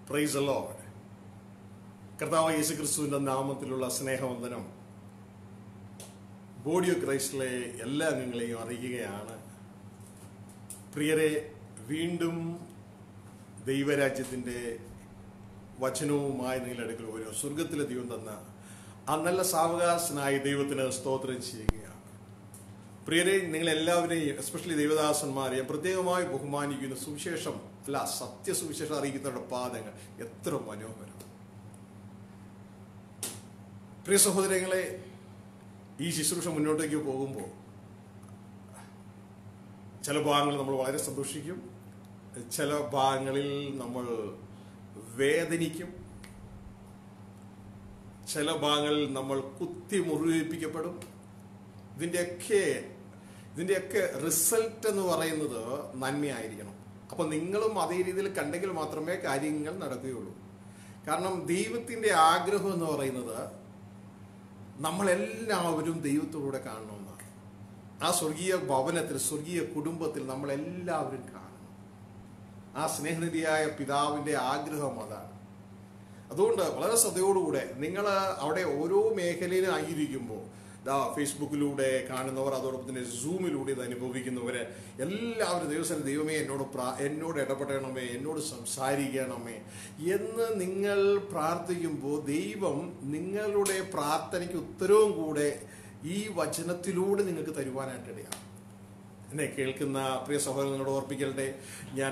Price load കർത്താവ് യേശു ക്രിസ്തുവിന്റെ നാമത്തിലുള്ള സ്നേഹവന്ദനം ബോഡി ഓഫ് ക്രൈസ്റ്റിലെ എല്ലാ അംഗങ്ങളെയും അറിയിക്കുകയാണ് പ്രിയരെ വീണ്ടും ദൈവരാജ്യത്തിന്റെ വചനവുമായി നിങ്ങളെടുക്കൽ ഓരോ സ്വർഗത്തിലെ ദൈവം തന്ന ആ നല്ല സാവകാശനായ ദൈവത്തിന് സ്തോത്രം ചെയ്യുകയാണ് പ്രിയരെ നിങ്ങൾ എല്ലാവരെയും എസ്പെഷ്യലി ദൈവദാസന്മാരെ പ്രത്യേകമായി ബഹുമാനിക്കുന്ന സുവിശേഷം അല്ല സത്യസുവിശേഷം അറിയിക്കുന്നവരുടെ പാദങ്ങൾ എത്ര മനോഹരം പ്രിയ സഹോദരങ്ങളെ ഈ ശുശ്രൂഷ മുന്നോട്ടേക്ക് പോകുമ്പോൾ ചില ഭാഗങ്ങളിൽ നമ്മൾ വളരെ സന്തോഷിക്കും ചില ഭാഗങ്ങളിൽ നമ്മൾ വേദനിക്കും ചില ഭാഗങ്ങളിൽ നമ്മൾ കുത്തി മുറിവേൽപ്പിക്കപ്പെടും ഇതിൻ്റെയൊക്കെ ഇതിൻ്റെയൊക്കെ റിസൾട്ട് എന്ന് പറയുന്നത് നന്മയായിരിക്കണം അപ്പൊ നിങ്ങളും അതേ രീതിയിൽ കണ്ടെങ്കിൽ മാത്രമേ കാര്യങ്ങൾ നടക്കുകയുള്ളൂ കാരണം ദൈവത്തിന്റെ ആഗ്രഹം എന്ന് പറയുന്നത് നമ്മളെല്ലാവരും ദൈവത്തോടെ കാണണമെന്നാണ് ആ സ്വർഗീയ ഭവനത്തിൽ സ്വർഗീയ കുടുംബത്തിൽ നമ്മളെല്ലാവരും കാണണം ആ സ്നേഹനിധിയായ പിതാവിന്റെ ആഗ്രഹം അതാണ് അതുകൊണ്ട് വളരെ ശ്രദ്ധയോടുകൂടെ നിങ്ങൾ അവിടെ ഓരോ മേഖലയിലും ആയിരിക്കുമ്പോൾ ദാ ഫേസ്ബുക്കിലൂടെ കാണുന്നവർ അതോടൊപ്പം തന്നെ സൂമിലൂടെ ഇത് അനുഭവിക്കുന്നവര് എല്ലാവരും ദിവസം ദൈവമേ എന്നോട് പ്രാ എന്നോട് ഇടപെടണമേ എന്നോട് സംസാരിക്കണമേ എന്ന് നിങ്ങൾ പ്രാർത്ഥിക്കുമ്പോൾ ദൈവം നിങ്ങളുടെ പ്രാർത്ഥനയ്ക്ക് ഉത്തരവും കൂടെ ഈ വചനത്തിലൂടെ നിങ്ങൾക്ക് തരുവാനായിട്ട് ഇടയാണ് എന്നെ കേൾക്കുന്ന പ്രിയ സഹോദരനോട് ഓർപ്പിക്കട്ടെ ഞാൻ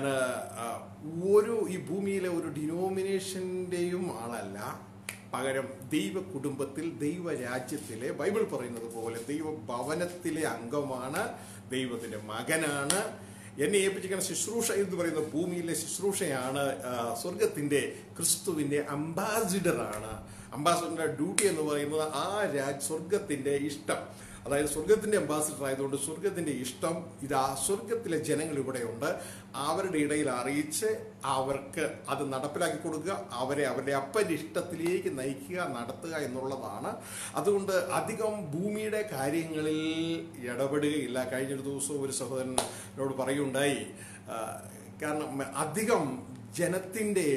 ഒരു ഈ ഭൂമിയിലെ ഒരു ഡിനോമിനേഷൻ്റെയും ആളല്ല പകരം ദൈവ കുടുംബത്തിൽ ദൈവ രാജ്യത്തിലെ ബൈബിൾ പറയുന്നത് പോലെ ദൈവ ഭവനത്തിലെ അംഗമാണ് ദൈവത്തിന്റെ മകനാണ് എന്നെ ഏൽപ്പിച്ചിരിക്കുന്ന ശുശ്രൂഷ എന്ന് പറയുന്ന ഭൂമിയിലെ ശുശ്രൂഷയാണ് സ്വർഗത്തിന്റെ ക്രിസ്തുവിന്റെ അംബാസിഡറാണ് അംബാസിഡറിന്റെ ഡ്യൂട്ടി എന്ന് പറയുന്നത് ആ രാജ് സ്വർഗത്തിന്റെ ഇഷ്ടം അതായത് സ്വർഗത്തിന്റെ അംബാസിഡർ ആയതുകൊണ്ട് സ്വർഗത്തിന്റെ ഇഷ്ടം ഇതാ സ്വർഗത്തിലെ ജനങ്ങൾ ഇവിടെയുണ്ട് അവരുടെ ഇടയിൽ അറിയിച്ച് അവർക്ക് അത് നടപ്പിലാക്കി കൊടുക്കുക അവരെ അവരുടെ അപ്പന്റെ ഇഷ്ടത്തിലേക്ക് നയിക്കുക നടത്തുക എന്നുള്ളതാണ് അതുകൊണ്ട് അധികം ഭൂമിയുടെ കാര്യങ്ങളിൽ ഇടപെടുകയില്ല കഴിഞ്ഞൊരു ദിവസം ഒരു സഹോദരനോട് പറയുണ്ടായി കാരണം അധികം ജനത്തിന്റെ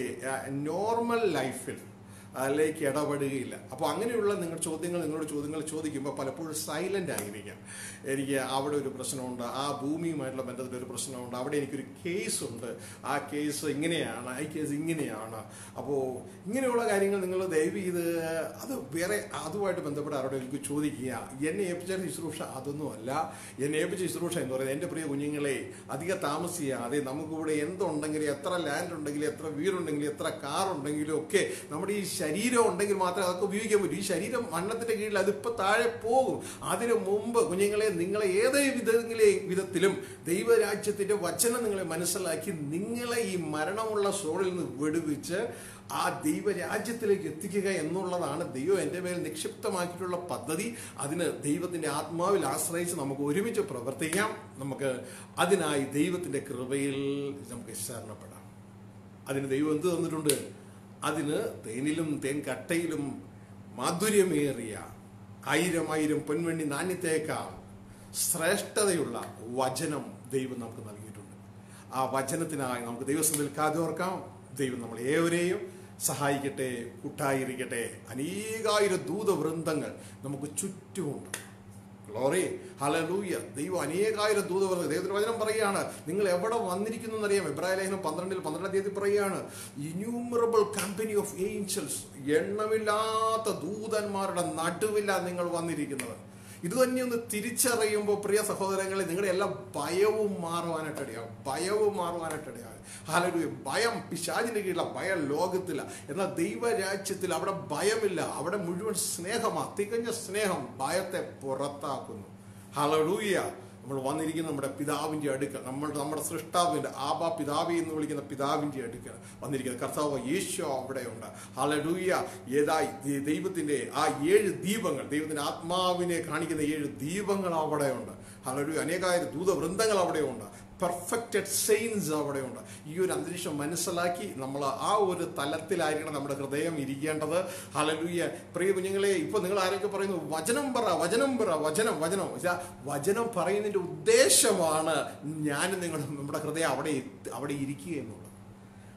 നോർമൽ ലൈഫിൽ അതിലേക്ക് ഇടപെടുകയില്ല അപ്പോൾ അങ്ങനെയുള്ള നിങ്ങൾ ചോദ്യങ്ങൾ നിങ്ങളോട് ചോദ്യങ്ങൾ ചോദിക്കുമ്പോൾ പലപ്പോഴും സൈലന്റ് ആയിരിക്കാം എനിക്ക് അവിടെ ഒരു പ്രശ്നമുണ്ട് ആ ഭൂമിയുമായിട്ടുള്ള ബന്ധത്തിൽ ഒരു പ്രശ്നമുണ്ട് അവിടെ എനിക്കൊരു കേസ് ഉണ്ട് ആ കേസ് ഇങ്ങനെയാണ് ഈ കേസ് ഇങ്ങനെയാണ് അപ്പോൾ ഇങ്ങനെയുള്ള കാര്യങ്ങൾ നിങ്ങൾ ദയവ് ചെയ്ത് അത് വേറെ അതുമായിട്ട് ബന്ധപ്പെട്ട് ആരോടെ എനിക്ക് ചോദിക്കുക എന്നെ ഏൽപ്പിച്ച ശുശ്രൂഷ അതൊന്നുമല്ല എന്നെ ഏൽപ്പിച്ച ശുശ്രൂഷ എന്ന് പറയുന്നത് എൻ്റെ പ്രിയ കുഞ്ഞുങ്ങളെ അധികം താമസിയാതെ നമുക്കിവിടെ എന്തുണ്ടെങ്കിലും എത്ര ലാൻഡ് ഉണ്ടെങ്കിലും എത്ര വീടുണ്ടെങ്കിലും എത്ര കാർ ഉണ്ടെങ്കിലും ഒക്കെ നമ്മുടെ ഈ ശരീരം ഉണ്ടെങ്കിൽ മാത്രമേ അതൊക്കെ ഉപയോഗിക്കാൻ പറ്റൂ ഈ ശരീരം മണ്ണത്തിന്റെ കീഴിൽ അതിപ്പോ താഴെ പോകും അതിനു മുമ്പ് കുഞ്ഞുങ്ങളെ നിങ്ങളെ ഏതേ വിധങ്ങളെ വിധത്തിലും ദൈവരാജ്യത്തിന്റെ വചനം നിങ്ങളെ മനസ്സിലാക്കി നിങ്ങളെ ഈ മരണമുള്ള സോളിൽ നിന്ന് വിടുവിച്ച് ആ ദൈവരാജ്യത്തിലേക്ക് എത്തിക്കുക എന്നുള്ളതാണ് ദൈവം എൻ്റെ മേൽ നിക്ഷിപ്തമാക്കിയിട്ടുള്ള പദ്ധതി അതിന് ദൈവത്തിന്റെ ആത്മാവിൽ ആശ്രയിച്ച് നമുക്ക് ഒരുമിച്ച് പ്രവർത്തിക്കാം നമുക്ക് അതിനായി ദൈവത്തിന്റെ കൃപയിൽ നമുക്ക് ശരണപ്പെടാം അതിന് ദൈവം എന്ത് തന്നിട്ടുണ്ട് അതിന് തേനിലും തേൻ കട്ടയിലും മാധുര്യമേറിയ ആയിരം ആയിരം പൊൻവെണ്ണി നാണ്യത്തേക്കാൾ ശ്രേഷ്ഠതയുള്ള വചനം ദൈവം നമുക്ക് നൽകിയിട്ടുണ്ട് ആ വചനത്തിനായി നമുക്ക് ദൈവസത്തിൽ കാതോർക്കാം ദൈവം നമ്മൾ ഏവരെയും സഹായിക്കട്ടെ കൂട്ടായിരിക്കട്ടെ അനേകായിരം ദൂതവൃന്ദങ്ങൾ നമുക്ക് ചുറ്റുമുണ്ട് ഗ്ലോറി ഹലലൂയ ദൈവം അനേകായിരം ദൂതവൃന്ദം ദൈവത്തിന്റെ വചനം പറയുകയാണ് നിങ്ങൾ എവിടെ വന്നിരിക്കുന്നു എന്നറിയാം എബ്രായ ലേഖനം പന്ത്രണ്ടിൽ പന്ത്രണ്ടാം തീയതി പറയുകയാണ് ഇന്യൂമറബിൾ കമ്പനി ഓഫ് ഏഞ്ചൽസ് എണ്ണമില്ലാത്ത ദൂതന്മാരുടെ നടുവിലാണ് നിങ്ങൾ വന്നിരിക്കുന്നത് ഇത് തന്നെ ഒന്ന് തിരിച്ചറിയുമ്പോൾ പ്രിയ സഹോദരങ്ങളെ നിങ്ങളുടെ എല്ലാ ഭയവും മാറുവാനായിട്ടിടയാകും ഭയവും മാറുവാനായിട്ടിടയാകും ഹാലൊരു ഭയം പിശാചിന്റെ കീഴില ഭയം ലോകത്തില്ല എന്നാൽ ദൈവരാജ്യത്തിൽ അവിടെ ഭയമില്ല അവിടെ മുഴുവൻ സ്നേഹമാ തികഞ്ഞ സ്നേഹം ഭയത്തെ പുറത്താക്കുന്നു ഹലലൂയ നമ്മൾ വന്നിരിക്കുന്ന നമ്മുടെ പിതാവിന്റെ അടുക്കൽ നമ്മൾ നമ്മുടെ സൃഷ്ടാവിന്റെ ആബാ പിതാവി എന്ന് വിളിക്കുന്ന പിതാവിന്റെ അടുക്കൽ വന്നിരിക്കുന്നത് കർത്താവ് യേശു അവിടെയുണ്ട് ഹലലൂയ ഏതായി ദൈവത്തിന്റെ ആ ഏഴ് ദീപങ്ങൾ ദൈവത്തിന്റെ ആത്മാവിനെ കാണിക്കുന്ന ഏഴ് ദീപങ്ങൾ അവിടെയുണ്ട് ഹലലൂയ അനേകായിരം ദൂതവൃന്ദങ്ങൾ അവിടെയുണ്ട് പെർഫെക്റ്റഡ് സെയിൻസ് അവിടെയുണ്ട് ഈ ഒരു അന്തരീക്ഷം മനസ്സിലാക്കി നമ്മൾ ആ ഒരു തലത്തിലായിരിക്കണം നമ്മുടെ ഹൃദയം ഇരിക്കേണ്ടത് ഹലലൂയ പ്രിയ കുഞ്ഞുങ്ങളെ ഇപ്പൊ നിങ്ങൾ ആരൊക്കെ പറയുന്നു വചനം പറ വചനം പറ വചനം വചനം ഇതാ, വചനം പറയുന്നതിന്റെ ഉദ്ദേശമാണ് ഞാൻ നിങ്ങളുടെ നമ്മുടെ ഹൃദയം അവിടെ എത്തി- അവിടെ ഇരിക്കുക എന്നുള്ളത്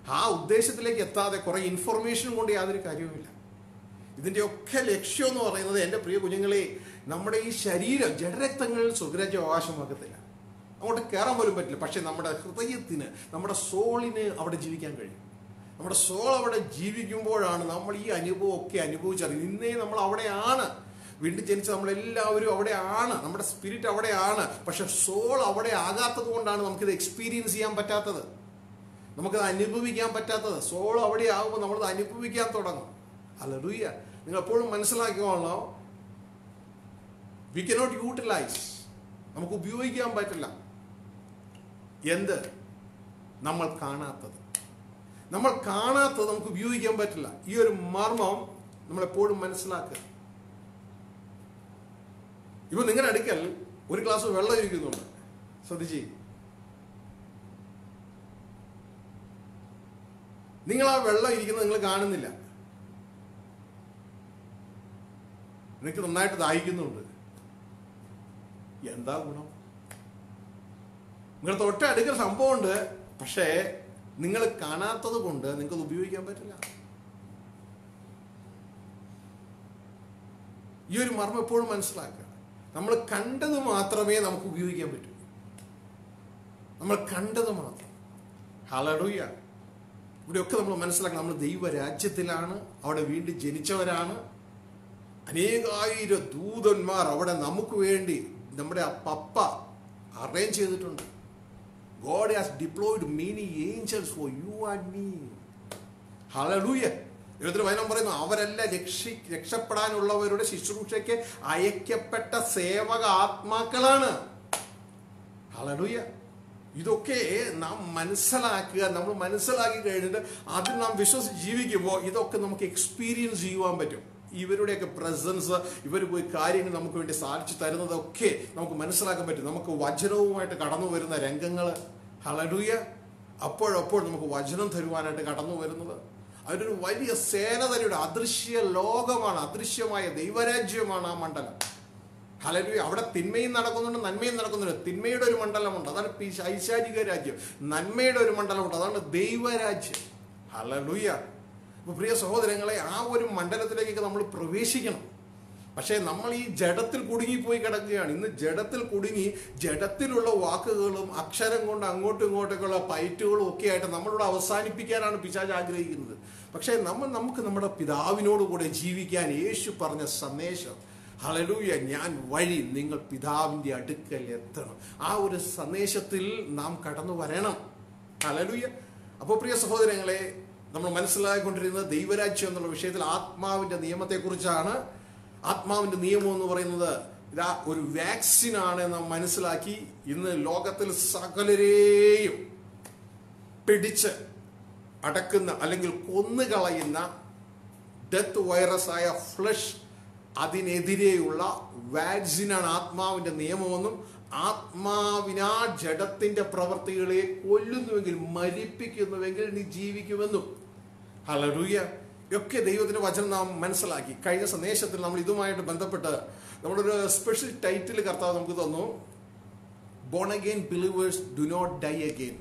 ആ ഉദ്ദേശത്തിലേക്ക് എത്താതെ കുറെ ഇൻഫർമേഷൻ കൊണ്ട് യാതൊരു കാര്യവുമില്ല ഇതിന്റെ ഒക്കെ ലക്ഷ്യം എന്ന് പറയുന്നത് എൻ്റെ പ്രിയ കുഞ്ഞുങ്ങളെ നമ്മുടെ ഈ ശരീരം ജഡരക്തങ്ങൾ സ്വർഗരാജ്യം അവകാശമാക്കത്തില്ല അങ്ങോട്ട് കയറാൻ പോലും പറ്റില്ല പക്ഷെ നമ്മുടെ ഹൃദയത്തിന് നമ്മുടെ സോളിന് അവിടെ ജീവിക്കാൻ കഴിയും നമ്മുടെ സോൾ അവിടെ ജീവിക്കുമ്പോഴാണ് നമ്മൾ ഈ അനുഭവം ഒക്കെ അനുഭവിച്ചറിയുന്നത് ഇന്നേ നമ്മൾ അവിടെയാണ് വീണ്ടും ജനിച്ച നമ്മളെല്ലാവരും അവിടെയാണ് നമ്മുടെ സ്പിരിറ്റ് അവിടെയാണ് പക്ഷെ സോൾ അവിടെ ആകാത്തത് കൊണ്ടാണ് നമുക്കിത് എക്സ്പീരിയൻസ് ചെയ്യാൻ പറ്റാത്തത് നമുക്കത് അനുഭവിക്കാൻ പറ്റാത്തത് സോൾ അവിടെ ആകുമ്പോൾ നമ്മളത് അനുഭവിക്കാൻ തുടങ്ങും അല്ല റൂയ്യ നിങ്ങൾ എപ്പോഴും മനസ്സിലാക്കിക്കോളോ വി കനോട്ട് യൂട്ടിലൈസ് നമുക്ക് ഉപയോഗിക്കാൻ പറ്റില്ല എന്ത് നമ്മൾ കാണാത്തത് നമ്മൾ കാണാത്തത് നമുക്ക് ഉപയോഗിക്കാൻ പറ്റില്ല ഈ ഒരു മർമ്മം നമ്മളെപ്പോഴും മനസ്സിലാക്കുക ഇപ്പൊ നിങ്ങളുടെ അടുക്കൽ ഒരു ഗ്ലാസ് വെള്ളം ഇരിക്കുന്നുണ്ട് ശ്രദ്ധിച്ചേ നിങ്ങൾ ആ വെള്ളം ഇരിക്കുന്നത് നിങ്ങൾ കാണുന്നില്ല നിനക്ക് നന്നായിട്ട് ദാഹിക്കുന്നുണ്ട് എന്താ ഗുണം നിങ്ങൾ തൊട്ടടുക്കൽ സംഭവമുണ്ട് പക്ഷേ നിങ്ങൾ കാണാത്തത് കൊണ്ട് നിങ്ങൾക്ക് ഉപയോഗിക്കാൻ പറ്റില്ല ഈ ഒരു മർമ്മം എപ്പോഴും മനസ്സിലാക്കുക നമ്മൾ കണ്ടത് മാത്രമേ നമുക്ക് ഉപയോഗിക്കാൻ പറ്റൂ നമ്മൾ കണ്ടത് മാത്രം ഹലഡുയ്യ ഇവിടെയൊക്കെ നമ്മൾ മനസ്സിലാക്കണം നമ്മൾ ദൈവരാജ്യത്തിലാണ് അവിടെ വീണ്ടും ജനിച്ചവരാണ് അനേകായിരം ദൂതന്മാർ അവിടെ നമുക്ക് വേണ്ടി നമ്മുടെ ആ പപ്പ അറേഞ്ച് ചെയ്തിട്ടുണ്ട് God has deployed many angels for you and me hallelujah എഴുത്തിന് വചനം പറയുന്നു അവരെല്ലാം രക്ഷി രക്ഷപ്പെടാനുള്ളവരുടെ ശുശ്രൂഷയ്ക്ക് അയക്കപ്പെട്ട സേവക ആത്മാക്കളാണ് ഹലലൂയ ഇതൊക്കെ നാം മനസ്സിലാക്കുക നമ്മൾ മനസ്സിലാക്കി കഴിഞ്ഞിട്ട് അതിൽ നാം വിശ്വസിച്ച് ജീവിക്കുമ്പോൾ ഇതൊക്കെ നമുക്ക് എക്സ്പീരിയൻസ് ചെയ്യുവാൻ പറ്റും ഇവരുടെയൊക്കെ പ്രസൻസ് ഇവർ പോയി കാര്യങ്ങൾ നമുക്ക് വേണ്ടി സാധിച്ചു തരുന്നതൊക്കെ നമുക്ക് മനസ്സിലാക്കാൻ പറ്റും നമുക്ക് വചനവുമായിട്ട് കടന്നു വരുന്ന രംഗങ്ങൾ ഹളടുയ അപ്പോഴപ്പോൾ നമുക്ക് വചനം തരുവാനായിട്ട് കടന്നു വരുന്നത് അതിനൊരു വലിയ സേന തന്നെയുടെ അദൃശ്യ ലോകമാണ് അദൃശ്യമായ ദൈവരാജ്യമാണ് ആ മണ്ഡലം ഹലലു അവിടെ തിന്മയും നടക്കുന്നുണ്ട് നന്മയും നടക്കുന്നുണ്ട് തിന്മയുടെ ഒരു മണ്ഡലമുണ്ട് അതാണ് പി- ഐശാചിക രാജ്യം നന്മയുടെ ഒരു മണ്ഡലമുണ്ട് അതാണ് ദൈവരാജ്യം ഹലലുയ അപ്പൊ പ്രിയ സഹോദരങ്ങളെ ആ ഒരു മണ്ഡലത്തിലേക്ക് നമ്മൾ പ്രവേശിക്കണം പക്ഷേ നമ്മൾ ഈ ജഡത്തിൽ കുടുങ്ങിപ്പോയി കിടക്കുകയാണ് ഇന്ന് ജഡത്തിൽ കുടുങ്ങി ജഡത്തിലുള്ള വാക്കുകളും അക്ഷരം കൊണ്ട് അങ്ങോട്ടും ഇങ്ങോട്ടൊക്കെയുള്ള പയറ്റുകളും ഒക്കെ ആയിട്ട് നമ്മളിവിടെ അവസാനിപ്പിക്കാനാണ് പിശാജ് ആഗ്രഹിക്കുന്നത് പക്ഷേ നമ്മൾ നമുക്ക് നമ്മുടെ പിതാവിനോട് കൂടെ ജീവിക്കാൻ യേശു പറഞ്ഞ സന്ദേശം ഹലലൂയ ഞാൻ വഴി നിങ്ങൾ പിതാവിൻ്റെ അടുക്കൽ എത്തണം ആ ഒരു സന്ദേശത്തിൽ നാം കടന്നു വരണം ഹലലൂയ അപ്പോൾ പ്രിയ സഹോദരങ്ങളെ നമ്മൾ മനസ്സിലാക്കിക്കൊണ്ടിരുന്നത് ദൈവരാജ്യം എന്നുള്ള വിഷയത്തിൽ ആത്മാവിൻ്റെ നിയമത്തെക്കുറിച്ചാണ് ആത്മാവിൻ്റെ നിയമം എന്ന് പറയുന്നത് ഇതാ ഒരു വാക്സിനാണ് നാം മനസ്സിലാക്കി ഇന്ന് ലോകത്തിൽ സകലരെയും പിടിച്ച് അടക്കുന്ന അല്ലെങ്കിൽ കൊന്നുകളയുന്ന ഡെത്ത് വൈറസായ ഫ്ലഷ് അതിനെതിരെയുള്ള വാക്സിനാണ് ആത്മാവിന്റെ നിയമമെന്നും ആത്മാവിനാ ജഡത്തിന്റെ പ്രവർത്തികളെ കൊല്ലുന്നുവെങ്കിൽ മരിപ്പിക്കുന്നുവെങ്കിൽ നീ ജീവിക്കുമെന്നും ഹലഡൂയ ഒക്കെ ദൈവത്തിന്റെ വചനം നാം മനസ്സിലാക്കി കഴിഞ്ഞ സന്ദേശത്തിൽ നമ്മൾ ഇതുമായിട്ട് ബന്ധപ്പെട്ട് നമ്മളൊരു സ്പെഷ്യൽ ടൈറ്റിൽ കർത്താവ് നമുക്ക് തന്നു born again believers do not die again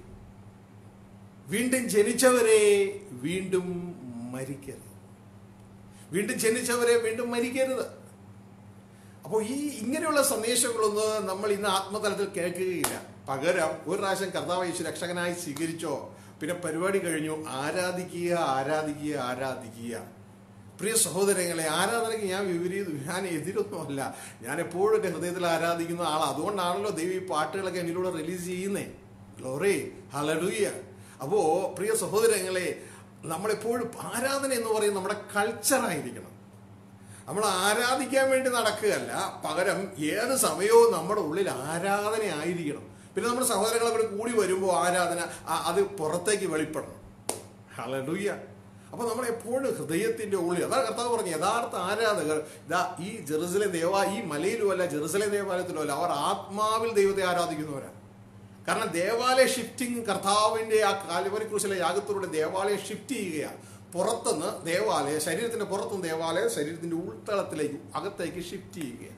വീണ്ടും ജനിച്ചവരെ വീണ്ടും മരിക്കരുത് വീണ്ടും ജനിച്ചവരെ വീണ്ടും മരിക്കരുത് അപ്പോൾ ഈ ഇങ്ങനെയുള്ള സന്ദേശങ്ങളൊന്നും നമ്മൾ ഇന്ന് ആത്മതലത്തിൽ കേൾക്കുകയില്ല പകരം ഒരു പ്രാവശ്യം കർത്താവ് യേശു രക്ഷകനായി സ്വീകരിച്ചോ പിന്നെ പരിപാടി കഴിഞ്ഞു ആരാധിക്കുക ആരാധിക്കുക ആരാധിക്കുക പ്രിയ സഹോദരങ്ങളെ ആരാധനയ്ക്ക് ഞാൻ വിപരീത ഞാൻ എതിരൊന്നുമല്ല ഞാൻ എപ്പോഴും എൻ്റെ ഹൃദയത്തിൽ ആരാധിക്കുന്ന ആൾ അതുകൊണ്ടാണല്ലോ ദൈവം ഈ പാട്ടുകളൊക്കെ എന്നിലൂടെ റിലീസ് ചെയ്യുന്നേ ഗ്ലോറി ഹലഡൂയ അപ്പോൾ പ്രിയ സഹോദരങ്ങളെ നമ്മളെപ്പോഴും ആരാധന എന്ന് പറയുന്നത് നമ്മുടെ കൾച്ചറായിരിക്കണം നമ്മൾ ആരാധിക്കാൻ വേണ്ടി നടക്കുകയല്ല പകരം ഏത് സമയവും നമ്മുടെ ഉള്ളിൽ ആരാധന ആയിരിക്കണം പിന്നെ നമ്മുടെ സഹോദരങ്ങൾ അവിടെ കൂടി വരുമ്പോൾ ആരാധന ആ- അത് പുറത്തേക്ക് വെളിപ്പെടണം ഹലഡൂയ്യ അപ്പൊ നമ്മൾ എപ്പോഴും ഹൃദയത്തിന്റെ ഉള്ളിൽ അതാണ് കർത്താവ് പറഞ്ഞു യഥാർത്ഥ ആരാധകർ ഇതാ ഈ ജെറുസലേം ദേവാ ഈ മലയിലും അല്ല ജെറുസലേം ദേവാലയത്തിലും അല്ല അവർ ആത്മാവിൽ ദൈവത്തെ ആരാധിക്കുന്നവരാണ് കാരണം ദേവാലയ ഷിഫ്റ്റിംഗ് കർത്താവിന്റെ ആ കാലുവരി ക്രൂശിലെ യാഗത്തിലൂടെ ദേവാലയം ഷിഫ്റ്റ് ചെയ്യുകയാണ് പുറത്തുനിന്ന് ദേവാലയ ശരീരത്തിന്റെ പുറത്തുനിന്ന് ദേവാലയം ശരീരത്തിന്റെ ഉൾത്തളത്തിലേക്ക് അകത്തേക്ക് ഷിഫ്റ്റ് ചെയ്യുകയാണ്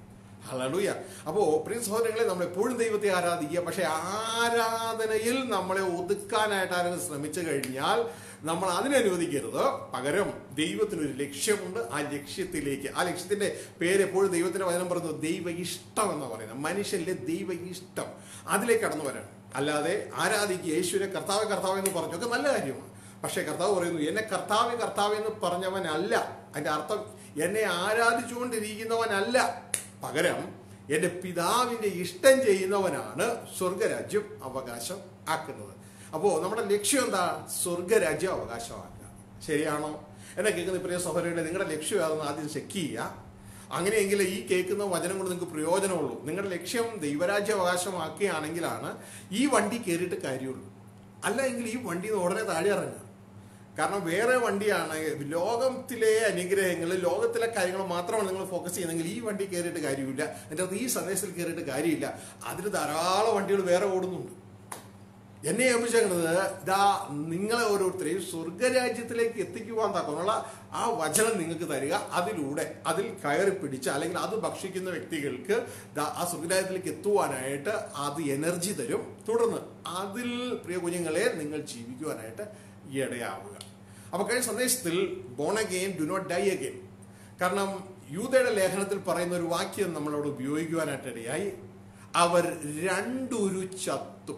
ഹലലൂയ അപ്പോ പ്രിയ സഹോദരങ്ങളെ നമ്മൾ എപ്പോഴും ദൈവത്തെ ആരാധിക്കുക പക്ഷെ ആരാധനയിൽ നമ്മളെ ഒതുക്കാനായിട്ട് ആരെങ്കിലും ശ്രമിച്ചു കഴിഞ്ഞാൽ നമ്മൾ അതിനനുവദിക്കരുത് പകരം ദൈവത്തിനൊരു ലക്ഷ്യമുണ്ട് ആ ലക്ഷ്യത്തിലേക്ക് ആ ലക്ഷ്യത്തിന്റെ പേര് എപ്പോഴും ദൈവത്തിന്റെ വചനം പറയുന്നത് ദൈവ ഇഷ്ടം എന്ന് പറയുന്നത് മനുഷ്യനിലെ ദൈവ ഇഷ്ടം അതിലേക്ക് കടന്നു വരണം അല്ലാതെ ആരാധിക്കുക യേശുവിനെ കർത്താവ് കർത്താവ് എന്ന് പറഞ്ഞു ഒക്കെ നല്ല കാര്യമാണ് പക്ഷേ കർത്താവ് പറയുന്നു എന്നെ കർത്താവ് കർത്താവ് എന്ന് പറഞ്ഞവനല്ല അതിന്റെ അർത്ഥം എന്നെ ആരാധിച്ചുകൊണ്ടിരിക്കുന്നവനല്ല പകരം എൻ്റെ പിതാവിൻ്റെ ഇഷ്ടം ചെയ്യുന്നവനാണ് സ്വർഗരാജ്യം അവകാശം ആക്കുന്നത് അപ്പോൾ നമ്മുടെ ലക്ഷ്യം എന്താ സ്വർഗരാജ്യം അവകാശമാക്കുക ശരിയാണോ എന്നെ കേൾക്കുന്ന പ്രിയ സഹോദരങ്ങളെ നിങ്ങളുടെ ലക്ഷ്യം ഏതെന്ന് ആദ്യം ചെക്ക് ചെയ്യുക അങ്ങനെയെങ്കിൽ ഈ കേൾക്കുന്ന വചനം കൊണ്ട് നിങ്ങൾക്ക് പ്രയോജനമുള്ളൂ നിങ്ങളുടെ ലക്ഷ്യം ദൈവരാജ്യ അവകാശമാക്കുകയാണെങ്കിലാണ് ഈ വണ്ടി കയറിയിട്ട് കാര്യമുള്ളൂ അല്ല എങ്കിൽ ഈ വണ്ടിയിൽ നിന്ന് ഉടനെ താഴെ ഇറങ്ങുക കാരണം വേറെ വണ്ടിയാണ് ലോകത്തിലെ അനുഗ്രഹങ്ങൾ ലോകത്തിലെ കാര്യങ്ങൾ മാത്രമാണ് നിങ്ങൾ ഫോക്കസ് ചെയ്യുന്നതെങ്കിൽ ഈ വണ്ടി കയറിയിട്ട് കാര്യമില്ല എൻ്റെ അത് ഈ സന്ദേശത്തിൽ കയറിയിട്ട് കാര്യമില്ല അതിൽ ധാരാളം വണ്ടികൾ വേറെ ഓടുന്നുണ്ട് എന്നെ ഏൽപ്പിച്ചേക്കുന്നത് ഇതാ നിങ്ങളെ ഓരോരുത്തരെയും സ്വർഗരാജ്യത്തിലേക്ക് എത്തിക്കുവാൻ തക്കമുള്ള ആ വചനം നിങ്ങൾക്ക് തരിക അതിലൂടെ അതിൽ കയറി പിടിച്ച് അല്ലെങ്കിൽ അത് ഭക്ഷിക്കുന്ന വ്യക്തികൾക്ക് ദാ ആ സ്വർഗരാജ്യത്തിലേക്ക് എത്തുവാനായിട്ട് അത് എനർജി തരും തുടർന്ന് അതിൽ പ്രിയ കുഞ്ഞുങ്ങളെ നിങ്ങൾ ജീവിക്കുവാനായിട്ട് ഇടയാവുക അപ്പൊ കഴിഞ്ഞ സന്ദേശത്തിൽ born again do not die again കാരണം യൂതയുടെ ലേഖനത്തിൽ പറയുന്ന ഒരു വാക്യം നമ്മളോട് ഉപയോഗിക്കുവാനായിട്ട് ഇടയായി അവർ രണ്ടൊരു ചത്തും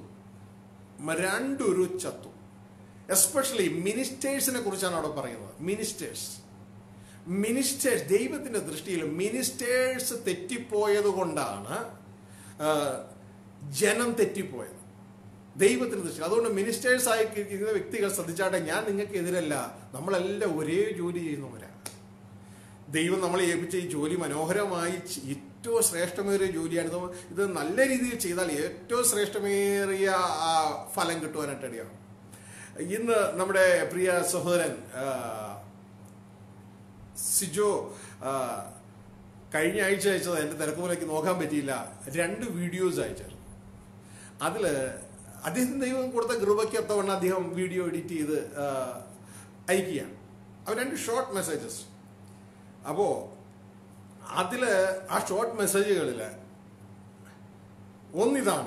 രണ്ടൊരു ചത്തു എസ്പെഷ്യലി മിനിസ്റ്റേഴ്സിനെ കുറിച്ചാണ് അവിടെ പറയുന്നത് മിനിസ്റ്റേഴ്സ് മിനിസ്റ്റേഴ്സ് ദൈവത്തിന്റെ ദൃഷ്ടിയിൽ മിനിസ്റ്റേഴ്സ് തെറ്റിപ്പോയത് കൊണ്ടാണ് ആ, ജനം തെറ്റിപ്പോയത് ദൈവത്തിന്റെ ദൃഷ്ടി അതുകൊണ്ട് മിനിസ്റ്റേഴ്സ് ആയി ഇരിക്കുന്ന വ്യക്തികൾ ശ്രദ്ധിച്ചാട്ടെ ഞാൻ നിങ്ങൾക്ക് എതിരല്ല നമ്മളെല്ലാം ഒരേ ജോലി ചെയ്യുന്നവരാണ് ദൈവം നമ്മളെ ഏൽപ്പിച്ച ഈ ജോലി മനോഹരമായി ചെ- ഏറ്റവും ശ്രേഷ്ഠമേറിയ ജോലിയാണ് ഇത് ഇത് നല്ല രീതിയിൽ ചെയ്താൽ ഏറ്റവും ശ്രേഷ്ഠമേറിയ ആ, ഫലം കിട്ടുവാനായിട്ട് ഇടയാണ് ഇന്ന് നമ്മുടെ പ്രിയ സഹോദരൻ ആ, സിജോ ആ, കഴിഞ്ഞ ആഴ്ച അയച്ചത് എൻ്റെ തിരക്കുപോലേക്ക് നോക്കാൻ പറ്റിയില്ല രണ്ട് വീഡിയോസ് അയച്ചായിരുന്നു അതിൽ അദ്ദേഹത്തിന് ദൈവം കൊടുത്ത കൃപയ്ക്കൊത്തവണ്ണം അദ്ദേഹം വീഡിയോ എഡിറ്റ് ചെയ്ത് ആ, അയക്കുകയാണ് അവ രണ്ട് ഷോർട്ട് മെസ്സേജസ് അപ്പോൾ അതിൽ ആ ഷോർട്ട് മെസ്സേജുകളിൽ ഒന്നിതാണ്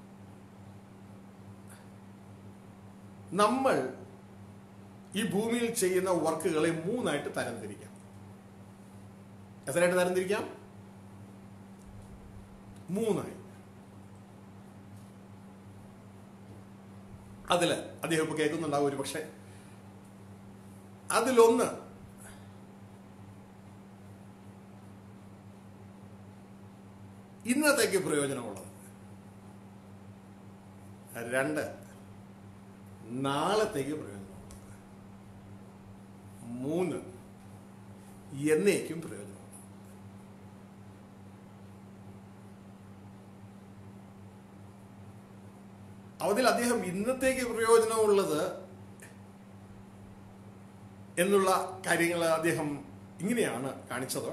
നമ്മൾ ഈ ഭൂമിയിൽ ചെയ്യുന്ന വർക്കുകളെ മൂന്നായിട്ട് തരംതിരിക്കാം എത്രയായിട്ട് തരംതിരിക്കാം മൂന്നായി അതിൽ അദ്ദേഹം ഇപ്പൊ കേൾക്കുന്നുണ്ടാവും ഒരു പക്ഷേ അതിലൊന്ന് ഇന്നത്തേക്ക് പ്രയോജനമുള്ളത് രണ്ട് നാളത്തേക്ക് പ്രയോജനമുള്ളത് മൂന്ന് എന്നേക്കും പ്രയോജനമുള്ളത് അതിൽ അദ്ദേഹം ഇന്നത്തേക്ക് പ്രയോജനമുള്ളത് എന്നുള്ള കാര്യങ്ങൾ അദ്ദേഹം ഇങ്ങനെയാണ് കാണിച്ചത്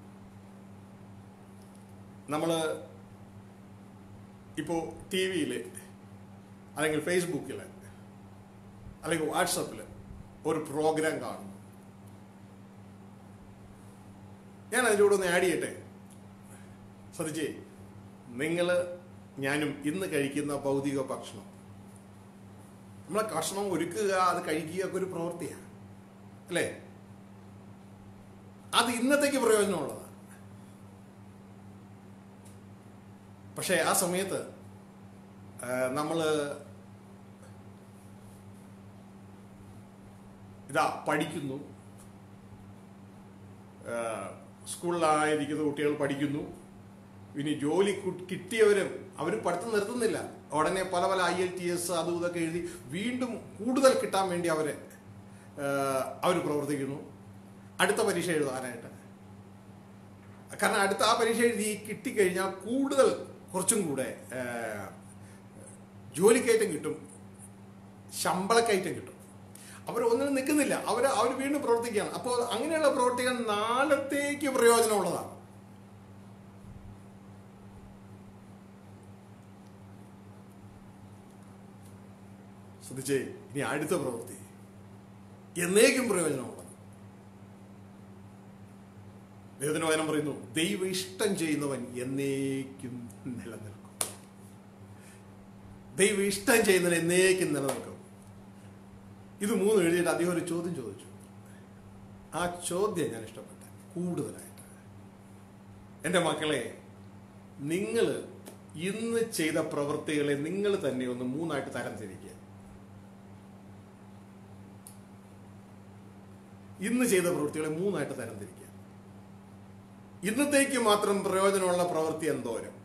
നമ്മൾ ഇപ്പോൾ ടി വിയിൽ അല്ലെങ്കിൽ ഫേസ്ബുക്കിൽ അല്ലെങ്കിൽ വാട്സപ്പിൽ ഒരു പ്രോഗ്രാം കാണുന്നു ഞാൻ അതിലൂടെ ഒന്ന് ആഡ് ചെയ്യട്ടെ ശ്രദ്ധിച്ചേ നിങ്ങൾ ഞാനും ഇന്ന് കഴിക്കുന്ന ഭൗതിക ഭക്ഷണം നമ്മളെ ഭക്ഷണം ഒരുക്കുക അത് കഴിക്കുക ഒക്കെ ഒരു പ്രവൃത്തിയാണ് അല്ലേ അത് ഇന്നത്തേക്ക് പ്രയോജനമുള്ളതാണ് പക്ഷേ ആ സമയത്ത് നമ്മൾ ഇതാ പഠിക്കുന്നു ആ, സ്കൂളിലായിരിക്കുന്ന കുട്ടികൾ പഠിക്കുന്നു ഇനി ജോലി കു- കിട്ടിയവരും അവർ പഠിത്തം നിർത്തുന്നില്ല ഉടനെ പല പല ഐ എൽ ടി എസ് അതും ഇതൊക്കെ എഴുതി വീണ്ടും കൂടുതൽ കിട്ടാൻ വേണ്ടി അവരെ അവർ പ്രവർത്തിക്കുന്നു അടുത്ത പരീക്ഷ എഴുതാനായിട്ട് കാരണം അടുത്ത ആ പരീക്ഷ എഴുതി കിട്ടിക്കഴിഞ്ഞാൽ കൂടുതൽ കുറച്ചും കൂടെ ആ, ജോലിക്കയറ്റം കിട്ടും ശമ്പളക്കയറ്റം കിട്ടും അവർ ഒന്നിനും നിൽക്കുന്നില്ല അവർ അവർ വീണ്ടും പ്രവർത്തിക്കുകയാണ് അപ്പോൾ അങ്ങനെയുള്ള പ്രവർത്തികൾ നാളത്തേക്ക് പ്രയോജനമുള്ളതാണ് ശ്രദ്ധിച്ചേ ഇനി അടുത്ത പ്രവൃത്തി എന്നേക്കും പ്രയോജനമുള്ളത് ദൈവത്തിന്റെ വചനം പറയുന്നു ദൈവ ഇഷ്ടം ചെയ്യുന്നവൻ എന്നേക്കും നിലനിൽക്കും ദൈവ ഇഷ്ടം ചെയ്യുന്നവൻ എന്നേക്കും നിലനിൽക്കും ഇത് മൂന്ന് എഴുതിയിട്ട് അദ്ദേഹം ഒരു ചോദ്യം ചോദിച്ചു ആ ചോദ്യം ഞാൻ ഇഷ്ടപ്പെട്ടെ കൂടുതലായിട്ട് എൻ്റെ മക്കളെ നിങ്ങൾ ഇന്ന് ചെയ്ത പ്രവൃത്തികളെ നിങ്ങൾ തന്നെ ഒന്ന് മൂന്നായിട്ട് തരം തിരിക്കുക ഇന്ന് ചെയ്ത പ്രവൃത്തികളെ മൂന്നായിട്ട് തരം തിരിക്കുക ഇന്നത്തേക്ക് മാത്രം പ്രയോജനമുള്ള പ്രവൃത്തി എന്തോരം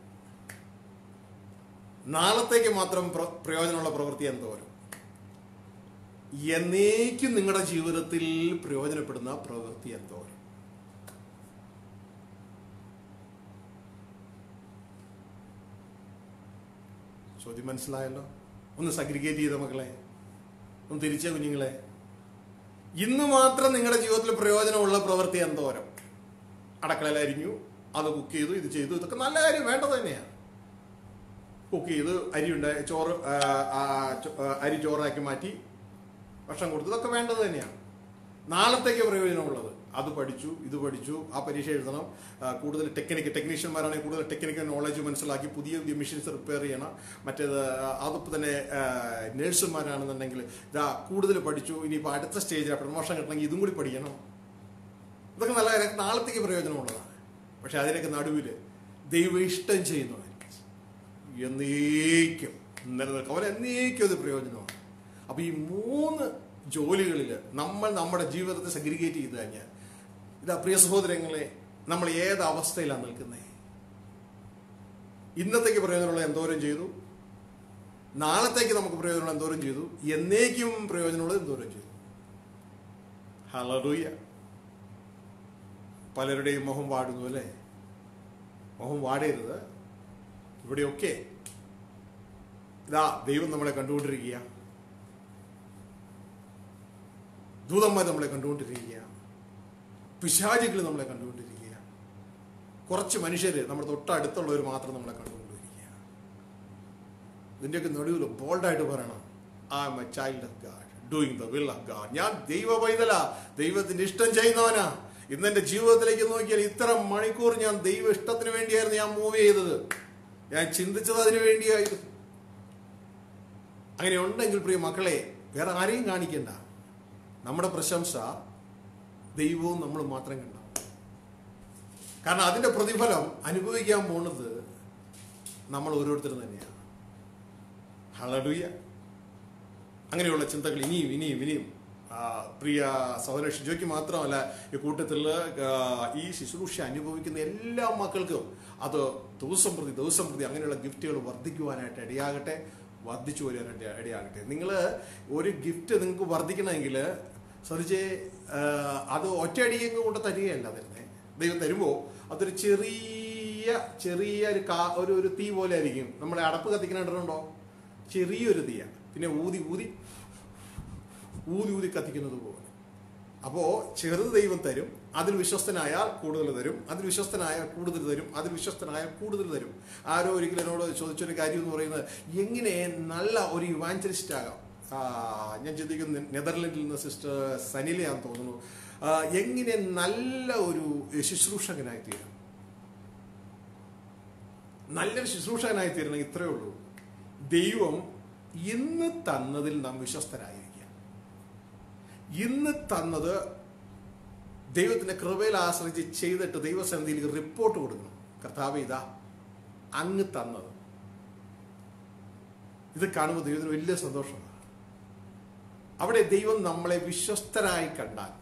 നാളത്തേക്ക് മാത്രം പ്ര- പ്രയോജനമുള്ള പ്രവൃത്തി എന്തോരം എന്നേക്കും നിങ്ങളുടെ ജീവിതത്തിൽ പ്രയോജനപ്പെടുന്ന പ്രവൃത്തി എന്തോരം ചോദ്യം മനസ്സിലായല്ലോ ഒന്ന് സഗ്രിഗേറ്റ് ചെയ്ത മക്കളെ ഒന്ന് തിരിച്ച കുഞ്ഞുങ്ങളെ ഇന്ന് മാത്രം നിങ്ങളുടെ ജീവിതത്തിൽ പ്രയോജനമുള്ള പ്രവൃത്തി എന്തോരം അടക്കളയിൽ അരിഞ്ഞു അത് കുക്ക് ചെയ്തു ഇത് ചെയ്തു ഇതൊക്കെ നല്ല കാര്യം വേണ്ടത് തന്നെയാണ് കുക്ക് ചെയ്ത് അരി ഉണ്ടായി ചോറ് ആ, ആ, ചോ- ആ, അരി ചോറാക്കി മാറ്റി ഭക്ഷണം കൊടുത്തു ഇതൊക്കെ വേണ്ടത് തന്നെയാണ് നാളത്തേക്ക് പ്രയോജനമുള്ളത് അത് പഠിച്ചു ഇത് പഠിച്ചു ആ പരീക്ഷ എഴുതണം ആ, കൂടുതൽ ടെക്നിക്ക് ടെക്നീഷ്യന്മാരാണെങ്കിൽ കൂടുതൽ ടെക്നിക്കൽ നോളജ് മനസ്സിലാക്കി പുതിയ പുതിയ മെഷീൻസ് റിപ്പയർ ചെയ്യണം മറ്റേത് അതിപ്പോൾ തന്നെ നേഴ്സുമാരാണെന്നുണ്ടെങ്കിൽ ഇതാ കൂടുതൽ പഠിച്ചു ഇനിയിപ്പോൾ അടുത്ത സ്റ്റേജിൽ പ്രമോഷൻ കിട്ടണമെങ്കിൽ ഇതും കൂടി പഠിക്കണം ഇതൊക്കെ നല്ല കാര്യം നാളത്തേക്ക് പ്രയോജനമുള്ളതാണ് പക്ഷെ അതിനൊക്കെ നടുവിൽ ദൈവ ഇഷ്ടം ചെയ്യുന്നവൻ എന്നേക്കും നിലനിൽക്കും അവൻ എന്നേക്കും അത് പ്രയോജനമാണ് അപ്പോൾ ഈ മൂന്ന് ജോലികളിൽ നമ്മൾ നമ്മുടെ ജീവിതത്തെ സഗ്രിഗേറ്റ് ചെയ്ത് കഴിഞ്ഞാൽ ഇതാ പ്രിയ സഹോദരങ്ങളെ നമ്മൾ ഏത് അവസ്ഥയിലാണ് നിൽക്കുന്നത് ഇന്നത്തേക്ക് പ്രയോജനമുള്ള എന്തോരം ചെയ്തു നാളത്തേക്ക് നമുക്ക് പ്രയോജനമുള്ള എന്തോരം ചെയ്തു എന്നേക്കും പ്രയോജനമുള്ളത് എന്തോരം ചെയ്തു ഹലറിയ പലരുടെയും മുഖം വാടുന്നു അല്ലേ മുഖം വാടരുത് ഇവിടെയൊക്കെ ഇതാ ദൈവം നമ്മളെ കണ്ടുകൊണ്ടിരിക്കുക ദൂതന്മാർ നമ്മളെ കണ്ടുകൊണ്ടിരിക്കുക പിശാചികൾ നമ്മളെ കണ്ടുകൊണ്ടിരിക്കുക കുറച്ച് മനുഷ്യർ നമ്മുടെ തൊട്ടടുത്തുള്ളവർ മാത്രം നമ്മളെ കണ്ടുകൊണ്ടിരിക്കുക ഇതിൻ്റെയൊക്കെ നടുവിൽ ബോൾഡായിട്ട് പറയണം I am a child of God doing the will of God ഞാൻ ദൈവ പൈതല ദൈവത്തിന്റെ ഇഷ്ടം ചെയ്യുന്നവനാ ഇന്ന് എന്റെ ജീവിതത്തിലേക്ക് നോക്കിയാൽ ഇത്ര മണിക്കൂർ ഞാൻ ദൈവ ഇഷ്ടത്തിന് വേണ്ടിയായിരുന്നു ഞാൻ മൂവ് ചെയ്തത് ഞാൻ ചിന്തിച്ചത് അതിനു വേണ്ടിയായിരുന്നു അങ്ങനെ ഉണ്ടെങ്കിൽ പ്രിയ മക്കളെ വേറെ ആരെയും കാണിക്കണ്ട നമ്മുടെ പ്രശംസ ദൈവവും നമ്മൾ മാത്രം കണ്ട കാരണം അതിന്റെ പ്രതിഫലം അനുഭവിക്കാൻ പോണത് നമ്മൾ ഓരോരുത്തരും തന്നെയാണ് ഹളടുയ അങ്ങനെയുള്ള ചിന്തകൾ ഇനിയും ഇനിയും ഇനിയും ആ, പ്രിയ സഹോദര ഷിജോയ്ക്ക് മാത്രമല്ല ഈ കൂട്ടത്തിൽ ആ, ഈ ശുശ്രൂഷ അനുഭവിക്കുന്ന എല്ലാ മക്കൾക്കും അത് ദിവസം പ്രതി ദിവസം പ്രതി അങ്ങനെയുള്ള ഗിഫ്റ്റുകൾ വർദ്ധിക്കുവാനായിട്ട് ഇടയാകട്ടെ വർദ്ധിച്ചു വരാനായിട്ട് ഇടയാകട്ടെ നിങ്ങൾ ഒരു ഗിഫ്റ്റ് നിങ്ങൾക്ക് വർദ്ധിക്കണമെങ്കിൽ ശ്രദ്ധിച്ചേ ആ, അത് ഒറ്റയടിയെങ്കിലും കൊണ്ട് തരികയല്ല തരുന്നത് ദൈവം തരുമ്പോൾ അതൊരു ചെറിയ ചെറിയ ഒരു കാ ഒരു ഒരു തീ പോലെ ആയിരിക്കും നമ്മളെ അടപ്പ് കത്തിക്കുന്നുണ്ടോ ചെറിയൊരു തീയാണ് പിന്നെ ഊതി ഊതി ഊതി ഊതി കത്തിക്കുന്നത് പോലെ അപ്പോൾ ചെറുത് ദൈവം തരും അതിൽ വിശ്വസ്തനായാൽ കൂടുതൽ തരും അതിൽ വിശ്വസ്തനായാൽ കൂടുതൽ തരും അതിൽ വിശ്വസ്തനായാൽ കൂടുതൽ തരും ആരോ ഒരിക്കലും എന്നോട് ചോദിച്ചൊരു കാര്യം എന്ന് പറയുന്നത് എങ്ങനെ നല്ല ഒരു ഇവാഞ്ചലിസ്റ്റ് ആകാം ആ, ഞാൻ ചിന്തിക്കുന്നു നെതർലൻഡിൽ നിന്ന് സിസ്റ്റർ സനിലയാന്ന് തോന്നുന്നു ആ, എങ്ങനെ നല്ല ഒരു ശുശ്രൂഷകനായി തീരാം നല്ലൊരു ശുശ്രൂഷകനായി തീരണം ഇത്രയേ ഉള്ളൂ ദൈവം ഇന്ന് തന്നതിൽ നാം വിശ്വസ്തരായിരിക്കുക ഇന്ന് തന്നത് ദൈവത്തിന്റെ കൃപയിൽ ആശ്രയിച്ച് ചെയ്തിട്ട് ദൈവസന്നിധിയിൽ റിപ്പോർട്ട് കൊടുക്കണം കർത്താവ് ഇതാ അങ്ങ് തന്നത് ഇത് കാണുമ്പോൾ ദൈവത്തിന് വലിയ സന്തോഷമാണ് അവിടെ ദൈവം നമ്മളെ വിശ്വസ്തരായി കണ്ടാൽ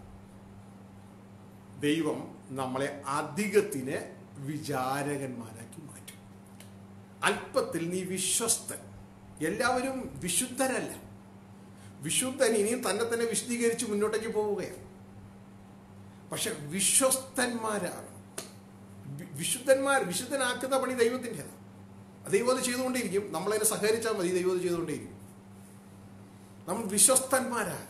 ദൈവം നമ്മളെ അധികത്തിന് വിചാരകന്മാരാക്കി മാറ്റും അല്പത്തിൽ നീ വിശ്വസ്തൻ എല്ലാവരും വിശുദ്ധരല്ല വിശുദ്ധൻ ഇനിയും തന്നെ തന്നെ വിശദീകരിച്ച് മുന്നോട്ടേക്ക് പോവുകയാണ് പക്ഷെ വിശ്വസ്തന്മാരാണ് വി- വിശുദ്ധന്മാർ വിശുദ്ധനാക്കുന്ന പണി ദൈവത്തിൻ്റെതാണ് ദൈവം അത് ചെയ്തുകൊണ്ടേയിരിക്കും നമ്മളതിനെ സഹകരിച്ചാൽ മതി ദൈവം അത് ചെയ്തുകൊണ്ടേയിരിക്കും നമ്മൾ വിശ്വസ്തന്മാരാണ്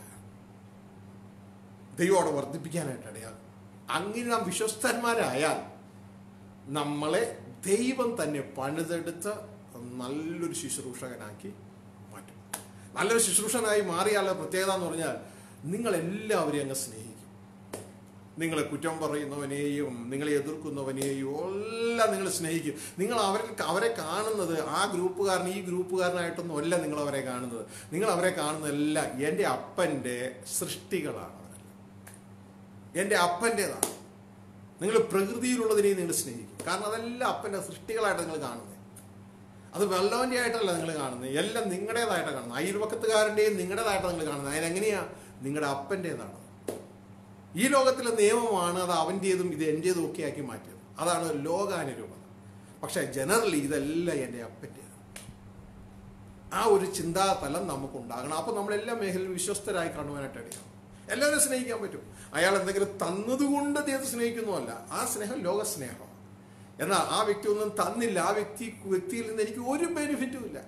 ദൈവം അവിടെ വർദ്ധിപ്പിക്കാനായിട്ട് ഇടയാകും അങ്ങനെ നാം വിശ്വസ്തന്മാരായാൽ നമ്മളെ ദൈവം തന്നെ പണിതെടുത്ത് നല്ലൊരു ശുശ്രൂഷകനാക്കി മാറ്റും നല്ലൊരു ശുശ്രൂഷകനായി മാറിയാലുള്ള പ്രത്യേകത എന്ന് പറഞ്ഞാൽ നിങ്ങൾ എല്ലാവരെയും അങ്ങ് സ്നേഹിക്കും നിങ്ങളെ കുറ്റം പറയുന്നവനെയും നിങ്ങളെ എതിർക്കുന്നവനെയും എല്ലാം നിങ്ങൾ സ്നേഹിക്കും നിങ്ങൾ അവരെ അവരെ കാണുന്നത് ആ ഗ്രൂപ്പുകാരൻ ഈ ഗ്രൂപ്പുകാരനായിട്ടൊന്നും അല്ല നിങ്ങൾ അവരെ കാണുന്നത് നിങ്ങൾ അവരെ കാണുന്നതെല്ലാം എൻ്റെ അപ്പൻ്റെ സൃഷ്ടികളാണ് എൻ്റെ അപ്പൻ്റെതാണ് നിങ്ങൾ പ്രകൃതിയിലുള്ളതിനെയും നിങ്ങൾ സ്നേഹിക്കും കാരണം അതെല്ലാം അപ്പൻ്റെ സൃഷ്ടികളായിട്ട് നിങ്ങൾ കാണുന്നത് അത് വെള്ളവൻ്റെ ആയിട്ടല്ല നിങ്ങൾ കാണുന്നത് എല്ലാം നിങ്ങളുടേതായിട്ടാണ് കാണുന്നത് അയൽവക്കത്തുകാരൻ്റെയും നിങ്ങളുടേതായിട്ട് നിങ്ങൾ കാണുന്നത് അതിനെങ്ങനെയാ നിങ്ങളുടെ അപ്പൻ്റേതാണ് ഈ ലോകത്തിലെ നിയമമാണ് അത് അവൻ്റേതും ഇത് എൻ്റേതും ഒക്കെ ആക്കി മാറ്റിയത് അതാണ് ലോകാനുരൂപത പക്ഷേ ജനറലി ഇതെല്ലാം എൻ്റെ അപ്പൻ്റേതാണ് ആ ഒരു ചിന്താതലം നമുക്കുണ്ടാകണം അപ്പോൾ നമ്മളെല്ലാ മേഖലയിലും വിശ്വസ്തരായി കാണുവാനായിട്ട് അടിയാം എല്ലാവരും സ്നേഹിക്കാൻ പറ്റും അയാൾ എന്തെങ്കിലും തന്നതുകൊണ്ട് അദ്ദേഹത്തെ സ്നേഹിക്കുന്നതല്ല ആ സ്നേഹം ലോക സ്നേഹം എന്നാൽ ആ വ്യക്തി ഒന്നും തന്നില്ല ആ വ്യക്തി വ്യക്തിയിൽ നിന്ന് എനിക്ക് ഒരു ബെനിഫിറ്റും ഇല്ല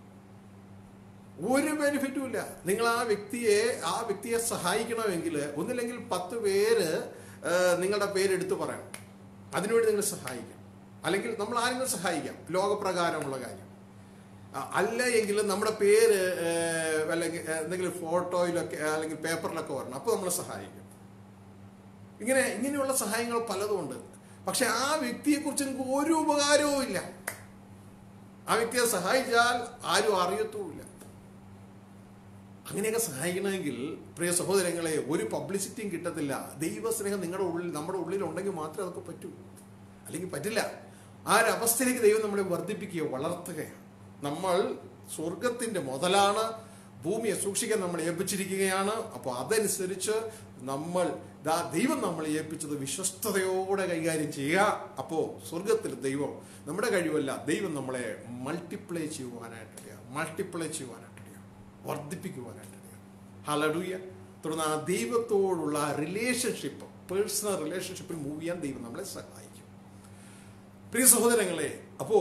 ഒരു ബെനിഫിറ്റും ഇല്ല നിങ്ങൾ ആ വ്യക്തിയെ ആ വ്യക്തിയെ സഹായിക്കണമെങ്കിൽ ഒന്നില്ലെങ്കിൽ പത്ത് പേര് ആ, നിങ്ങളുടെ പേരെടുത്ത് പറയണം അതിനുവേണ്ടി നിങ്ങൾ സഹായിക്കണം അല്ലെങ്കിൽ നമ്മൾ ആരെങ്കിലും സഹായിക്കാം ലോകപ്രകാരമുള്ള കാര്യം ആ, അല്ല എങ്കിൽ നമ്മുടെ പേര് ഏ, അല്ലെങ്കിൽ എന്തെങ്കിലും ഫോട്ടോയിലൊക്കെ അല്ലെങ്കിൽ പേപ്പറിലൊക്കെ വരണം അപ്പോൾ നമ്മൾ സഹായിക്കും ഇങ്ങനെ ഇങ്ങനെയുള്ള സഹായങ്ങൾ പലതും ഉണ്ട് പക്ഷെ ആ വ്യക്തിയെക്കുറിച്ച് നിങ്ങൾക്ക് ഒരു ഉപകാരവും ഇല്ല ആ വ്യക്തിയെ സഹായിച്ചാൽ ആരും അറിയത്തുമില്ല അങ്ങനെയൊക്കെ സഹായിക്കണമെങ്കിൽ പ്രിയ സഹോദരങ്ങളെ ഒരു പബ്ലിസിറ്റിയും കിട്ടത്തില്ല ദൈവസ്നേഹം നിങ്ങളുടെ ഉള്ളിൽ നമ്മുടെ ഉള്ളിൽ ഉണ്ടെങ്കിൽ മാത്രമേ അതൊക്കെ പറ്റൂ അല്ലെങ്കിൽ പറ്റില്ല ആ ഒരു അവസ്ഥയിലേക്ക് ദൈവം നമ്മളെ വർദ്ധിപ്പിക്കുകയോ വളർത്തുകയാണ് നമ്മൾ സ്വർഗത്തിന്റെ മുതലാണ് ഭൂമിയെ സൂക്ഷിക്കാൻ നമ്മൾ ഏൽപ്പിച്ചിരിക്കുകയാണ് അപ്പോൾ അതനുസരിച്ച് നമ്മൾ ദാ ദൈവം നമ്മളെ ഏൽപ്പിച്ചത് വിശ്വസ്തയോടെ കൈകാര്യം ചെയ്യുക അപ്പോൾ സ്വർഗത്തിൽ ദൈവം നമ്മുടെ കഴിവല്ല ദൈവം നമ്മളെ മൾട്ടിപ്ലൈ ചെയ്യുവാനായിട്ടില്ല മൾട്ടിപ്ലൈ ചെയ്യുവാനായിട്ടില്ല വർദ്ധിപ്പിക്കുവാനായിട്ടില്ല ഹലഡൂയ തുടർന്ന് ആ ദൈവത്തോടുള്ള റിലേഷൻഷിപ്പ് പേഴ്സണൽ റിലേഷൻഷിപ്പിൽ മൂവ് ചെയ്യാൻ ദൈവം നമ്മളെ സഹായിക്കും പ്രിയ സഹോദരങ്ങളെ അപ്പോ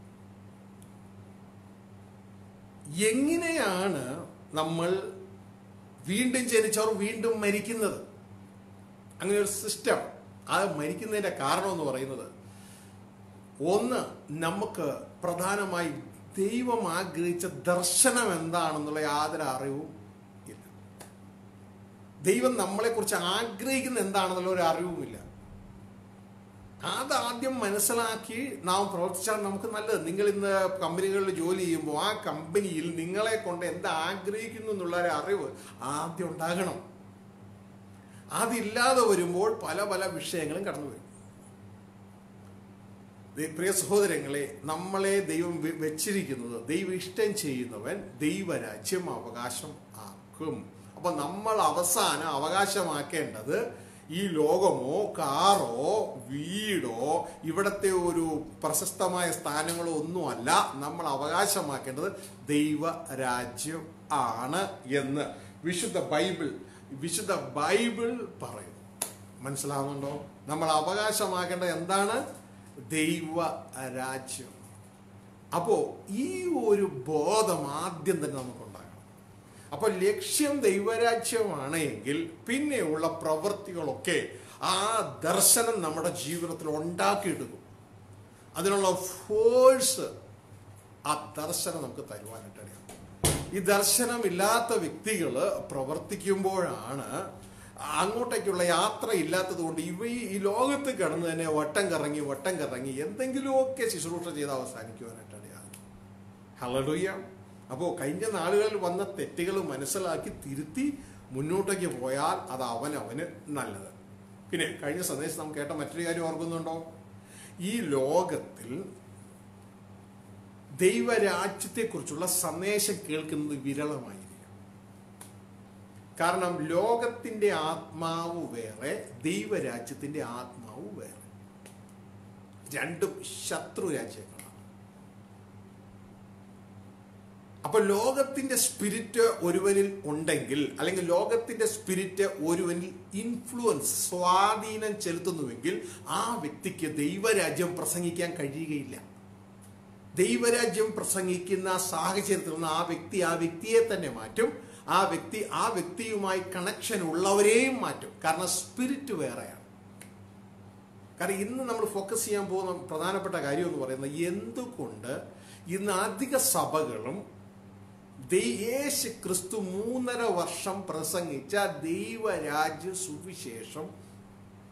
എങ്ങനെയാണ് നമ്മൾ വീണ്ടും ജനിച്ചവർ വീണ്ടും മരിക്കുന്നത് അങ്ങനെ ഒരു സിസ്റ്റം അത് മരിക്കുന്നതിന്റെ കാരണം എന്ന് പറയുന്നത് ഒന്ന് നമുക്ക് പ്രധാനമായി ദൈവം ആഗ്രഹിച്ച ദർശനം എന്താണെന്നുള്ള യാതൊരു അറിവും ഇല്ല ദൈവം നമ്മളെക്കുറിച്ച് ആഗ്രഹിക്കുന്ന എന്താണെന്നുള്ള ഒരു അറിവുമില്ല അതാദ്യം മനസ്സിലാക്കി നാം പ്രവർത്തിച്ചാൽ നമുക്ക് നല്ലത് നിങ്ങൾ ഇന്ന് കമ്പനികളിൽ ജോലി ചെയ്യുമ്പോൾ ആ കമ്പനിയിൽ നിങ്ങളെ കൊണ്ട് എന്ത് ആഗ്രഹിക്കുന്നു എന്നുള്ള ഒരു അറിവ് ആദ്യം ഉണ്ടാകണം അതില്ലാതെ വരുമ്പോൾ പല പല വിഷയങ്ങളും കടന്നു വരും ദേ- പ്രിയ സഹോദരങ്ങളെ നമ്മളെ ദൈവം വെ- വെച്ചിരിക്കുന്നത് ദൈവം ഇഷ്ടം ചെയ്യുന്നവൻ ദൈവരാജ്യം അവകാശം ആക്കും അപ്പൊ നമ്മൾ അവസാനം അവകാശമാക്കേണ്ടത് ഈ ലോകമോ കാറോ വീടോ ഇവിടത്തെ ഒരു പ്രശസ്തമായ സ്ഥാനങ്ങളോ ഒന്നുമല്ല നമ്മൾ അവകാശമാക്കേണ്ടത് ദൈവരാജ്യം ആണ് എന്ന് വിശുദ്ധ ബൈബിൾ വിശുദ്ധ ബൈബിൾ പറയുന്നു മനസ്സിലാവുന്നുണ്ടോ നമ്മൾ അവകാശമാക്കേണ്ടത് എന്താണ് ദൈവ രാജ്യം അപ്പോ ഈ ഒരു ബോധം ആദ്യം തന്നെ നമുക്കുണ്ടാകണം അപ്പൊ ലക്ഷ്യം ദൈവരാജ്യമാണ് എങ്കിൽ പിന്നെയുള്ള പ്രവൃത്തികളൊക്കെ ആ ദർശനം നമ്മുടെ ജീവിതത്തിൽ ഉണ്ടാക്കിയെടുക്കും അതിനുള്ള ഫോഴ്സ് ആ ദർശനം നമുക്ക് തരുവാനായിട്ട് ഇടയാകും ഈ ദർശനമില്ലാത്ത വ്യക്തികൾ പ്രവർത്തിക്കുമ്പോഴാണ് അങ്ങോട്ടേക്കുള്ള യാത്ര ഇല്ലാത്തത് കൊണ്ട് ഇവ ഈ ഈ ലോകത്ത് കിടന്ന് തന്നെ വട്ടം കറങ്ങി വട്ടം കറങ്ങി എന്തെങ്കിലുമൊക്കെ ശുശ്രൂഷ ചെയ്ത് അവസാനിക്കുവാനായിട്ടാണ് യാതൊരു ഹലഡുയ്യ അപ്പോൾ കഴിഞ്ഞ നാളുകളിൽ വന്ന തെറ്റുകൾ മനസ്സിലാക്കി തിരുത്തി മുന്നോട്ടേക്ക് പോയാൽ അത് അവനവന് നല്ലത് പിന്നെ കഴിഞ്ഞ സന്ദേശം നാം കേട്ട മറ്റൊരു കാര്യം ഓർക്കുന്നുണ്ടോ ഈ ലോകത്തിൽ ദൈവരാജ്യത്തെക്കുറിച്ചുള്ള സന്ദേശം കേൾക്കുന്നത് വിരളമായിരിക്കും കാരണം ലോകത്തിന്റെ ആത്മാവ് വേറെ ദൈവരാജ്യത്തിന്റെ ആത്മാവ് വേറെ രണ്ടും ശത്രു രാജ്യങ്ങളാണ് അപ്പൊ ലോകത്തിന്റെ സ്പിരിറ്റ് ഒരുവനിൽ ഉണ്ടെങ്കിൽ അല്ലെങ്കിൽ ലോകത്തിന്റെ സ്പിരിറ്റ് ഒരുവനിൽ ഇൻഫ്ലുവൻസ് സ്വാധീനം ചെലുത്തുന്നുവെങ്കിൽ ആ വ്യക്തിക്ക് ദൈവരാജ്യം പ്രസംഗിക്കാൻ കഴിയുകയില്ല ദൈവരാജ്യം പ്രസംഗിക്കുന്ന സാഹചര്യത്തിൽ നിന്ന് ആ വ്യക്തി ആ വ്യക്തിയെ തന്നെ മാറ്റും ആ വ്യക്തി ആ വ്യക്തിയുമായി കണക്ഷൻ ഉള്ളവരെയും മാറ്റും കാരണം സ്പിരിറ്റ് വേറെയാണ് കാരണം ഇന്ന് നമ്മൾ ഫോക്കസ് ചെയ്യാൻ പോകുന്ന പ്രധാനപ്പെട്ട കാര്യം എന്ന് പറയുന്നത് എന്തുകൊണ്ട് ഇന്ന് അധിക സഭകളും ദൈ- യേശു ക്രിസ്തു മൂന്നര വർഷം പ്രസംഗിച്ച ദൈവരാജ്യ സുവിശേഷം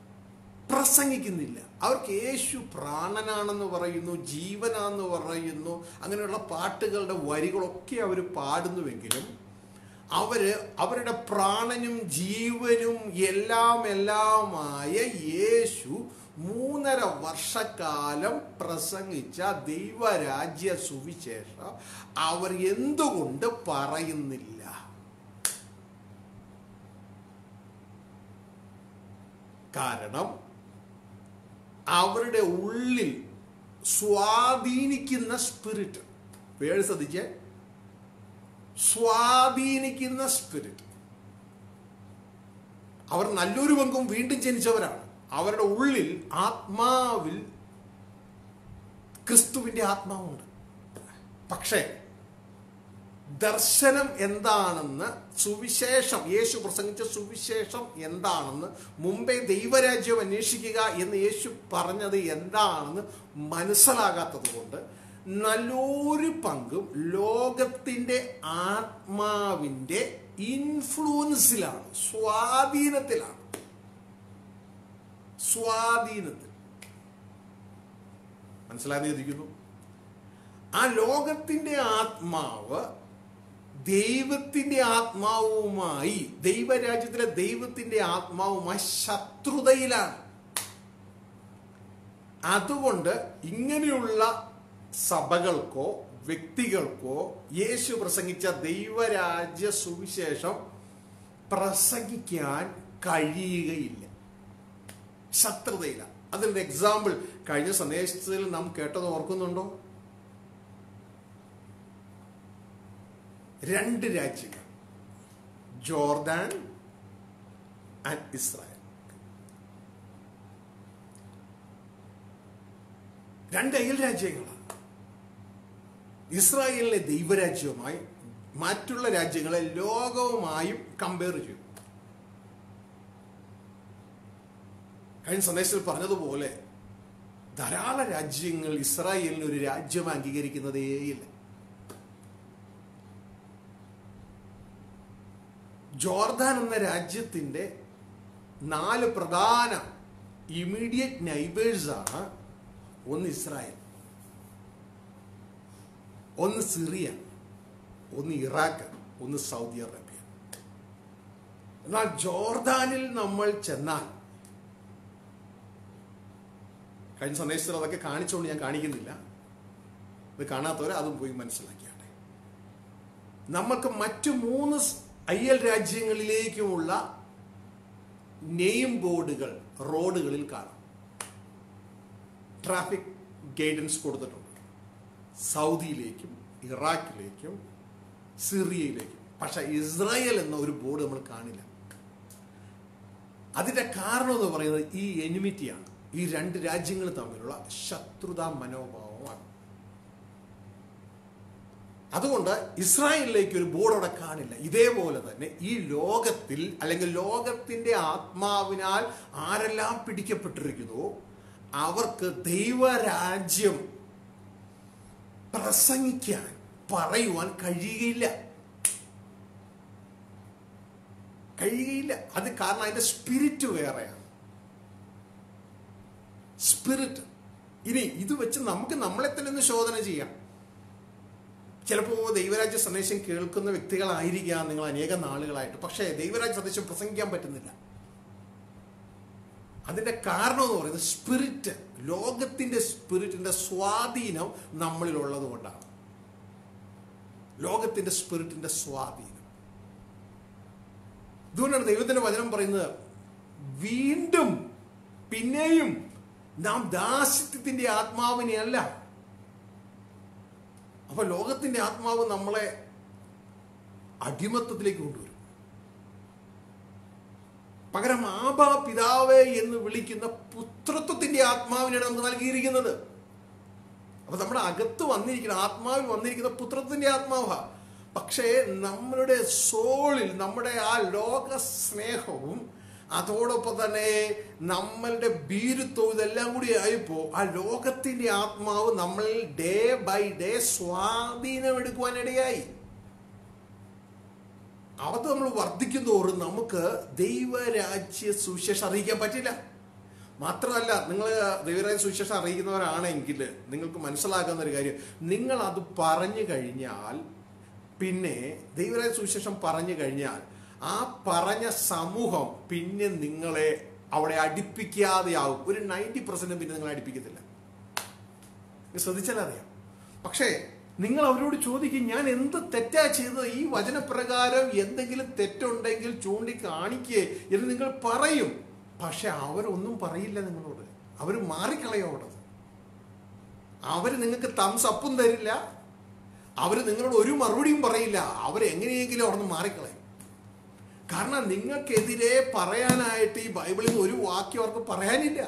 പ്രസംഗിക്കുന്നില്ല അവർക്ക് യേശു പ്രാണനാണെന്ന് പറയുന്നു ജീവനാണെന്ന് പറയുന്നു അങ്ങനെയുള്ള പാട്ടുകളുടെ വരികളൊക്കെ അവർ പാടുന്നുവെങ്കിലും അവര് അവരുടെ പ്രാണനും ജീവനും എല്ലാം എല്ലാമായ യേശു മൂന്നര വർഷക്കാലം പ്രസംഗിച്ച ദൈവരാജ്യ സുവിശേഷം അവർ എന്തുകൊണ്ട് പറയുന്നില്ല കാരണം അവരുടെ ഉള്ളിൽ സ്വാധീനിക്കുന്ന സ്പിരിറ്റ് പേര് ശ്രദ്ധിച്ചേ സ്വാധീനിക്കുന്ന സ്പിരിറ്റ് അവർ നല്ലൊരു പങ്കും വീണ്ടും ജനിച്ചവരാണ് അവരുടെ ഉള്ളിൽ ആത്മാവിൽ ക്രിസ്തുവിന്റെ ആത്മാവുണ്ട് പക്ഷേ ദർശനം എന്താണെന്ന് സുവിശേഷം യേശു പ്രസംഗിച്ച സുവിശേഷം എന്താണെന്ന് മുമ്പേ ദൈവരാജ്യം അന്വേഷിക്കുക എന്ന് യേശു പറഞ്ഞത് എന്താണെന്ന് മനസ്സിലാകാത്തത് കൊണ്ട് നല്ലൊരു പങ്കും ലോകത്തിൻ്റെ ആത്മാവിൻ്റെ ഇൻഫ്ലുവൻസിലാണ് സ്വാധീനത്തിലാണ് സ്വാധീനത്തിൽ മനസ്സിലായെന്ന് ചോദിക്കുന്നു ആ ലോകത്തിന്റെ ആത്മാവ് ദൈവത്തിന്റെ ആത്മാവുമായി ദൈവരാജ്യത്തിലെ ദൈവത്തിന്റെ ആത്മാവുമായി ശത്രുതയിലാണ് അതുകൊണ്ട് ഇങ്ങനെയുള്ള സഭകൾക്കോ വ്യക്തികൾക്കോ യേശു പ്രസംഗിച്ച ദൈവരാജ്യ സുവിശേഷം പ്രസംഗിക്കാൻ കഴിയുകയില്ല ശത്രുതയില്ല അതിൻ്റെ എക്സാമ്പിൾ കഴിഞ്ഞ സന്ദേശത്തിൽ നാം കേട്ടത് ഓർക്കുന്നുണ്ടോ രണ്ട് രാജ്യങ്ങൾ ജോർദാൻ ആൻഡ് ഇസ്രായേൽ രണ്ട് അയൽ രാജ്യങ്ങളാണ് ഇസ്രായേലിനെ ദൈവരാജ്യവുമായി മറ്റുള്ള രാജ്യങ്ങളെ ലോകവുമായും കമ്പയർ ചെയ്തു കഴിഞ്ഞ സന്ദേശത്തിൽ പറഞ്ഞതുപോലെ ധാരാളം രാജ്യങ്ങൾ ഇസ്രായേലിന് ഒരു രാജ്യം അംഗീകരിക്കുന്നതേയില്ല ജോർദാൻ എന്ന രാജ്യത്തിൻ്റെ നാല് പ്രധാന ഇമീഡിയറ്റ് നൈബേഴ്സാണ് ഒന്ന് ഇസ്രായേൽ ഒന്ന് സിറിയ ഒന്ന് ഇറാഖ് ഒന്ന് സൗദി അറേബ്യ എന്നാൽ ജോർദാനിൽ നമ്മൾ ചെന്നാൽ കഴിഞ്ഞ സന്ദേശത്തിൽ അതൊക്കെ കാണിച്ചുകൊണ്ട് ഞാൻ കാണിക്കുന്നില്ല ഇത് കാണാത്തവരെ അതും പോയി മനസ്സിലാക്കിയാട്ടെ നമുക്ക് മറ്റു മൂന്ന് അയ്യൽ രാജ്യങ്ങളിലേക്കുമുള്ള നെയിം ബോർഡുകൾ റോഡുകളിൽ കാണാം ട്രാഫിക് ഗൈഡൻസ് കൊടുത്തിട്ടുണ്ട് സൗദിയിലേക്കും ഇറാഖിലേക്കും സിറിയയിലേക്കും പക്ഷെ ഇസ്രായേൽ എന്ന ഒരു ബോർഡ് നമ്മൾ കാണില്ല അതിന്റെ കാരണം എന്ന് പറയുന്നത് ഈ എനിമിറ്റിയാണ് ഈ രണ്ട് രാജ്യങ്ങൾ തമ്മിലുള്ള ശത്രുതാ മനോഭാവമാണ് അതുകൊണ്ട് ഇസ്രായേലിലേക്ക് ഒരു ബോർഡ് അവിടെ കാണില്ല ഇതേപോലെ തന്നെ ഈ ലോകത്തിൽ അല്ലെങ്കിൽ ലോകത്തിന്റെ ആത്മാവിനാൽ ആരെല്ലാം പിടിക്കപ്പെട്ടിരിക്കുന്നുവോ അവർക്ക് ദൈവരാജ്യം പ്രസംഗിക്കാൻ പറയുവാൻ കഴിയുകയില്ല കഴിയുകയില്ല അത് കാരണം അതിന്റെ സ്പിരിറ്റ് വേറെയാണ് സ്പിരിറ്റ് ഇനി ഇത് വെച്ച് നമുക്ക് നമ്മളെ തന്നെ ഒന്ന് ശോധന ചെയ്യാം ചിലപ്പോൾ ദൈവരാജ്യ സന്ദേശം കേൾക്കുന്ന വ്യക്തികളായിരിക്കാം നിങ്ങൾ അനേക നാളുകളായിട്ട് പക്ഷേ ദൈവരാജ്യ സന്ദേശം പ്രസംഗിക്കാൻ പറ്റുന്നില്ല അതിന്റെ കാരണം എന്ന് പറയുന്നത് സ്പിരിറ്റ് ലോകത്തിന്റെ സ്പിരിറ്റിന്റെ സ്വാധീനം നമ്മളിലുള്ളത് കൊണ്ടാണ് ലോകത്തിന്റെ സ്പിരിറ്റിന്റെ സ്വാധീനം ഇതുകൊണ്ടാണ് ദൈവത്തിന്റെ വചനം പറയുന്നത് വീണ്ടും പിന്നെയും നാം ദാസ്യത്തിന്റെ ആത്മാവിനെ അല്ല അപ്പൊ ലോകത്തിന്റെ ആത്മാവ് നമ്മളെ അടിമത്തത്തിലേക്ക് കൊണ്ടുവരും പകരം ആബാ പിതാവേ എന്ന് വിളിക്കുന്ന പുത്രത്വത്തിന്റെ ആത്മാവിനാണ് നമുക്ക് നൽകിയിരിക്കുന്നത് അപ്പൊ നമ്മുടെ അകത്ത് വന്നിരിക്കുന്ന ആത്മാവിൽ വന്നിരിക്കുന്ന പുത്രത്തിന്റെ ആത്മാവ പക്ഷേ നമ്മളുടെ സോളിൽ നമ്മുടെ ആ ലോക സ്നേഹവും അതോടൊപ്പം തന്നെ നമ്മളുടെ ഭീരുത്വവും ഇതെല്ലാം കൂടി ആയപ്പോൾ ആ ലോകത്തിന്റെ ആത്മാവ് നമ്മളിൽ ഡേ ബൈ ഡേ സ്വാധീനം എടുക്കുവാനിടയായി അവത് നമ്മൾ വർദ്ധിക്കും തോറും നമുക്ക് ദൈവരാജ്യ സുവിശേഷം അറിയിക്കാൻ പറ്റില്ല മാത്രമല്ല നിങ്ങൾ ദൈവരായ സുവിശേഷം അറിയിക്കുന്നവരാണെങ്കിൽ നിങ്ങൾക്ക് മനസ്സിലാക്കുന്ന ഒരു കാര്യം നിങ്ങൾ അത് പറഞ്ഞു കഴിഞ്ഞാൽ പിന്നെ ദൈവരായ സുവിശേഷം പറഞ്ഞു കഴിഞ്ഞാൽ ആ പറഞ്ഞ സമൂഹം പിന്നെ നിങ്ങളെ അവിടെ അടുപ്പിക്കാതെയാവും ഒരു നയൻറ്റി പെർസെൻറ്റും പിന്നെ നിങ്ങളെ അടുപ്പിക്കത്തില്ല ഇത് ശ്രദ്ധിച്ചാൽ അറിയാം പക്ഷേ നിങ്ങൾ അവരോട് ചോദിക്കും ഞാൻ എന്ത് തെറ്റാ ചെയ്തത് ഈ വചനപ്രകാരം എന്തെങ്കിലും തെറ്റുണ്ടെങ്കിൽ ചൂണ്ടിക്കാണിക്കേ എന്ന് നിങ്ങൾ പറയും പക്ഷെ അവരൊന്നും പറയില്ല നിങ്ങളോട് അവർ മാറിക്കളയും അവിടെ അവർ നിങ്ങൾക്ക് തംസ് അപ്പും തരില്ല അവർ നിങ്ങളോട് ഒരു മറുപടിയും പറയില്ല അവരെങ്ങനെയെങ്കിലും അവിടെ നിന്ന് മാറിക്കളയും കാരണം നിങ്ങൾക്കെതിരെ പറയാനായിട്ട് ഈ ബൈബിളിൽ നിന്ന് ഒരു വാക്യം അവർക്ക് പറയാനില്ല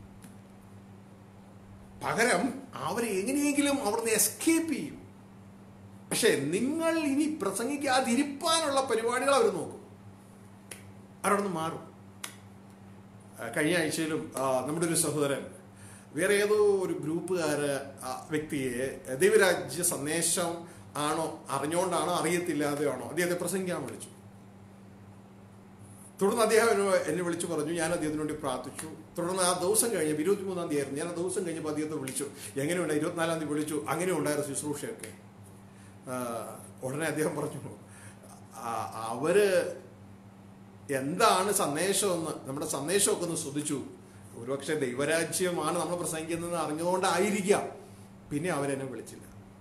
പകരം അവരെ എങ്ങനെയെങ്കിലും അവിടുന്ന് എസ്കേപ്പ് ചെയ്യും പക്ഷെ നിങ്ങൾ ഇനി പ്രസംഗിക്കാതിരിപ്പാനുള്ള പരിപാടികൾ അവർ നോക്കും അവരവിടെ നിന്ന് മാറും ആ, കഴിഞ്ഞ ആഴ്ചയിലും ആ, നമ്മുടെ ഒരു സഹോദരൻ വേറെ ഏതോ ഒരു ഗ്രൂപ്പുകാര് ആ വ്യക്തിയെ ദൈവരാജ്യ സന്ദേശം ആണോ അറിഞ്ഞുകൊണ്ടാണോ അറിയത്തില്ലാതെയാണോ അദ്ദേഹത്തെ പ്രസംഗിക്കാൻ വിളിച്ചു തുടർന്ന് അദ്ദേഹം എന്നെ- എന്നെ വിളിച്ചു പറഞ്ഞു ഞാൻ അദ്ദേഹത്തിന് വേണ്ടി പ്രാർത്ഥിച്ചു തുടർന്ന് ആ ദിവസം കഴിഞ്ഞ് ഇരുപത്തിമൂന്നാം തീയതി ആയിരുന്നു ഞാൻ ആ ദിവസം കഴിഞ്ഞപ്പോൾ അദ്ദേഹത്തെ വിളിച്ചു എങ്ങനെയുണ്ട് ഇരുപത്തിനാലാം തീയതി വിളിച്ചു അങ്ങനെ ഉണ്ടായിരുന്നു ശുശ്രൂഷയൊക്കെ ആ, ഉടനെ അദ്ദേഹം പറഞ്ഞു "ആ, അവര് എന്താണ് സന്ദേശമെന്ന് നമ്മുടെ സന്ദേശമൊക്കെ ഒന്ന് ശ്രദ്ധിച്ചു ഒരുപക്ഷെ ദൈവരാജ്യമാണ് നമ്മൾ പ്രസംഗിക്കുന്നതെന്ന് അറിഞ്ഞുകൊണ്ടായിരിക്കാം പിന്നെ അവരെന്നെ വിളിച്ചില്ല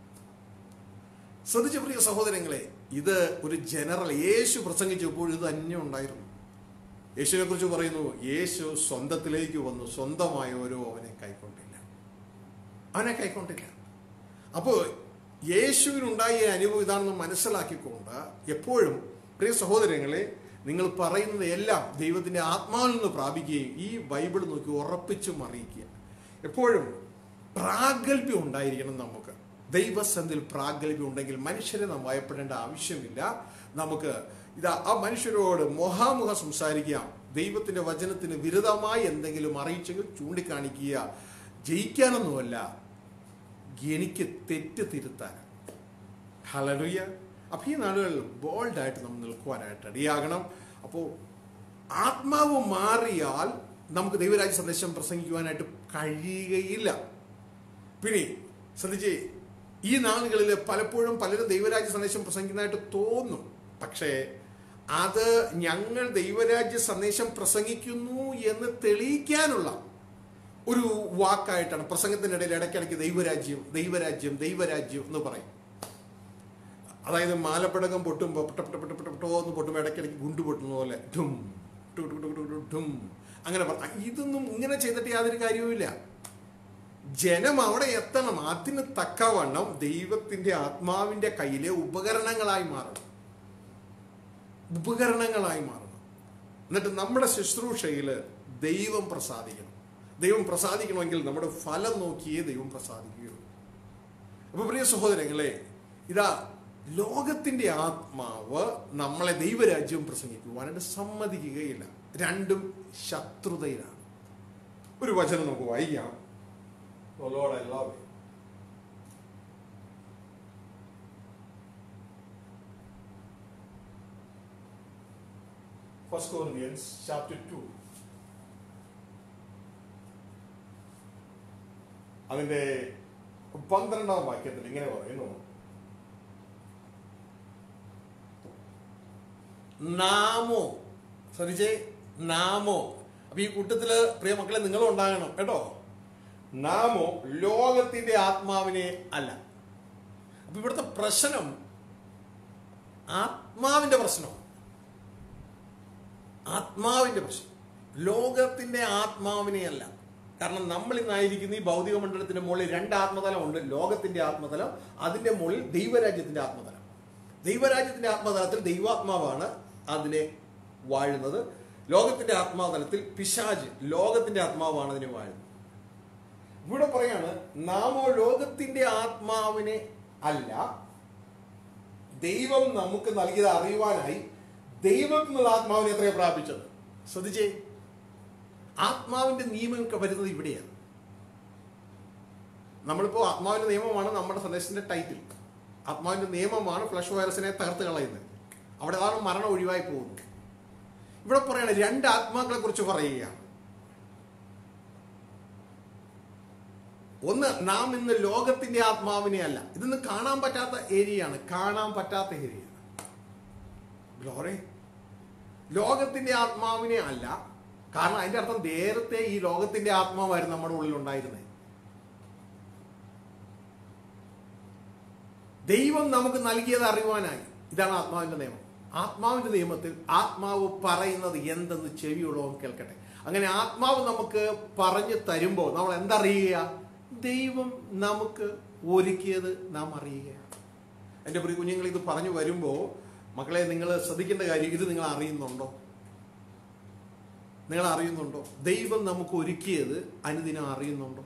ശ്രദ്ധിച്ച പ്രിയ സഹോദരങ്ങളെ ഇത് ഒരു ജനറൽ യേശു പ്രസംഗിച്ചപ്പോൾ ഇത് തന്നെ ഉണ്ടായിരുന്നു യേശുവിനെ കുറിച്ച് പറയുന്നു യേശു സ്വന്തത്തിലേക്ക് വന്നു സ്വന്തമായോരോ അവനെ കൈക്കൊണ്ടില്ല അവനെ കൈക്കൊണ്ടില്ല അപ്പോൾ യേശുവിനുണ്ടായ ഈ അനുഭവം ഇതാണെന്ന് മനസ്സിലാക്കിക്കൊണ്ട് എപ്പോഴും പ്രിയ സഹോദരങ്ങളെ നിങ്ങൾ പറയുന്നത് എല്ലാം ദൈവത്തിൻ്റെ ആത്മാവിൽ നിന്ന് പ്രാപിക്കുകയും ഈ ബൈബിൾ നോക്കി ഉറപ്പിച്ചും അറിയിക്കുക എപ്പോഴും പ്രാഗൽഭ്യം ഉണ്ടായിരിക്കണം നമുക്ക് ദൈവസന്ധിൽ പ്രാഗൽഭ്യം ഉണ്ടെങ്കിൽ മനുഷ്യരെ നാം ഭയപ്പെടേണ്ട ആവശ്യമില്ല നമുക്ക് ഇതാ ആ മനുഷ്യരോട് മുഖാമുഖം സംസാരിക്കാം ദൈവത്തിന്റെ വചനത്തിന് വിരുദ്ധമായി എന്തെങ്കിലും അറിയിച്ചെങ്കിൽ ചൂണ്ടിക്കാണിക്കുക ജയിക്കാനൊന്നുമല്ല എനിക്ക് തെറ്റ് തിരുത്താൻ ഹലലുയ അപ്പം ഈ നാളുകളിൽ ബോൾഡായിട്ട് നമ്മൾ നിൽക്കുവാനായിട്ട് റെഡിയാകണം അപ്പോൾ ആത്മാവ് മാറിയാൽ നമുക്ക് ദൈവരാജ്യ സന്ദേശം പ്രസംഗിക്കുവാനായിട്ട് കഴിയുകയില്ല പിന്നെ ശ്രദ്ധിച്ചേ ഈ നാളുകളിൽ പലപ്പോഴും പലരും ദൈവരാജ്യ സന്ദേശം പ്രസംഗിക്കുന്നതായിട്ട് തോന്നും പക്ഷേ അത് ഞങ്ങൾ ദൈവരാജ്യ സന്ദേശം പ്രസംഗിക്കുന്നു എന്ന് തെളിയിക്കാനുള്ള ഒരു വാക്കായിട്ടാണ് പ്രസംഗത്തിൻ്റെ ഇടയിൽ ഇടയ്ക്കിടയ്ക്ക് ദൈവരാജ്യം ദൈവരാജ്യം ദൈവരാജ്യം എന്ന് പറയും അതായത് മാലപ്പടകം പൊട്ടുമ്പോൾ പൊട്ട പൊട്ട പൊട്ട പൊട്ട പൊട്ടോ എന്ന് പൊട്ടുമ്പോൾ ഇടയ്ക്കിടയ്ക്ക് ഗുണ്ടു പൊട്ടുന്ന പോലെ ഠും ടു ടു ടു ടു ടു ഠും അങ്ങനെ പറ ഇതൊന്നും ഇങ്ങനെ ചെയ്തിട്ട് യാതൊരു കാര്യവുമില്ല ജനം അവിടെ എത്തണം അതിന് തക്കവണ്ണം ദൈവത്തിന്റെ ആത്മാവിന്റെ കയ്യിലെ ഉപകരണങ്ങളായി മാറണം ഉപകരണങ്ങളായി മാറണം എന്നിട്ട് നമ്മുടെ ശുശ്രൂഷയിൽ ദൈവം പ്രസാദിക്കണം ദൈവം പ്രസാദിക്കണമെങ്കിൽ നമ്മുടെ ഫലം നോക്കിയേ ദൈവം പ്രസാദിക്കുകയുള്ളൂ അപ്പൊ പ്രിയ സഹോദരങ്ങളെ ഇതാ ലോകത്തിന്റെ ആത്മാവ് നമ്മളെ ദൈവരാജ്യം പ്രസംഗിക്കുവാനായിട്ട് സമ്മതിക്കുകയില്ല രണ്ടും ശത്രുതയിലാണ് ഒരു വചനം നമുക്ക് വായിക്കാം Oh Lord, I love you. First Corinthians chapter 2. അതിന്റെ പന്ത്രണ്ടാം വാക്യത്തിൽ ഇങ്ങനെ പറയുന്നു നാമോ ശ്രദ്ധിച്ചേ നാമോ അപ്പൊ ഈ കൂട്ടത്തില് പ്രിയ മക്കളെ നിങ്ങളും ഉണ്ടാകണം കേട്ടോ നാമോ ലോകത്തിന്റെ ആത്മാവിനെ അല്ല അപ്പൊ ഇവിടുത്തെ പ്രശ്നം ആത്മാവിന്റെ പ്രശ്നം ആത്മാവിന്റെ പ്രശ്നം ലോകത്തിന്റെ ആത്മാവിനെ അല്ല കാരണം നമ്മൾ ഇന്നായിരിക്കുന്ന ഈ ഭൗതിക മണ്ഡലത്തിന്റെ മുകളിൽ രണ്ട് ആത്മതലം ഉണ്ട് ലോകത്തിന്റെ ആത്മതലം അതിന്റെ മുകളിൽ ദൈവരാജ്യത്തിന്റെ ആത്മതലം ദൈവരാജ്യത്തിന്റെ ആത്മതലത്തിൽ ദൈവാത്മാവാണ് അതിനെ വാഴുന്നത് ലോകത്തിന്റെ ആത്മാതലത്തിൽ പിശാജ് ലോകത്തിന്റെ ആത്മാവാണ് അതിനെ വാഴുന്നത് ഇവിടെ പറയാണ് നാമോ ലോകത്തിന്റെ ആത്മാവിനെ അല്ല ദൈവം നമുക്ക് നൽകിയത് അറിയുവാനായി ദൈവത്തിൽ നിന്നുള്ള ആത്മാവിനെ എത്രയാണ് പ്രാപിച്ചത് ശ്രദ്ധിച്ചേ ആത്മാവിന്റെ നിയമം വരുന്നത് ഇവിടെയാണ് നമ്മളിപ്പോ ആത്മാവിന്റെ നിയമമാണ് നമ്മുടെ സന്ദേശത്തിന്റെ ടൈറ്റിൽ ആത്മാവിന്റെ നിയമമാണ് ഫ്ലഷ് വൈറസിനെ തകർത്ത് കളയുന്നത് അവിടെ അതാണ് മരണം ഒഴിവായി പോകുന്നത് ഇവിടെ പറയണ രണ്ട് ആത്മാക്കളെ കുറിച്ച് പറയുകയാണ് ഒന്ന് നാം ഇന്ന് ലോകത്തിന്റെ ആത്മാവിനെ അല്ല ഇതൊന്നും കാണാൻ പറ്റാത്ത ഏരിയയാണ് കാണാൻ പറ്റാത്ത ഏരിയ ഗ്ലോറി ലോകത്തിന്റെ ആത്മാവിനെ അല്ല കാരണം അതിന്റെ അർത്ഥം നേരത്തെ ഈ ലോകത്തിന്റെ ആത്മാവായിരുന്നു നമ്മുടെ ഉള്ളിൽ ഉണ്ടായിരുന്നത് ദൈവം നമുക്ക് നൽകിയത് അറിയുവാനായി ഇതാണ് ആത്മാവിന്റെ നിയമം ആത്മാവിന്റെ നിയമത്തിൽ ആത്മാവ് പറയുന്നത് എന്തെന്ന് ചെവിയുള്ളവൻ കേൾക്കട്ടെ അങ്ങനെ ആത്മാവ് നമുക്ക് പറഞ്ഞു തരുമ്പോൾ നമ്മൾ എന്തറിയുക ദൈവം നമുക്ക് ഒരുക്കിയത് നാം അറിയുകയാണ് എൻ്റെ പ്രിയ കുഞ്ഞുങ്ങൾ ഇത് പറഞ്ഞു വരുമ്പോൾ മക്കളെ നിങ്ങൾ ശ്രദ്ധിക്കേണ്ട കാര്യം ഇത് നിങ്ങൾ അറിയുന്നുണ്ടോ നിങ്ങൾ അറിയുന്നുണ്ടോ ദൈവം നമുക്ക് ഒരുക്കിയത് അനുദിനം അറിയുന്നുണ്ടോ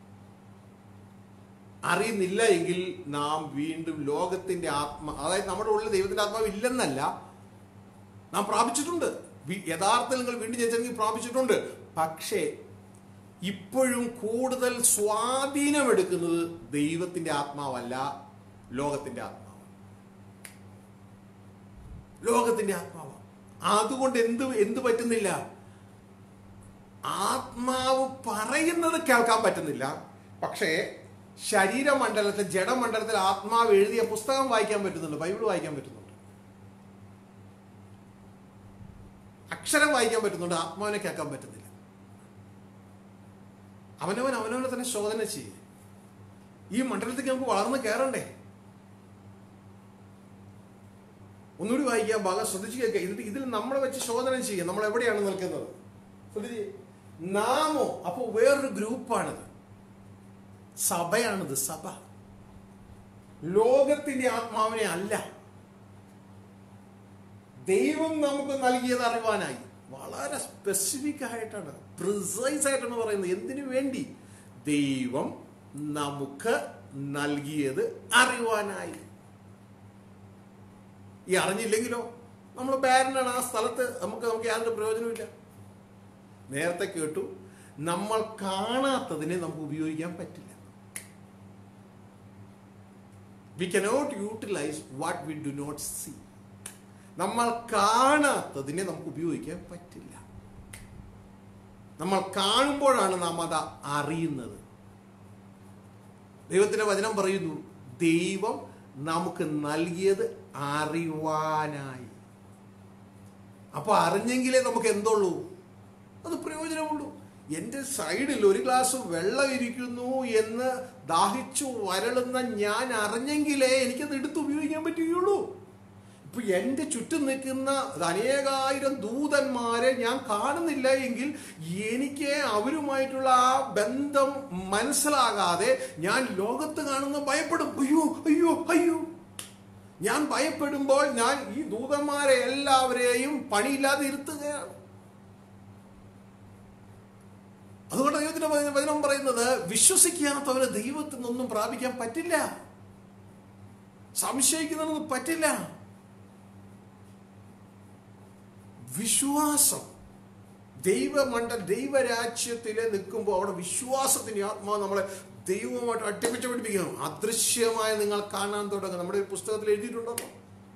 അറിയുന്നില്ല എങ്കിൽ നാം വീണ്ടും ലോകത്തിന്റെ ആത്മ അതായത് നമ്മുടെ ഉള്ളിൽ ദൈവത്തിന്റെ ആത്മാവ് ഇല്ലെന്നല്ല നാം പ്രാപിച്ചിട്ടുണ്ട് വി- യഥാർത്ഥത്തിൽ നിങ്ങൾ വീണ്ടും ജനിച്ചെങ്കിൽ പ്രാപിച്ചിട്ടുണ്ട് പക്ഷേ ഇപ്പോഴും കൂടുതൽ സ്വാധീനമെടുക്കുന്നത് ദൈവത്തിന്റെ ആത്മാവല്ല ലോകത്തിന്റെ ആത്മാവ് ലോകത്തിന്റെ ആത്മാവ് അതുകൊണ്ട് എന്ത് എന്ത് പറ്റുന്നില്ല ആത്മാവ് പറയുന്നത് കേൾക്കാൻ പറ്റുന്നില്ല പക്ഷേ ശരീരമണ്ഡലത്തിൽ ജഡമണ്ഡലത്തിൽ ആത്മാവ് എഴുതിയ പുസ്തകം വായിക്കാൻ പറ്റുന്നുണ്ട് ബൈബിൾ വായിക്കാൻ പറ്റുന്നുണ്ട് അക്ഷരം വായിക്കാൻ പറ്റുന്നുണ്ട് ആത്മാവിനെ കേൾക്കാൻ പറ്റുന്നില്ല അവനവൻ അവനവനെ തന്നെ ശോധന ചെയ്യും ഈ മണ്ഡലത്തേക്ക് നമുക്ക് വളർന്ന് കയറണ്ടേ ഒന്നുകൂടി വായിക്കാം ഭാഗം ശ്രദ്ധിച്ച് കേൾക്കുക ഇതിൽ ഇതിൽ നമ്മളെ വെച്ച് ശോധന ചെയ്യുക നമ്മൾ എവിടെയാണ് നിൽക്കുന്നത് ശ്രദ്ധിച്ച് നാമോ അപ്പോൾ വേറൊരു ഗ്രൂപ്പാണിത് സഭയാണിത് സഭ ലോകത്തിന്റെ ആത്മാവിനെ അല്ല ദൈവം നമുക്ക് നൽകിയത് അറിവാനായി വളരെ സ്പെസിഫിക് ആയിട്ടാണ് പ്രിസൈസ് ആയിട്ടാണ് പറയുന്നത് എന്തിനു വേണ്ടി ദൈവം നമുക്ക് നൽകിയത് അറിവാനായി ഈ അറിഞ്ഞില്ലെങ്കിലോ നമ്മൾ ബാരനാണ് ആ സ്ഥലത്ത് നമുക്ക് നമുക്ക് യാതൊരു പ്രയോജനമില്ല നേരത്തെ കേട്ടു നമ്മൾ കാണാത്തതിനെ നമുക്ക് ഉപയോഗിക്കാൻ പറ്റില്ല we cannot utilise what we do not see നമ്മൾ കാണാത്തതിനെ നമുക്ക് ഉപയോഗിക്കാൻ പറ്റില്ല നമ്മൾ കാണുമ്പോഴാണ് നാം അത് അറിയുന്നത് ദൈവത്തിന്റെ വചനം പറയുന്നു ദൈവം നമുക്ക് നൽകിയത് അറിവാനായി അപ്പൊ അറിഞ്ഞെങ്കിലേ നമുക്ക് എന്തുള്ളൂ അത് പ്രയോജനമുള്ളൂ എൻ്റെ സൈഡിൽ ഒരു ഗ്ലാസ് വെള്ളം ഇരിക്കുന്നു എന്ന് ദാഹിച്ചു വരളുന്ന ഞാൻ അറിഞ്ഞെങ്കിലേ എനിക്കത് എടുത്ത് ഉപയോഗിക്കാൻ പറ്റുകയുള്ളൂ ഇപ്പൊ എൻ്റെ ചുറ്റും നിൽക്കുന്ന അനേകായിരം ദൂതന്മാരെ ഞാൻ കാണുന്നില്ല എങ്കിൽ എനിക്ക് അവരുമായിട്ടുള്ള ആ ബന്ധം മനസ്സിലാകാതെ ഞാൻ ലോകത്ത് കാണുന്ന ഭയപ്പെടും അയ്യോ അയ്യോ അയ്യോ ഞാൻ ഭയപ്പെടുമ്പോൾ ഞാൻ ഈ ദൂതന്മാരെ എല്ലാവരെയും പണിയില്ലാതെ ഇരുത്തുകയാണ് അതുകൊണ്ട് ദൈവത്തിന്റെ വചനം- വചനം പറയുന്നത് വിശ്വസിക്കാത്തവന് ദൈവത്തിൽ നിന്നൊന്നും പ്രാപിക്കാൻ പറ്റില്ല സംശയിക്കുന്നതൊന്നും പറ്റില്ല വിശ്വാസം ദൈവമണ്ഡ ദൈവരാജ്യത്തിൽ നിൽക്കുമ്പോൾ അവിടെ വിശ്വാസത്തിന്റെ ആത്മാവ് നമ്മളെ ദൈവവുമായിട്ട് അട്ടിപ്പിച്ച് പഠിപ്പിക്കണം അദൃശ്യമായി നിങ്ങൾ കാണാൻ തുടങ്ങും നമ്മുടെ ഒരു പുസ്തകത്തിൽ എഴുതിയിട്ടുണ്ടല്ലോ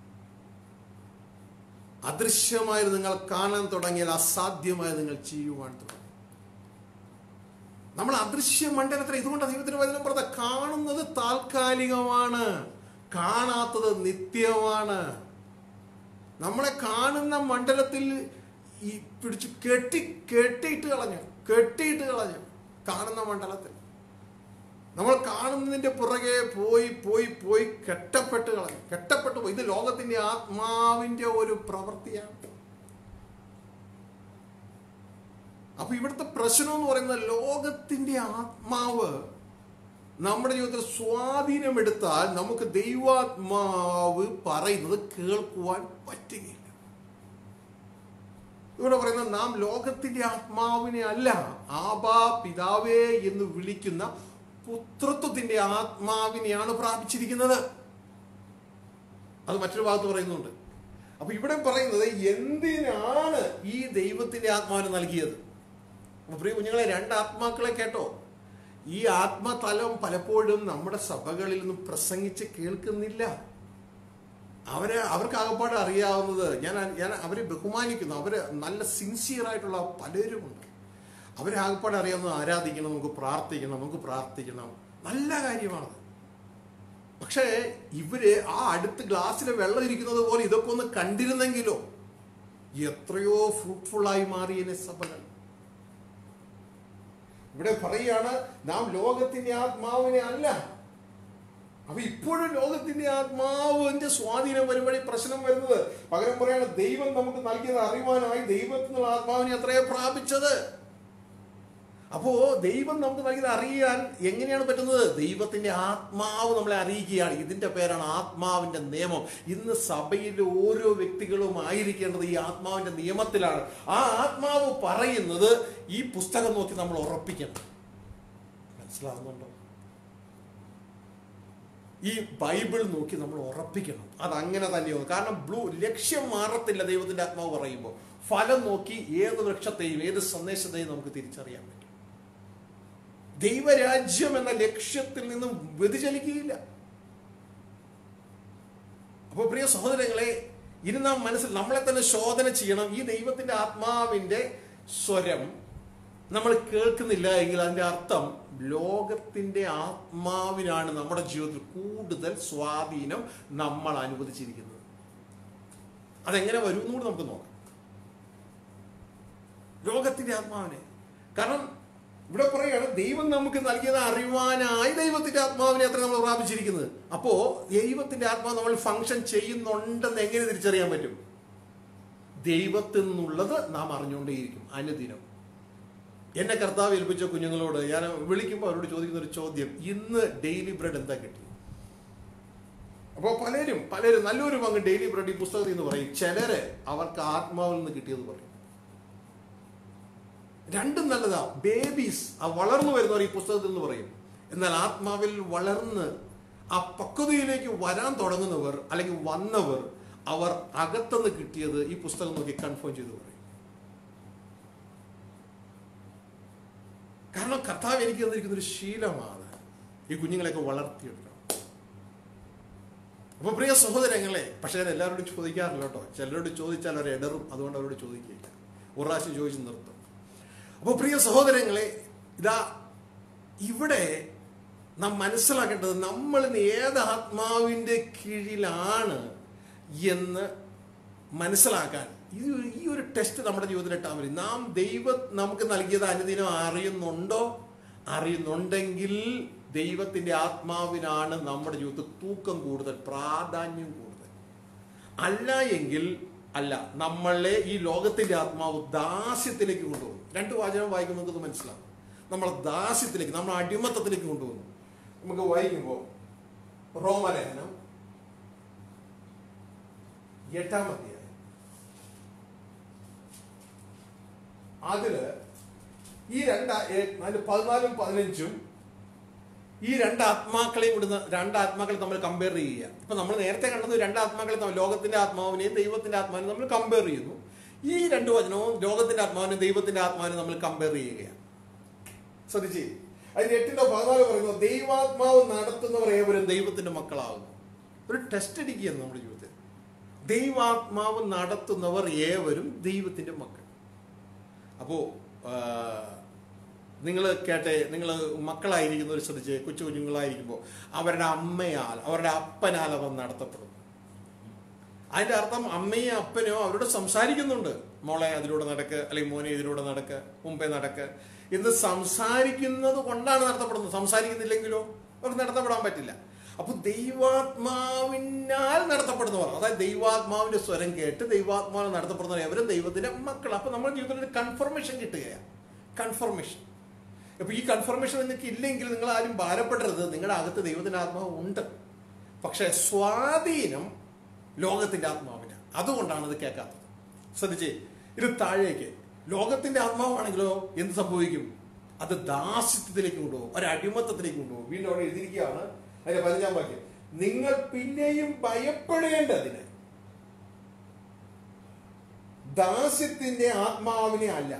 അദൃശ്യമായി നിങ്ങൾ കാണാൻ തുടങ്ങിയാൽ അസാധ്യമായി നിങ്ങൾ ചെയ്യുവാൻ തുടങ്ങും നമ്മൾ അദൃശ്യ മണ്ഡലത്തിൽ ഇതുകൊണ്ട് ദൈവത്തിന് വചനം പറഞ്ഞ കാണുന്നത് താൽക്കാലികമാണ് കാണാത്തത് നിത്യമാണ് നമ്മളെ കാണുന്ന മണ്ഡലത്തിൽ ഈ പിടിച്ച് കെട്ടി കെട്ടിയിട്ട് കളഞ്ഞു കെട്ടിയിട്ട് കളഞ്ഞു കാണുന്ന മണ്ഡലത്തിൽ നമ്മൾ കാണുന്നതിന്റെ പുറകെ പോയി പോയി പോയി കെട്ടപ്പെട്ട് കളഞ്ഞു കെട്ടപ്പെട്ടു പോയി ഇത് ലോകത്തിന്റെ ആത്മാവിന്റെ ഒരു പ്രവൃത്തിയാണ് അപ്പൊ ഇവിടുത്തെ പ്രശ്നം എന്ന് പറയുന്നത് ലോകത്തിന്റെ ആത്മാവ് നമ്മുടെ ജീവിതത്തിൽ സ്വാധീനമെടുത്താൽ നമുക്ക് ദൈവാത്മാവ് പറയുന്നത് കേൾക്കുവാൻ പറ്റുകയില്ല ഇവിടെ പറയുന്നത് നാം ലോകത്തിന്റെ ആത്മാവിനെ അല്ല ആബാ പിതാവേ എന്ന് വിളിക്കുന്ന പുത്രത്വത്തിന്റെ ആത്മാവിനെയാണ് പ്രാപിച്ചിരിക്കുന്നത് അത് മറ്റൊരു ഭാഗത്ത് പറയുന്നുണ്ട് അപ്പൊ ഇവിടെ പറയുന്നത് എന്തിനാണ് ഈ ദൈവത്തിന്റെ ആത്മാവിനെ നൽകിയത് അപ്പൊ പ്രിയ കുഞ്ഞുങ്ങളെ രണ്ട് ആത്മാക്കളെ കേട്ടോ ഈ ആത്മതലം പലപ്പോഴും നമ്മുടെ സഭകളിൽ നിന്നും പ്രസംഗിച്ച് കേൾക്കുന്നില്ല അവരെ അവർക്ക് ആകപ്പാട് അറിയാവുന്നത് ഞാൻ ഞാൻ അവരെ ബഹുമാനിക്കുന്നു അവര് നല്ല സിൻസിയർ ആയിട്ടുള്ള പലരുമുണ്ട് അവരാകപ്പാടെ അറിയാവുന്ന ആരാധിക്കണം നമുക്ക് പ്രാർത്ഥിക്കണം നമുക്ക് പ്രാർത്ഥിക്കണം നല്ല കാര്യമാണ് പക്ഷേ ഇവര് ആ അടുത്ത് ഗ്ലാസ്സിൽ വെള്ളം ഇരിക്കുന്നത് പോലെ ഇതൊക്കെ ഒന്ന് കണ്ടിരുന്നെങ്കിലോ എത്രയോ ഫ്രൂട്ട്ഫുള്ളായി മാറിയനെ സഭകൾ ഇവിടെ പറയാണ് നാം ലോകത്തിന്റെ ആത്മാവിനെ അല്ല അപ്പൊ ഇപ്പോഴും ലോകത്തിന്റെ ആത്മാവിന്റെ സ്വാധീനം വരുമ്പോഴേ പ്രശ്നം വരുന്നത് പകരം പറയാണ് ദൈവം നമുക്ക് നൽകിയത് അറിവാനായി ദൈവത്തിനുള്ള ആത്മാവിനെ അത്രയെ പ്രാപിച്ചത് അപ്പോ ദൈവം നമുക്ക് നൽകിയത് അറിയാൻ എങ്ങനെയാണ് പറ്റുന്നത് ദൈവത്തിന്റെ ആത്മാവ് നമ്മളെ അറിയിക്കുകയാണ് ഇതിന്റെ പേരാണ് ആത്മാവിന്റെ നിയമം ഇന്ന് സഭയിലെ ഓരോ വ്യക്തികളും ആയിരിക്കേണ്ടത് ഈ ആത്മാവിന്റെ നിയമത്തിലാണ് ആ ആത്മാവ് പറയുന്നത് ഈ പുസ്തകം നോക്കി നമ്മൾ ഉറപ്പിക്കണം മനസ്സിലാവുന്നുണ്ടോ ഈ ബൈബിൾ നോക്കി നമ്മൾ ഉറപ്പിക്കണം അത് അങ്ങനെ തന്നെയാണ് കാരണം ബ്ലൂ ലക്ഷ്യം മാറത്തില്ല ദൈവത്തിന്റെ ആത്മാവ് പറയുമ്പോൾ ഫലം നോക്കി ഏത് വൃക്ഷത്തെയും ഏത് സന്ദേശത്തെയും നമുക്ക് തിരിച്ചറിയാൻ പറ്റും ദൈവരാജ്യം എന്ന ലക്ഷ്യത്തിൽ നിന്നും വ്യതിചലിക്കുകയില്ല അപ്പോൾ പ്രിയ സഹോദരങ്ങളെ ഇനി നാം മനസ്സിൽ നമ്മളെ തന്നെ ശോധന ചെയ്യണം ഈ ദൈവത്തിന്റെ ആത്മാവിന്റെ സ്വരം നമ്മൾ കേൾക്കുന്നില്ല എങ്കിൽ അതിന്റെ അർത്ഥം ലോകത്തിന്റെ ആത്മാവിനാണ് നമ്മുടെ ജീവിതത്തിൽ കൂടുതൽ സ്വാധീനം നമ്മൾ അനുവദിച്ചിരിക്കുന്നത് അതെങ്ങനെ വരും എന്നുകൂടി നമുക്ക് നോക്കാം ലോകത്തിന്റെ ആത്മാവിനെ കാരണം ഇവിടെ പറയാണ് ദൈവം നമുക്ക് നൽകിയത് അറിവാനായി ദൈവത്തിന്റെ ആത്മാവിനെ അത്ര നമ്മൾ പ്രാപിച്ചിരിക്കുന്നത് അപ്പോ ദൈവത്തിന്റെ ആത്മാവ് നമ്മൾ ഫങ്ഷൻ ചെയ്യുന്നുണ്ടെന്ന് എങ്ങനെ തിരിച്ചറിയാൻ പറ്റും ദൈവത്തിൽ നിന്നുള്ളത് നാം അറിഞ്ഞുകൊണ്ടേയിരിക്കും അനുദിനം എന്നെ കർത്താവ് ഏൽപ്പിച്ച കുഞ്ഞുങ്ങളോട് ഞാൻ വിളിക്കുമ്പോൾ അവരോട് ചോദിക്കുന്ന ഒരു ചോദ്യം ഇന്ന് ഡെയിലി ബ്രെഡ് എന്താ കിട്ടി അപ്പോൾ പലരും പലരും നല്ലൊരു പങ്ക് ഡെയിലി ബ്രെഡ് ഈ പുസ്തകത്തിൽ നിന്ന് പറയും ചിലര് അവർക്ക് ആത്മാവിൽ നിന്ന് കിട്ടിയത് പറയും രണ്ടും നല്ലതാ ബേബീസ് ആ വളർന്നു വരുന്നവർ ഈ പുസ്തകത്തിൽ നിന്ന് പറയും എന്നാൽ ആത്മാവിൽ വളർന്ന് ആ പക്വതയിലേക്ക് വരാൻ തുടങ്ങുന്നവർ അല്ലെങ്കിൽ വന്നവർ അവർ അകത്തുനിന്ന് കിട്ടിയത് ഈ പുസ്തകം നോക്കി കൺഫേം ചെയ്തു പറയും കാരണം കർത്താവ് എനിക്ക് തന്നിരിക്കുന്ന ഒരു ശീലമാണ് ഈ കുഞ്ഞുങ്ങളെയൊക്കെ വളർത്തിയെടുക്കണം അപ്പൊ പ്രിയ സഹോദരങ്ങളെ പക്ഷേ ഞാൻ എല്ലാവരോടും ചോദിക്കാറില്ല കേട്ടോ ചിലരോട് ചോദിച്ചാൽ അവർ ഇടറും അതുകൊണ്ട് അവരോട് ചോദിക്കില്ല ഒരു പ്രാവശ്യം ചോദിച്ച് നിർത്തും അപ്പോൾ പ്രിയ സഹോദരങ്ങളെ ഇതാ ഇവിടെ നാം മനസ്സിലാക്കേണ്ടത് നമ്മൾ ഇന്ന് ഏത് ആത്മാവിൻ്റെ കീഴിലാണ് എന്ന് മനസ്സിലാക്കാൻ ഇത് ഒരു- ഈ ഒരു ടെസ്റ്റ് നമ്മുടെ ജീവിതത്തിൽ ഇട്ടാൽ മതി നാം ദൈവം നമുക്ക് നൽകിയത് അനുദിനം അറിയുന്നുണ്ടോ അറിയുന്നുണ്ടെങ്കിൽ ദൈവത്തിന്റെ ആത്മാവിനാണ് നമ്മുടെ ജീവിതത്തിൽ തൂക്കം കൂടുതൽ പ്രാധാന്യം കൂടുതൽ അല്ല എങ്കിൽ അല്ല നമ്മളെ ഈ ലോകത്തിന്റെ ആത്മാവ് ദാസ്യത്തിലേക്ക് കൊണ്ടുപോകും രണ്ട് വാചകം വായിക്കുമ്പോൾ നമുക്കത് മനസ്സിലാവും നമ്മളെ ദാസ്യത്തിലേക്ക് നമ്മളെ അടിമത്തത്തിലേക്ക് കൊണ്ടുപോകുന്നു നമുക്ക് വായിക്കുമ്പോൾ റോമലേഖനം എട്ടാം അധ്യായം അതില് ഈ രണ്ട് ആ- ഏ- അതില് പതിനാലും പതിനഞ്ചും ഈ രണ്ട് ആത്മാക്കളെയും കൂടി ന- രണ്ട് ആത്മാക്കളെ തമ്മിൽ കമ്പയർ ചെയ്യുക ഇപ്പൊ നമ്മൾ നേരത്തെ കണ്ടത് രണ്ട് ആത്മാക്കളെ തമ്മിൽ ലോകത്തിന്റെ ആത്മാവിനെയും ദൈവത്തിന്റെ ആത്മാവിനെയും നമ്മൾ കമ്പയർ ചെയ്യുന്നു ഈ രണ്ട് വചനവും ലോകത്തിന്റെ ആത്മാവിനും ദൈവത്തിന്റെ ആത്മാവിനും നമ്മൾ കമ്പയർ ചെയ്യുകയാണ് ശ്രദ്ധിച്ചേ അതിന്റെ എട്ടിന്റെ പതിനാല് പറയുന്നു ദൈവാത്മാവ് നടത്തുന്നവർ ഏവരും ദൈവത്തിന്റെ മക്കളാകുന്നു ഒരു ടെസ്റ്റ് അടിക്കുകയാണ് നമ്മുടെ ജീവിതത്തിൽ ദൈവാത്മാവ് നടത്തുന്നവർ ഏവരും ദൈവത്തിന്റെ മക്കൾ അപ്പോ നിങ്ങൾ കേട്ടെ നിങ്ങൾ മക്കളായിരിക്കുന്നവർ ശ്രദ്ധിച്ച് കൊച്ചു കുഞ്ഞുങ്ങളായിരിക്കുമ്പോൾ അവരുടെ അമ്മയാൽ അവരുടെ അപ്പനാൽ അവർ നടത്തപ്പെടും അതിന്റെ അർത്ഥം അമ്മയും അപ്പനോ അവരോട് സംസാരിക്കുന്നുണ്ട് മോളെ അതിലൂടെ നടക്ക് അല്ലെങ്കിൽ മോനെ ഇതിലൂടെ നടക്ക് മുമ്പേ നടക്ക് എന്ന് സംസാരിക്കുന്നത് കൊണ്ടാണ് നടത്തപ്പെടുന്നത് സംസാരിക്കുന്നില്ലെങ്കിലോ അവർക്ക് നടത്തപ്പെടാൻ പറ്റില്ല അപ്പൊ ദൈവാത്മാവിനാൽ നടത്തപ്പെടുന്നവർ അതായത് ദൈവാത്മാവിന്റെ സ്വരം കേട്ട് ദൈവാത്മാവിൽ നടത്തപ്പെടുന്നവർ അവരും ദൈവത്തിന്റെ മക്കൾ അപ്പൊ നമ്മുടെ ജീവിതത്തിൽ ഒരു കൺഫർമേഷൻ കിട്ടുകയാണ് കൺഫർമേഷൻ അപ്പൊ ഈ കൺഫർമേഷൻ നിങ്ങൾക്ക് ഇല്ലെങ്കിൽ നിങ്ങൾ ആരും ഭാരപ്പെടരുത് നിങ്ങളുടെ അകത്ത് ദൈവത്തിന്റെ ആത്മാവ് ഉണ്ട് പക്ഷെ സ്വാധീനം ലോകത്തിന്റെ ആത്മാവിന് അതുകൊണ്ടാണ് ഇത് കേൾക്കാത്തത് ശ്രദ്ധിച്ചേ ഇത് താഴേക്ക് ലോകത്തിന്റെ ആത്മാവാണെങ്കിലോ എന്ത് സംഭവിക്കും അത് ദാസ്യത്വത്തിലേക്ക് കൊണ്ടുപോകും ഒരു അടിമത്തത്തിലേക്ക് കൊണ്ടുപോകും വീണ്ടും അവിടെ എഴുതിയിരിക്കുകയാണ് അതിന്റെ പതിനഞ്ചാം വാക്യം നിങ്ങൾ പിന്നെയും ഭയപ്പെടേണ്ടതിന് ദാസ്യത്തിന്റെ ആത്മാവിനെ അല്ല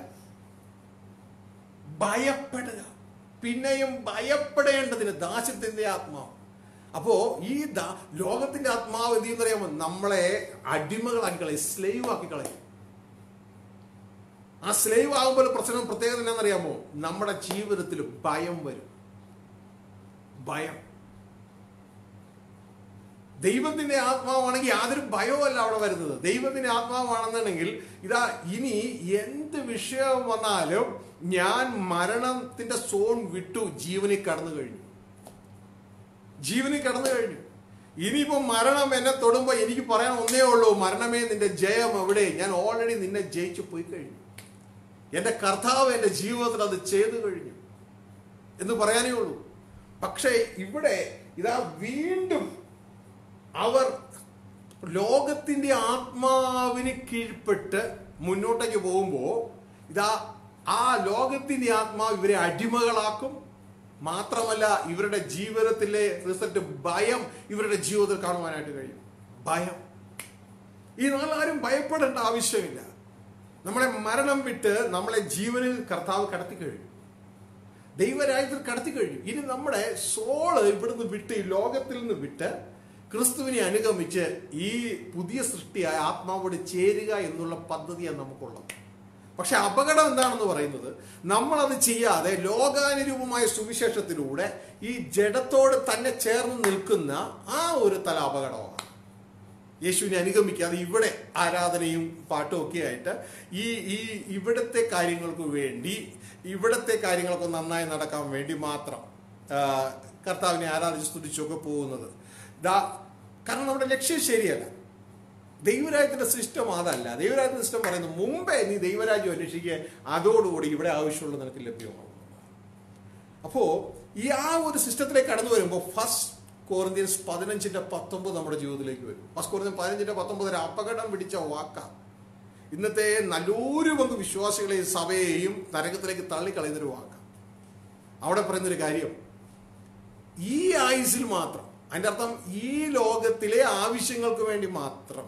ഭയപ്പെടുക പിന്നെയും ഭയപ്പെടേണ്ടതിന് ദാസ്യത്തിന്റെ ആത്മാവ് അപ്പോ ഈ ദാ- ലോകത്തിന്റെ ആത്മാവ് എന്ത് ചെയ്യുന്ന അറിയാമോ നമ്മളെ അടിമകളാക്കി കളയും സ്ലേവ് ആക്കി കളയും ആ സ്ലേവ് ആകുമ്പോൾ പ്രശ്നം പ്രത്യേകത എന്നാണെന്നറിയാമോ നമ്മുടെ ജീവിതത്തിൽ ഭയം വരും ഭയം ദൈവത്തിന്റെ ആത്മാവാണെങ്കിൽ യാതൊരു ഭയവുമല്ല അവിടെ വരുന്നത് ദൈവത്തിന്റെ ആത്മാവാണെന്നുണ്ടെങ്കിൽ ഇതാ ഇനി എന്ത് വിഷയം വന്നാലും ഞാൻ മരണത്തിന്റെ സോൺ വിട്ടു ജീവനിൽ കടന്നു കഴിഞ്ഞു ജീവനിൽ കടന്നു കഴിഞ്ഞു ഇനിയിപ്പോ മരണം എന്നെ തൊടുമ്പോ എനിക്ക് പറയാൻ ഒന്നേ ഉള്ളൂ മരണമേ നിന്റെ ജയം എവിടെ ഞാൻ ഓൾറെഡി നിന്നെ ജയിച്ചു പോയി കഴിഞ്ഞു എന്റെ കർത്താവ് എന്റെ ജീവിതത്തിൽ അത് ചെയ്തു കഴിഞ്ഞു എന്ന് പറയാനേ ഉള്ളൂ പക്ഷേ ഇവിടെ ഇതാ വീണ്ടും അവർ ലോകത്തിന്റെ ആത്മാവിന് കീഴ്പ്പെട്ട് മുന്നോട്ടേക്ക് പോകുമ്പോൾ ഇതാ ആ ലോകത്തിന്റെ ആത്മാവ് ഇവരെ അടിമകളാക്കും മാത്രമല്ല ഇവരുടെ ജീവിതത്തിലെ റിസൾട്ട് ഭയം ഇവരുടെ ജീവിതത്തിൽ കാണുവാനായിട്ട് കഴിയും ഭയം ഈ നാളാരും ഭയപ്പെടേണ്ട ആവശ്യമില്ല നമ്മളെ മരണം വിട്ട് നമ്മളെ ജീവനിൽ കർത്താവ് കടത്തി കഴിഞ്ഞു ദൈവരാജ്യത്തിൽ കടത്തി കഴിഞ്ഞു ഇനി നമ്മുടെ സോള് ഇവിടുന്ന് വിട്ട് ഈ ലോകത്തിൽ നിന്ന് വിട്ട് ക്രിസ്തുവിനെ അനുഗമിച്ച് ഈ പുതിയ സൃഷ്ടിയായ ആത്മാവോട് ചേരുക എന്നുള്ള പദ്ധതിയാണ് നമുക്കുള്ളത് പക്ഷെ അപകടം എന്താണെന്ന് പറയുന്നത് നമ്മളത് ചെയ്യാതെ ലോകാനുരൂപമായ സുവിശേഷത്തിലൂടെ ഈ ജഡത്തോട് തന്നെ ചേർന്ന് നിൽക്കുന്ന ആ ഒരു തല അപകടമാണ് യേശുവിനെ അനുഗമിക്കാതെ ഇവിടെ ആരാധനയും പാട്ടും ഒക്കെ ആയിട്ട് ഈ ഈ ഇവിടത്തെ കാര്യങ്ങൾക്ക് വേണ്ടി ഇവിടത്തെ കാര്യങ്ങളൊക്കെ നന്നായി നടക്കാൻ വേണ്ടി മാത്രം ആ, കർത്താവിനെ ആരാധിച്ച് സ്തുതിച്ചൊക്കെ പോകുന്നത് ദാ കാരണം നമ്മുടെ ലക്ഷ്യം ശരിയല്ല ദൈവരാജ്യത്തിന്റെ സിസ്റ്റം അതല്ല ദൈവരാജ്യത്തിന്റെ സിസ്റ്റം പറയുന്നത് മുമ്പേ നീ ദൈവരാജ്യം അന്വേഷിക്കുക അതോടുകൂടി ഇവിടെ ആവശ്യമുള്ള നിനക്ക് ലഭ്യമാകും അപ്പോ ഈ ആ ഒരു സിസ്റ്റത്തിലേക്ക് കടന്നു വരുമ്പോൾ ഫസ്റ്റ് കോറിന്ത്യൻസ് പതിനഞ്ചിന്റെ പത്തൊമ്പത് നമ്മുടെ ജീവിതത്തിലേക്ക് വരും ഫസ്റ്റ് കോറിന്ത്യൻ പതിനഞ്ചിന്റെ പത്തൊമ്പത് ഒരു അപകടം പിടിച്ച വാക്കാണ് ഇന്നത്തെ നല്ലൊരു പങ്ക് വിശ്വാസികളെയും സഭയെയും നരകത്തിലേക്ക് തള്ളിക്കളയുന്നൊരു വാക്കാണ് അവിടെ പറയുന്നൊരു കാര്യം ഈ ആയുസിൽ മാത്രം അതിന്റെ അർത്ഥം ഈ ലോകത്തിലെ ആവശ്യങ്ങൾക്ക് വേണ്ടി മാത്രം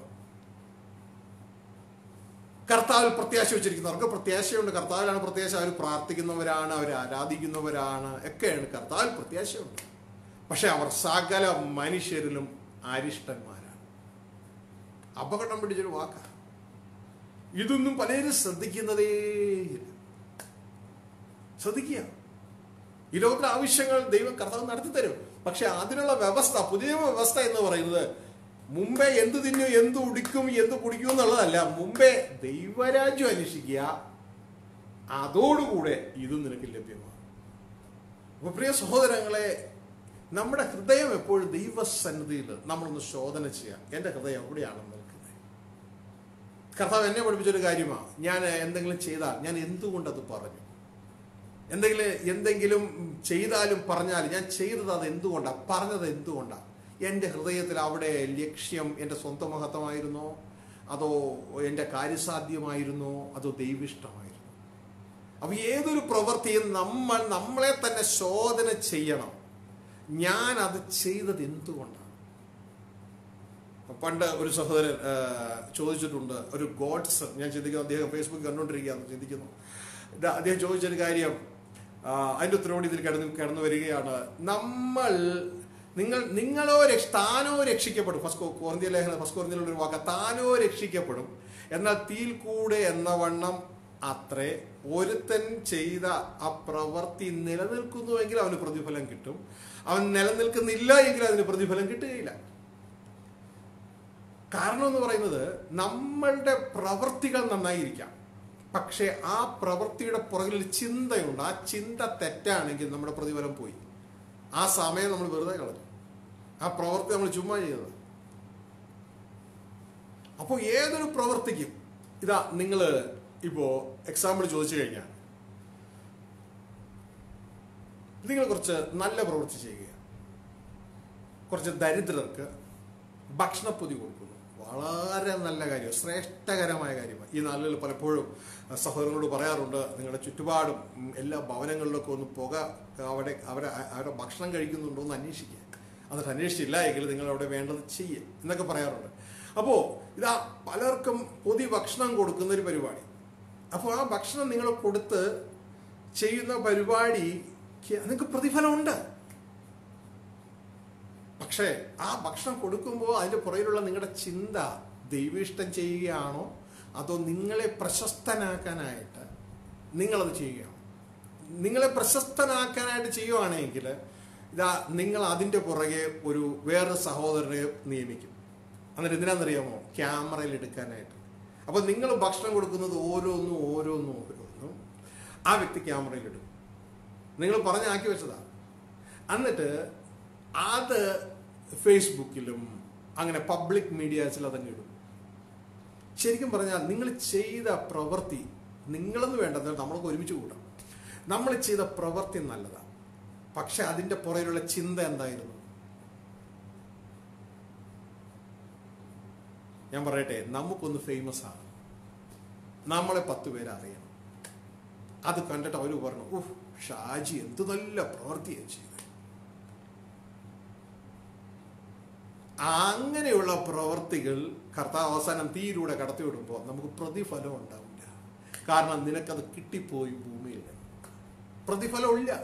കർത്താവിൽ പ്രത്യാശ വെച്ചിരിക്കുന്നവർക്ക് പ്രത്യാശയുണ്ട് കർത്താവിലാണ് പ്രത്യാശ അവർ പ്രാർത്ഥിക്കുന്നവരാണ് അവർ ആരാധിക്കുന്നവരാണ് ഒക്കെയാണ് കർത്താവിൽ പ്രത്യാശയുണ്ട് പക്ഷെ അവർ സകല മനുഷ്യരിലും അരിഷ്ടന്മാരാണ് അപകടം പിടിച്ചൊരു വാക്കാണ് ഇതൊന്നും പലരും ശ്രദ്ധിക്കുന്നതേയില്ല ശ്രദ്ധിക്കുക ഈ ലോകത്തിലെ ആവശ്യങ്ങൾ ദൈവം കർത്താവ് നടത്തി തരും പക്ഷെ അതിനുള്ള വ്യവസ്ഥ പുതിയ വ്യവസ്ഥ എന്ന് പറയുന്നത് മുമ്പേ എന്ത് തിന്നും എന്ത് ഉടിക്കും എന്ത് കുടിക്കും എന്നുള്ളതല്ല മുമ്പേ ദൈവരാജ്യം അന്വേഷിക്കുക അതോടുകൂടെ ഇതും നിനക്ക് ലഭ്യമാണ് അപ്പൊ പ്രിയ സഹോദരങ്ങളെ നമ്മുടെ ഹൃദയം എപ്പോഴും ദൈവസന്നിധിയിൽ നമ്മളൊന്ന് ശോധന ചെയ്യാം എൻ്റെ ഹൃദയം എവിടെയാണ് നിൽക്കുന്നത് കർത്താവ് എന്നെ പഠിപ്പിച്ചൊരു കാര്യമാണ് ഞാൻ എന്തെങ്കിലും ചെയ്താൽ ഞാൻ എന്തുകൊണ്ടത് പറഞ്ഞു എന്തെങ്കിലും എന്തെങ്കിലും ചെയ്താലും പറഞ്ഞാലും ഞാൻ ചെയ്തത് അത് എന്തുകൊണ്ടാണ് പറഞ്ഞത് എന്തുകൊണ്ടാണ് എൻ്റെ ഹൃദയത്തിൽ അവിടെ ലക്ഷ്യം എൻ്റെ സ്വന്തം മഹത്വമായിരുന്നോ അതോ എൻ്റെ കാര്യസാധ്യമായിരുന്നോ അതോ ദൈവിഷ്ടമായിരുന്നോ അപ്പൊ ഏതൊരു പ്രവൃത്തിയും നമ്മൾ നമ്മളെ തന്നെ ശോധന ചെയ്യണം ഞാൻ അത് ചെയ്തത് എന്തുകൊണ്ടാണ് പണ്ട് ഒരു സഹോദരൻ ആ, ചോദിച്ചിട്ടുണ്ട് ഒരു ഗോഡ്സ് ഞാൻ ചിന്തിക്കുന്നു അദ്ദേഹം ഫേസ്ബുക്ക് കണ്ടുകൊണ്ടിരിക്കുകയാണ് ചിന്തിക്കുന്നു ഇത് അദ്ദേഹം ചോദിച്ചൊരു കാര്യം ആ, അതിന്റെ ഉത്തരവോട് ഇതിൽ കിടന്ന് കിടന്നു വരികയാണ് നമ്മൾ നിങ്ങൾ നിങ്ങളോ രക്ഷ താനോ രക്ഷിക്കപ്പെടും ഫസ്റ്റ് കോർന്തിയ ലേഖനം ഫസ്റ്റ് കോർന്തിയുള്ള ഒരു വാക്ക് താനോ രക്ഷിക്കപ്പെടും എന്നാൽ തീയിൽ കൂടെ എന്ന വണ്ണം അത്രേ ഒരുത്തൻ ചെയ്ത ആ പ്രവൃത്തി നിലനിൽക്കുന്നുവെങ്കിൽ അവന് പ്രതിഫലം കിട്ടും അവൻ നിലനിൽക്കുന്നില്ല എങ്കിൽ അതിന് പ്രതിഫലം കിട്ടുകയില്ല കാരണം എന്ന് പറയുന്നത് നമ്മളുടെ പ്രവൃത്തികൾ നന്നായിരിക്കാം പക്ഷെ ആ പ്രവൃത്തിയുടെ പുറകിൽ ചിന്തയുണ്ട് ആ ചിന്ത തെറ്റാണെങ്കിൽ നമ്മുടെ പ്രതിഫലം പോയി ആ സമയം നമ്മൾ വെറുതെ കളഞ്ഞു ആ പ്രവൃത്തി നമ്മൾ ചുമ്മാ ചെയ്തത് അപ്പോൾ ഏതൊരു പ്രവൃത്തിക്കും ഇതാ നിങ്ങൾ ഇപ്പോ എക്സാമ്പിൾ ചോദിച്ചു കഴിഞ്ഞാൽ നിങ്ങൾ കുറച്ച് നല്ല പ്രവൃത്തി ചെയ്യുക കുറച്ച് ദരിദ്രർക്ക് ഭക്ഷണപ്പൊതി കൊടുക്കുന്നു വളരെ നല്ല കാര്യം ശ്രേഷ്ഠകരമായ കാര്യമാണ് ഈ നാളുകളിൽ പലപ്പോഴും സഹോദരങ്ങളോട് പറയാറുണ്ട് നിങ്ങളുടെ ചുറ്റുപാടും ഉം, എല്ലാ ഭവനങ്ങളിലൊക്കെ ഒന്ന് പുക അവിടെ അവരെ അവരുടെ ഭക്ഷണം കഴിക്കുന്നുണ്ടോ എന്ന് അന്വേഷിക്കുക എന്നിട്ട് അന്വേഷിച്ചില്ല എങ്കിൽ നിങ്ങൾ അവിടെ വേണ്ടത് ചെയ്യുക എന്നൊക്കെ പറയാറുണ്ട് അപ്പോൾ ഇതാ പലർക്കും പൊതി ഭക്ഷണം കൊടുക്കുന്ന ഒരു പരിപാടി അപ്പോൾ ആ ഭക്ഷണം നിങ്ങൾ കൊടുത്ത് ചെയ്യുന്ന പരിപാടിക്ക് നിങ്ങൾക്ക് പ്രതിഫലമുണ്ട് പക്ഷേ ആ ഭക്ഷണം കൊടുക്കുമ്പോൾ അതിൻ്റെ പുറകിലുള്ള നിങ്ങളുടെ ചിന്ത ദൈവിഷ്ടം ചെയ്യുകയാണോ അതോ നിങ്ങളെ പ്രശസ്തനാക്കാനായിട്ട് നിങ്ങളത് ചെയ്യുക നിങ്ങളെ പ്രശസ്തനാക്കാനായിട്ട് ചെയ്യുവാണെങ്കിൽ ഇതാ നിങ്ങൾ അതിൻ്റെ പുറകെ ഒരു വേറൊരു സഹോദരനെ നിയമിക്കും എന്നിട്ട് എന്തിനാണെന്നറിയാമോ ക്യാമറയിൽ എടുക്കാനായിട്ട് അപ്പോൾ നിങ്ങൾ ഭക്ഷണം കൊടുക്കുന്നത് ഓരോന്നും ഓരോന്നും ഓരോന്നും ആ വ്യക്തി ക്യാമറയിൽ ഇടും നിങ്ങൾ പറഞ്ഞാക്കി വെച്ചതാണ് എന്നിട്ട് അത് ഫേസ്ബുക്കിലും അങ്ങനെ പബ്ലിക് മീഡിയാസിൽ അതങ്ങ് ഇടും ശരിക്കും പറഞ്ഞാൽ നിങ്ങൾ ചെയ്ത പ്രവൃത്തി നിങ്ങളെന്ന് വേണ്ടത് നമ്മളൊക്കെ ഒരുമിച്ച് കൂടാം നമ്മൾ ചെയ്ത പ്രവൃത്തി നല്ലതാണ് പക്ഷെ അതിൻ്റെ പുറകിലുള്ള ചിന്ത എന്തായിരുന്നു ഞാൻ പറയട്ടെ നമുക്കൊന്ന് ഫേമസ് ആണ് നമ്മളെ പത്ത് പേര് അറിയണം അത് കണ്ടിട്ട് അവർ പറഞ്ഞു ഉഫ് ഷാജി എന്ത് നല്ല പ്രവൃത്തിയാണ് ചെയ്തത് അങ്ങനെയുള്ള പ്രവൃത്തികൾ കർത്താവ് അവസാനം തീയിലൂടെ കടത്തിവിടുമ്പോൾ നമുക്ക് പ്രതിഫലം ഉണ്ടാവില്ല കാരണം നിനക്കത് കിട്ടിപ്പോയി ഭൂമിയിൽ പ്രതിഫലം ഇല്ല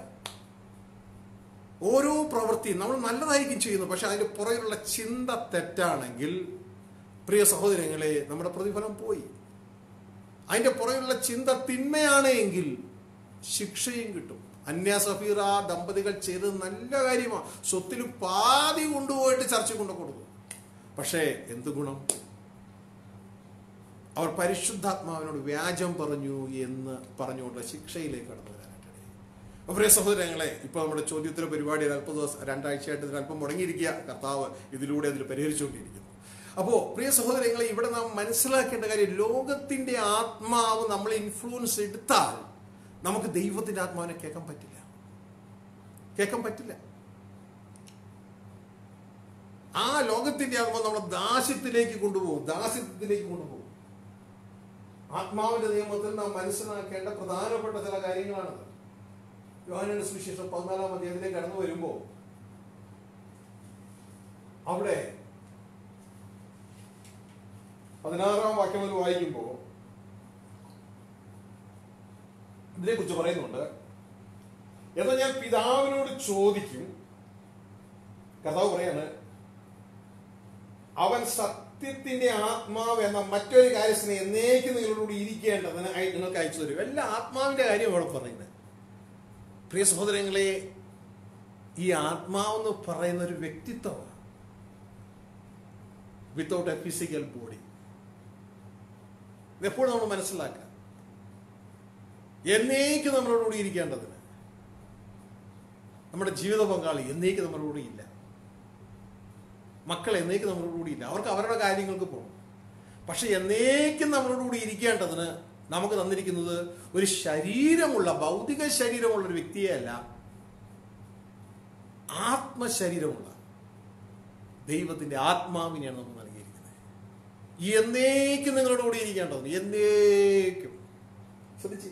ഓരോ പ്രവൃത്തിയും നമ്മൾ നല്ലതായിരിക്കും ചെയ്യുന്നത് പക്ഷെ അതിന്റെ പുറകിലുള്ള ചിന്ത തെറ്റാണെങ്കിൽ പ്രിയ സഹോദരങ്ങളെ നമ്മുടെ പ്രതിഫലം പോയി അതിന്റെ പുറകിലുള്ള ചിന്ത തിന്മയാണ് എങ്കിൽ ശിക്ഷയും കിട്ടും അന്യ സഫീറ ദമ്പതികൾ ചെയ്തത് നല്ല കാര്യമാണ് സ്വത്തിൽ പാതി കൊണ്ടുപോയിട്ട് ചർച്ച കൊണ്ടു കൊടുക്കും പക്ഷേ എന്ത് ഗുണം അവർ പരിശുദ്ധാത്മാവിനോട് വ്യാജം പറഞ്ഞു എന്ന് പറഞ്ഞുകൊണ്ട് ശിക്ഷയിലേക്ക് കടന്നു വരാനായിട്ടിടയായി അപ്പോൾ പ്രിയ സഹോദരങ്ങളെ ഇപ്പോൾ നമ്മുടെ ചോദ്യോത്തര പരിപാടി ഒരു അല്പ ദിവസം രണ്ടാഴ്ചയായിട്ട് ഇതിന് അല്പം മുടങ്ങിയിരിക്കുക കർത്താവ് ഇതിലൂടെ അതിൽ പരിഹരിച്ചുകൊണ്ടിരിക്കുന്നു അപ്പോൾ പ്രിയ സഹോദരങ്ങളെ ഇവിടെ നാം മനസ്സിലാക്കേണ്ട കാര്യം ലോകത്തിന്റെ ആത്മാവ് നമ്മളെ ഇൻഫ്ലുവൻസ് എടുത്താൽ നമുക്ക് ദൈവത്തിന്റെ ആത്മാവിനെ കേൾക്കാൻ പറ്റില്ല കേൾക്കാൻ പറ്റില്ല ആ ലോകത്തിന്റെ ആത്മാവ് നമ്മളെ ദാസ്യത്തിലേക്ക് കൊണ്ടുപോകും ദാസ്യത്തിലേക്ക് കൊണ്ടുപോകും ആത്മാവിന്റെ നിയമത്തിൽ നാം മനസ്സിലാക്കേണ്ട പ്രധാനപ്പെട്ട ചില കാര്യങ്ങളാണത് യോഹനന്റെ സുവിശേഷം പതിനാലാം അധ്യായത്തിലേക്ക് കടന്നു വരുമ്പോൾ അവിടെ പതിനാറാം വാക്യം മുതൽ വായിക്കുമ്പോൾ ഇതിനെക്കുറിച്ച് പറയുന്നുണ്ട് എന്നാൽ ഞാൻ പിതാവിനോട് ചോദിക്കും കഥാവ് പറയാണ് അവൻ സത്യത്തിന്റെ ആത്മാവ് എന്ന മറ്റൊരു കാര്യത്തിന് എന്നേക്കും നിങ്ങളോട് ഇരിക്കേണ്ടതിന് അയ- നിങ്ങൾക്ക് അയച്ചു തരും എല്ലാ ആത്മാവിന്റെ കാര്യം ഇവിടെ പറയുന്നത് പ്രിയ സഹോദരങ്ങളെ ഈ ആത്മാവെന്ന് പറയുന്ന ഒരു വ്യക്തിത്വമാണ് വിത്തൗട്ട് എ ഫിസിക്കൽ ബോഡി ഇതെപ്പോഴും നമ്മൾ മനസ്സിലാക്കുക എന്നേക്കും നമ്മളോടുകൂടി ഇരിക്കേണ്ടതിന് നമ്മുടെ ജീവിത പങ്കാളി എന്നേക്കും നമ്മളോടുകൂടി ഇല്ല മക്കൾ എന്നേക്കും നമ്മളോടുകൂടി ഇല്ല അവർക്ക് അവരുടെ കാര്യങ്ങൾക്ക് പോകണം പക്ഷെ എന്നേക്കും നമ്മളോടുകൂടി ഇരിക്കേണ്ടതിന് നമുക്ക് തന്നിരിക്കുന്നത് ഒരു ശരീരമുള്ള ഭൗതിക ശരീരമുള്ള ഒരു വ്യക്തിയെയല്ല ആത്മശരീരമുള്ള ദൈവത്തിന്റെ ആത്മാവിനെയാണ് നമുക്ക് നൽകിയിരിക്കുന്നത് എന്നേക്കും നിങ്ങളോട് കൂടി ഇരിക്കേണ്ടത് എന്നേക്കും ശ്രദ്ധിച്ച്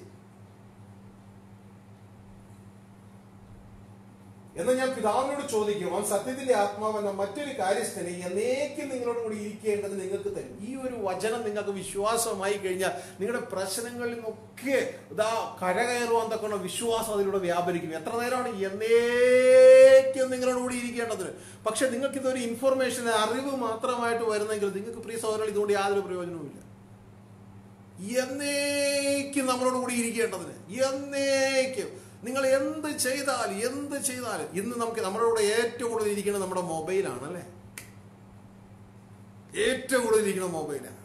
എന്നാൽ ഞാൻ പിതാവിനോട് ചോദിക്കും അവൻ സത്യത്തിന്റെ ആത്മാവെന്ന മറ്റൊരു കാര്യസ്ഥനെ എന്നേക്കും നിങ്ങളോട് കൂടി ഇരിക്കേണ്ടത് നിങ്ങൾക്ക് തരും ഈ ഒരു വചനം നിങ്ങൾക്ക് വിശ്വാസമായി കഴിഞ്ഞാൽ നിങ്ങളുടെ പ്രശ്നങ്ങളിൽ നിന്നൊക്കെ ഇതാ കരകയറുവാൻ തക്കണ വിശ്വാസം അതിലൂടെ വ്യാപരിക്കും എത്ര നേരമാണ് എന്നേക്കും നിങ്ങളോട് കൂടി ഇരിക്കേണ്ടത് പക്ഷെ നിങ്ങൾക്ക് ഇതൊരു ഇൻഫർമേഷൻ അറിവ് മാത്രമായിട്ട് വരുന്നെങ്കിൽ നിങ്ങൾക്ക് പ്രിയ സഹോദരങ്ങൾ ഇതുകൊണ്ട് യാതൊരു പ്രയോജനവുമില്ല എന്നേക്കും നമ്മളോട് കൂടി ഇരിക്കേണ്ടതിന് എന്നേക്കും നിങ്ങൾ എന്ത് ചെയ്താൽ എന്ത് ചെയ്താലും ഇന്ന് നമുക്ക് നമ്മളോട് ഏറ്റവും കൂടുതൽ ഇരിക്കുന്നത് നമ്മുടെ മൊബൈലാണ് അല്ലേ ഏറ്റവും കൂടുതൽ ഇരിക്കുന്ന മൊബൈലാണ്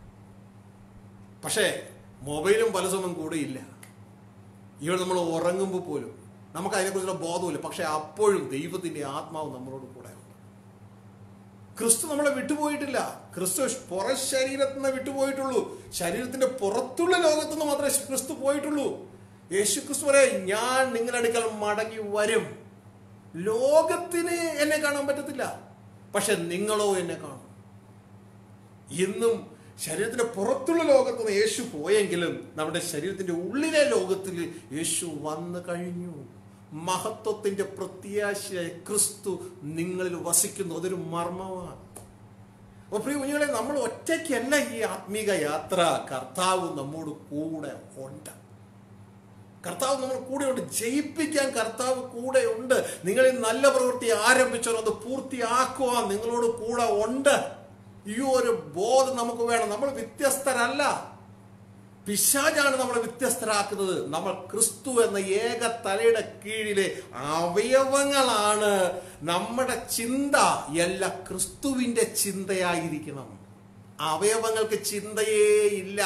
പക്ഷേ മൊബൈലും പലസൊന്നും കൂടെ ഇല്ല ഇവിടെ നമ്മൾ ഉറങ്ങുമ്പോൾ പോലും നമുക്ക് അതിനെക്കുറിച്ചുള്ള ബോധമില്ല പക്ഷെ അപ്പോഴും ദൈവത്തിന്റെ ആത്മാവ് നമ്മളോട് കൂടെ ഉണ്ട് ക്രിസ്തു നമ്മളെ വിട്ടുപോയിട്ടില്ല ക്രിസ്തു പുറ ശരീരത്തിൽ നിന്ന് വിട്ടുപോയിട്ടുള്ളൂ ശരീരത്തിന്റെ പുറത്തുള്ള ലോകത്തു നിന്ന് മാത്രമേ ക്രിസ്തു പോയിട്ടുള്ളൂ യേശു ക്രിസ്തു പറയും ഞാൻ നിങ്ങളുടെ അടുക്കൽ മടങ്ങി വരും ലോകത്തിന് എന്നെ കാണാൻ പറ്റത്തില്ല പക്ഷെ നിങ്ങളോ എന്നെ കാണും ഇന്നും ശരീരത്തിന്റെ പുറത്തുള്ള ലോകത്ത് നിന്ന് യേശു പോയെങ്കിലും നമ്മുടെ ശരീരത്തിന്റെ ഉള്ളിലെ ലോകത്തിൽ യേശു വന്നു കഴിഞ്ഞു മഹത്വത്തിന്റെ പ്രത്യാശയായ ക്രിസ്തു നിങ്ങളിൽ വസിക്കുന്നു അതൊരു മർമ്മമാണ് അപ്പോൾ പ്രിയ കുഞ്ഞുങ്ങളെ നമ്മൾ ഒറ്റയ്ക്കല്ല ഈ ആത്മീക യാത്ര കർത്താവ് നമ്മോട് കൂടെ ഉണ്ട് കർത്താവ് നമ്മൾ കൂടെ ഉണ്ട് ജയിപ്പിക്കാൻ കർത്താവ് കൂടെ ഉണ്ട് നിങ്ങൾ ഈ നല്ല പ്രവൃത്തി ആരംഭിച്ചോ അത് പൂർത്തിയാക്കുവാൻ നിങ്ങളോട് കൂടെ ഉണ്ട് ഈ ഒരു ബോധം നമുക്ക് വേണം നമ്മൾ വ്യത്യസ്തരല്ല പിശാചാണ് നമ്മളെ വ്യത്യസ്തരാക്കുന്നത് നമ്മൾ ക്രിസ്തു എന്ന ഏക തലയുടെ കീഴിലെ അവയവങ്ങളാണ് നമ്മുടെ ചിന്ത എല്ലാ ക്രിസ്തുവിന്റെ ചിന്തയായിരിക്കണം അവയവങ്ങൾക്ക് ചിന്തയേ ഇല്ല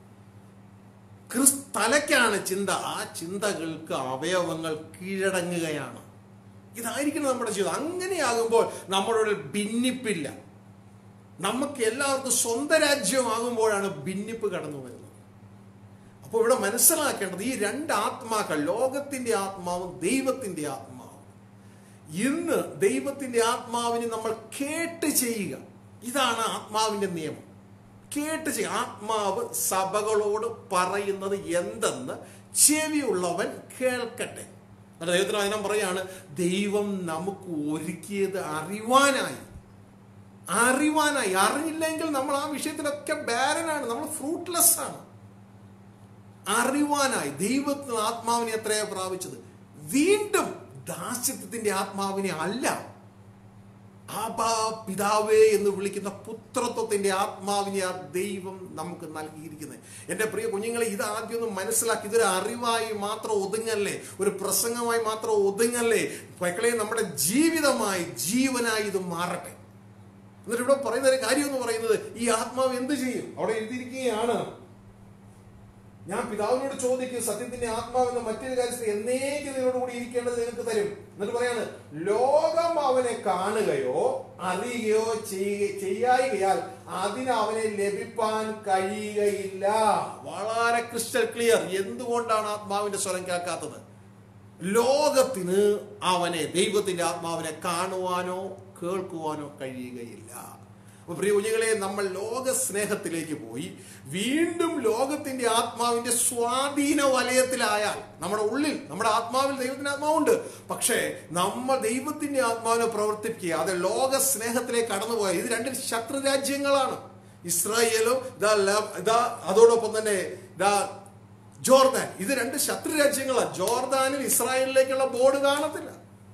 ക്രിസ് തലയ്ക്കാണ് ചിന്ത ആ ചിന്തകൾക്ക് അവയവങ്ങൾ കീഴടങ്ങുകയാണ് ഇതായിരിക്കണം നമ്മുടെ ജീവിതം അങ്ങനെയാകുമ്പോൾ നമ്മളോട് ഭിന്നിപ്പില്ല നമുക്ക് എല്ലാവർക്കും സ്വന്തം രാജ്യമാകുമ്പോഴാണ് ഭിന്നിപ്പ് കടന്നു വരുന്നത് അപ്പോൾ ഇവിടെ മനസ്സിലാക്കേണ്ടത് ഈ രണ്ട് ആത്മാക്കൾ ലോകത്തിന്റെ ആത്മാവും ദൈവത്തിന്റെ ആത്മാവും ഇന്ന് ദൈവത്തിന്റെ ആത്മാവിനെ നമ്മൾ കേട്ട് ചെയ്യുക ഇതാണ് ആത്മാവിന്റെ നിയമം കേട്ട് ചെയ്യുക ആത്മാവ് സഭകളോട് പറയുന്നത് എന്തെന്ന് ചെവിയുള്ളവൻ കേൾക്കട്ടെ എന്നിട്ട് ദൈവത്തിന് അതിനം പറയാണ് ദൈവം നമുക്ക് ഒരുക്കിയത് അറിവാനായി അറിവാനായി അറിഞ്ഞില്ലെങ്കിൽ നമ്മൾ ആ വിഷയത്തിലൊക്കെ ബാരനാണ് നമ്മൾ ഫ്രൂട്ട്ലെസ് ആണ് അറിവാനായി ദൈവത്തിന് ആത്മാവിനെ എത്രയാ പ്രാപിച്ചത് വീണ്ടും ദാസ്യത്വത്തിന്റെ ആത്മാവിനെ അല്ല ആബാ പിതാവേ എന്ന് വിളിക്കുന്ന പുത്രത്വത്തിന്റെ ആത്മാവിനെ ആ ദൈവം നമുക്ക് നൽകിയിരിക്കുന്നത് എൻ്റെ പ്രിയ കുഞ്ഞുങ്ങളെ ഇത് ആദ്യം ഒന്ന് മനസ്സിലാക്കി ഇതൊരു അറിവായി മാത്രം ഒതുങ്ങല്ലേ ഒരു പ്രസംഗമായി മാത്രം ഒതുങ്ങല്ലേ മക്കളെ നമ്മുടെ ജീവിതമായി ജീവനായി ഇത് മാറട്ടെ എന്നിട്ട് ഇവിടെ പറയുന്ന ഒരു കാര്യം എന്ന് പറയുന്നത് ഈ ആത്മാവ് എന്ത് ചെയ്യും അവിടെ എഴുതിയിരിക്കുകയാണ് ഞാൻ പിതാവിനോട് ചോദിക്കും സത്യത്തിന്റെ ആത്മാവെന്ന മറ്റൊരു കാര്യത്തിൽ എന്നേക്ക് നിങ്ങളോടുകൂടി ഇരിക്കേണ്ടത് നിങ്ങൾക്ക് തരും എന്നിട്ട് പറയാണ് ലോകം അവനെ കാണുകയോ അറിയുകയോ ചെയ്യുക ചെയ്യായികയാൽ അതിന് അവനെ ലഭിപ്പാൻ കഴിയുകയില്ല വളരെ ക്രിസ്റ്റൽ ക്ലിയർ എന്തുകൊണ്ടാണ് ആത്മാവിന്റെ സ്വരം കേൾക്കാത്തത് ലോകത്തിന് അവനെ ദൈവത്തിന്റെ ആത്മാവിനെ കാണുവാനോ കേൾക്കുവാനോ കഴിയുകയില്ല അപ്പൊ പ്രിയ കുഞ്ഞുങ്ങളെ നമ്മൾ ലോക സ്നേഹത്തിലേക്ക് പോയി വീണ്ടും ലോകത്തിന്റെ ആത്മാവിന്റെ സ്വാധീന വലയത്തിലായാൽ നമ്മുടെ ഉള്ളിൽ നമ്മുടെ ആത്മാവിൽ ദൈവത്തിന്റെ ആത്മാവുണ്ട് പക്ഷേ നമ്മൾ ദൈവത്തിന്റെ ആത്മാവിനെ പ്രവർത്തിപ്പിക്കുക അത് ലോക സ്നേഹത്തിലേക്ക് കടന്നുപോയ ഇത് രണ്ടും ശത്രു രാജ്യങ്ങളാണ് ഇസ്രായേലും ഇതാ ല- ഇതാ അതോടൊപ്പം തന്നെ ഇതാ ജോർദാൻ ഇത് രണ്ട് ശത്രു രാജ്യങ്ങളാണ് ജോർദാനിൽ ഇസ്രായേലിലേക്കുള്ള ബോർഡ് കാണത്തില്ല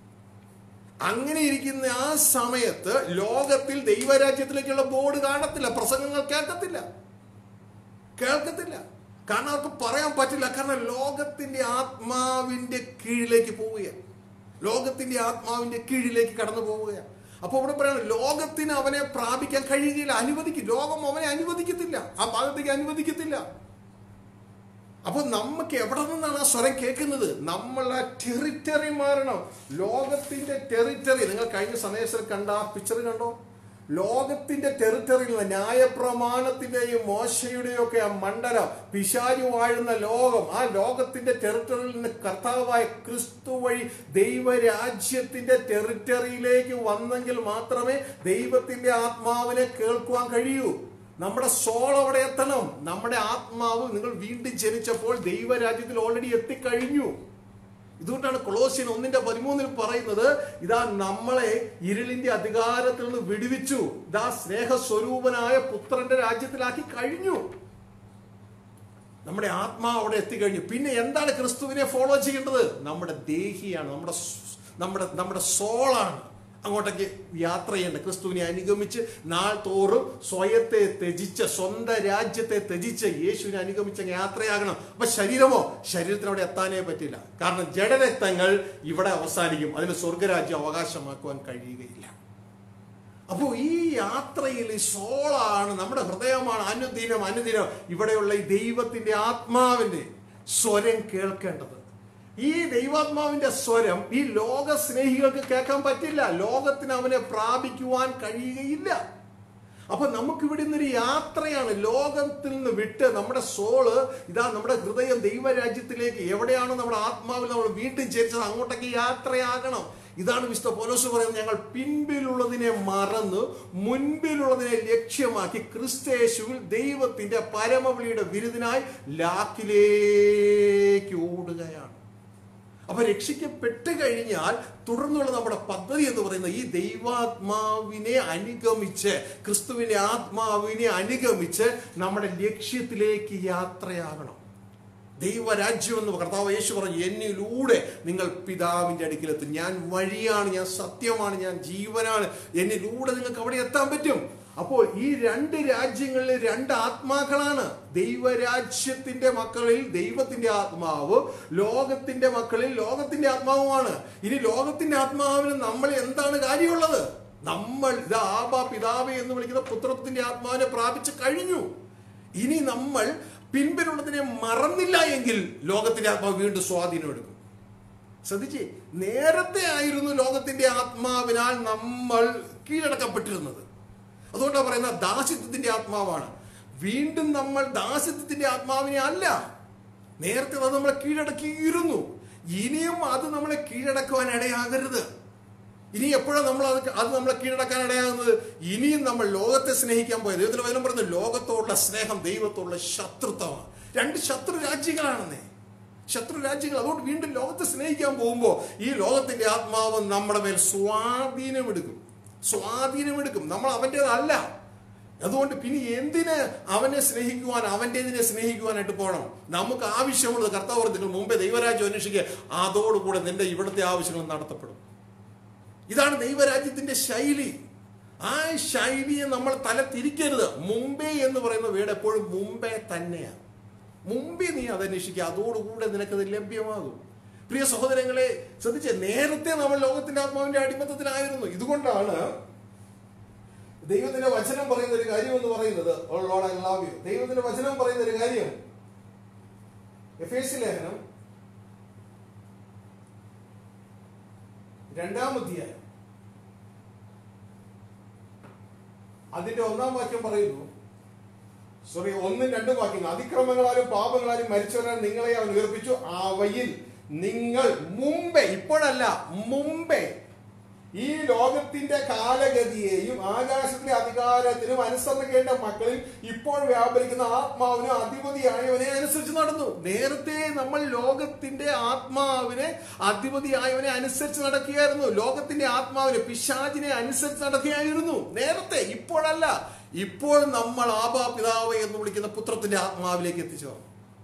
അങ്ങനെ ഇരിക്കുന്ന ആ സമയത്ത് ലോകത്തിൽ ദൈവരാജ്യത്തിലേക്കുള്ള ബോർഡ് കാണത്തില്ല പ്രസംഗങ്ങൾ കേൾക്കത്തില്ല കേൾക്കത്തില്ല കാരണം അവർക്ക് പറയാൻ പറ്റില്ല കാരണം ലോകത്തിന്റെ ആത്മാവിന്റെ കീഴിലേക്ക് പോവുകയാണ് ലോകത്തിന്റെ ആത്മാവിന്റെ കീഴിലേക്ക് കടന്നു പോവുകയാണ് അപ്പൊ ഇവിടെ പറയാണ് ലോകത്തിന് അവനെ പ്രാപിക്കാൻ കഴിയുകയില്ല അനുവദിക്കും ലോകം അവനെ അനുവദിക്കത്തില്ല ആ ഭാഗത്തേക്ക് അനുവദിക്കത്തില്ല അപ്പൊ നമുക്ക് എവിടെ നിന്നാണ് ആ സ്വരം കേൾക്കുന്നത് നമ്മളെ ടെറിറ്ററി മാറണം ലോകത്തിന്റെ ടെറിറ്ററി നിങ്ങൾ കഴിഞ്ഞ സന്ദേശത്തിൽ കണ്ട ആ പിക്ചർ കണ്ടോ ലോകത്തിന്റെ ടെറിറ്ററിയിൽ നിന്ന് ന്യായപ്രമാണത്തിന്റെയും മോശയുടെയും ഒക്കെ ആ മണ്ഡലം പിശാചു വാഴുന്ന ലോകം ആ ലോകത്തിന്റെ ടെറിറ്ററിയിൽ നിന്ന് കർത്താവായ ക്രിസ്തു വഴി ദൈവരാജ്യത്തിന്റെ ടെറിറ്ററിയിലേക്ക് വന്നെങ്കിൽ മാത്രമേ ദൈവത്തിന്റെ ആത്മാവിനെ കേൾക്കുവാൻ കഴിയൂ നമ്മുടെ സോൾ അവിടെ എത്തണം നമ്മുടെ ആത്മാവ് നിങ്ങൾ വീണ്ടും ജനിച്ചപ്പോൾ ദൈവരാജ്യത്തിൽ ഓൾറെഡി എത്തിക്കഴിഞ്ഞു ഇതുകൊണ്ടാണ് കൊളോസ്യൻ ഒന്നിന്റെ പതിമൂന്നിൽ പറയുന്നത് ഇതാ നമ്മളെ ഇരുളിന്റെ അധികാരത്തിൽ നിന്ന് വിടുവിച്ചു ഇതാ സ്നേഹസ്വരൂപനായ പുത്രന്റെ രാജ്യത്തിലാക്കി കഴിഞ്ഞു നമ്മുടെ ആത്മാവ് അവിടെ എത്തിക്കഴിഞ്ഞു പിന്നെ എന്താണ് ക്രിസ്തുവിനെ ഫോളോ ചെയ്യേണ്ടത് നമ്മുടെ ദേഹിയാണ് നമ്മുടെ സ്- നമ്മുടെ നമ്മുടെ സോളാണ് അങ്ങോട്ടേക്ക് യാത്ര ചെയ്യേണ്ടത് ക്രിസ്തുവിനെ അനുഗമിച്ച് നാൾ തോറും സ്വയത്തെ ത്യജിച്ച് സ്വന്തം രാജ്യത്തെ ത്യജിച്ച് യേശുവിനെ അനുഗമിച്ച് അങ്ങ് യാത്രയാകണം അപ്പൊ ശരീരമോ ശരീരത്തിന് അവിടെ എത്താനേ പറ്റില്ല കാരണം ജഡരക്തങ്ങൾ ഇവിടെ അവസാനിക്കും അതിന് സ്വർഗരാജ്യം അവകാശമാക്കുവാൻ കഴിയുകയില്ല അപ്പോൾ ഈ യാത്രയിൽ ഈ സോളാണ് നമ്മുടെ ഹൃദയമാണ് അനുദിനം അനുദിനം ഇവിടെയുള്ള ഈ ദൈവത്തിന്റെ ആത്മാവിന്റെ സ്വരം കേൾക്കേണ്ടത് ഈ ദൈവാത്മാവിന്റെ സ്വരം ഈ ലോക സ്നേഹികൾക്ക് കേൾക്കാൻ പറ്റില്ല ലോകത്തിന് അവനെ പ്രാപിക്കുവാൻ കഴിയുകയില്ല അപ്പൊ നമുക്ക് ഇവിടെ നിന്നൊരു യാത്രയാണ് ലോകത്തിൽ നിന്ന് വിട്ട് നമ്മുടെ സോള് ഇതാ നമ്മുടെ ഹൃദയം ദൈവരാജ്യത്തിലേക്ക് എവിടെയാണോ നമ്മുടെ ആത്മാവിൽ നമ്മൾ വീണ്ടും ജനിച്ചത് അങ്ങോട്ടേക്ക് യാത്രയാകണം ഇതാണ് വിശുദ്ധ പോലോസ് പറയുന്നത് ഞങ്ങൾ പിൻപിലുള്ളതിനെ മറന്ന് മുൻപിലുള്ളതിനെ ലക്ഷ്യമാക്കി ക്രിസ്തേശുവിൽ ദൈവത്തിന്റെ പരമവിളിയുടെ വിരുദിനായി ലാക്കിലേക്ക് ഓടുകയാണ് അപ്പൊ രക്ഷിക്കപ്പെട്ട് കഴിഞ്ഞാൽ തുടർന്നുള്ള നമ്മുടെ പദ്ധതി എന്ന് പറയുന്നത് ഈ ദൈവാത്മാവിനെ അനുഗമിച്ച് ക്രിസ്തുവിന്റെ ആത്മാവിനെ അനുഗമിച്ച് നമ്മുടെ ലക്ഷ്യത്തിലേക്ക് യാത്രയാകണം ദൈവരാജ്യം എന്ന് കർത്താവ് യേശു പറഞ്ഞു എന്നിലൂടെ നിങ്ങൾ പിതാവിന്റെ അടുക്കിലെത്തും ഞാൻ വഴിയാണ് ഞാൻ സത്യമാണ് ഞാൻ ജീവനാണ് എന്നിലൂടെ നിങ്ങൾക്ക് അവിടെ എത്താൻ പറ്റും അപ്പോൾ ഈ രണ്ട് രാജ്യങ്ങളിൽ രണ്ട് ആത്മാക്കളാണ് ദൈവരാജ്യത്തിന്റെ മക്കളിൽ ദൈവത്തിന്റെ ആത്മാവ് ലോകത്തിന്റെ മക്കളിൽ ലോകത്തിന്റെ ആത്മാവുമാണ് ഇനി ലോകത്തിന്റെ ആത്മാവിന് നമ്മൾ എന്താണ് കാര്യമുള്ളത് നമ്മൾ ഇത് ആബാ പിതാവേ എന്ന് വിളിക്കുന്ന പുത്രത്തിന്റെ ആത്മാവിനെ പ്രാപിച്ചു കഴിഞ്ഞു ഇനി നമ്മൾ പിൻപിലുള്ളതിനെ മറന്നില്ല എങ്കിൽ ലോകത്തിന്റെ ആത്മാവ് വീണ്ടും സ്വാധീനം എടുക്കും ശ്രദ്ധിച്ചേ നേരത്തെ ആയിരുന്നു ലോകത്തിന്റെ ആത്മാവിനാൽ നമ്മൾ കീഴടക്കപ്പെട്ടിരുന്നത് അതുകൊണ്ടാണ് പറയുന്നത് ദാസിത്വത്തിന്റെ ആത്മാവാണ് വീണ്ടും നമ്മൾ ദാസിത്വത്തിന്റെ ആത്മാവിനെ അല്ല നേരത്തെ അത് നമ്മളെ കീഴടക്കിയിരുന്നു ഇനിയും അത് നമ്മളെ കീഴടക്കുവാൻ ഇടയാകരുത് ഇനി എപ്പോഴാണ് നമ്മൾ അത് അത് നമ്മളെ കീഴടക്കാൻ ഇടയാകുന്നത് ഇനിയും നമ്മൾ ലോകത്തെ സ്നേഹിക്കാൻ പോയത് ദൈവത്തിന് വചനം പറഞ്ഞു ലോകത്തോടുള്ള സ്നേഹം ദൈവത്തോടുള്ള ശത്രുത്വമാണ് രണ്ട് ശത്രു രാജ്യങ്ങളാണെന്നേ ശത്രു രാജ്യങ്ങൾ അതുകൊണ്ട് വീണ്ടും ലോകത്തെ സ്നേഹിക്കാൻ പോകുമ്പോൾ ഈ ലോകത്തിന്റെ ആത്മാവ് നമ്മുടെ മേൽ സ്വാധീനമെടുക്കും സ്വാധീനമെടുക്കും നമ്മൾ അവൻ്റെതല്ല അതുകൊണ്ട് പിന്നെ എന്തിന് അവനെ സ്നേഹിക്കുവാൻ അവൻ്റെതിനെ സ്നേഹിക്കുവാനായിട്ട് പോകണം നമുക്ക് ആവശ്യമുള്ളത് കർത്താവ് പറഞ്ഞു മുമ്പേ ദൈവരാജ്യം അന്വേഷിക്കുക അതോടുകൂടെ നിന്റെ ഇവിടുത്തെ ആവശ്യങ്ങൾ നടത്തപ്പെടും ഇതാണ് ദൈവരാജ്യത്തിന്റെ ശൈലി ആ ശൈലിയെ നമ്മൾ തല തിരിക്കരുത് മുമ്പേ എന്ന് പറയുന്ന വീട് എപ്പോഴും മുമ്പേ തന്നെയാണ് മുമ്പേ നീ അത് അന്വേഷിക്കുക അതോടുകൂടെ നിനക്കത് ലഭ്യമാകും പ്രിയ സഹോദരങ്ങളെ ശ്രദ്ധിച്ചേ നേരത്തെ നമ്മൾ ലോകത്തിന്റെ ആത്മാവിന്റെ അടിമത്തത്തിലായിരുന്നു ഇതുകൊണ്ടാണ് ദൈവത്തിന്റെ വചനം പറയുന്ന ഒരു കാര്യം എന്ന് പറയുന്നത് "Oh Lord, I love you." ദൈവത്തിന്റെ വചനം പറയുന്ന ഒരു കാര്യം എഫ് എസ് ലേഖനം രണ്ടാം അധ്യായം അതിന്റെ ഒന്നാം വാക്യം പറയുന്നു സോറി ഒന്നും രണ്ടും വാക്യങ്ങൾ അതിക്രമങ്ങളാലും പാപങ്ങളാലും മരിച്ചവരാൽ നിങ്ങളെ അവൻ ഉയർപ്പിച്ചു അവയിൽ നിങ്ങൾ മുമ്പേ ഇപ്പോഴല്ല മുമ്പേ ഈ ലോകത്തിന്റെ കാലഗതിയെയും ആകാശത്തിലെ അധികാരത്തിനും അനുസരിക്കേണ്ട മക്കളിൽ ഇപ്പോൾ വ്യാപരിക്കുന്ന ആത്മാവിനും അധിപതിയായവനെ അനുസരിച്ച് നടന്നു നേരത്തെ നമ്മൾ ലോകത്തിന്റെ ആത്മാവിനെ അധിപതിയായവനെ അനുസരിച്ച് നടക്കുകയായിരുന്നു ലോകത്തിന്റെ ആത്മാവിനെ പിശാചിനെ അനുസരിച്ച് നടക്കുകയായിരുന്നു നേരത്തെ ഇപ്പോഴല്ല ഇപ്പോൾ നമ്മൾ ആബാ പിതാവ് എന്ന് വിളിക്കുന്ന പുത്രത്തിന്റെ ആത്മാവിലേക്ക് എത്തിച്ചേർന്നു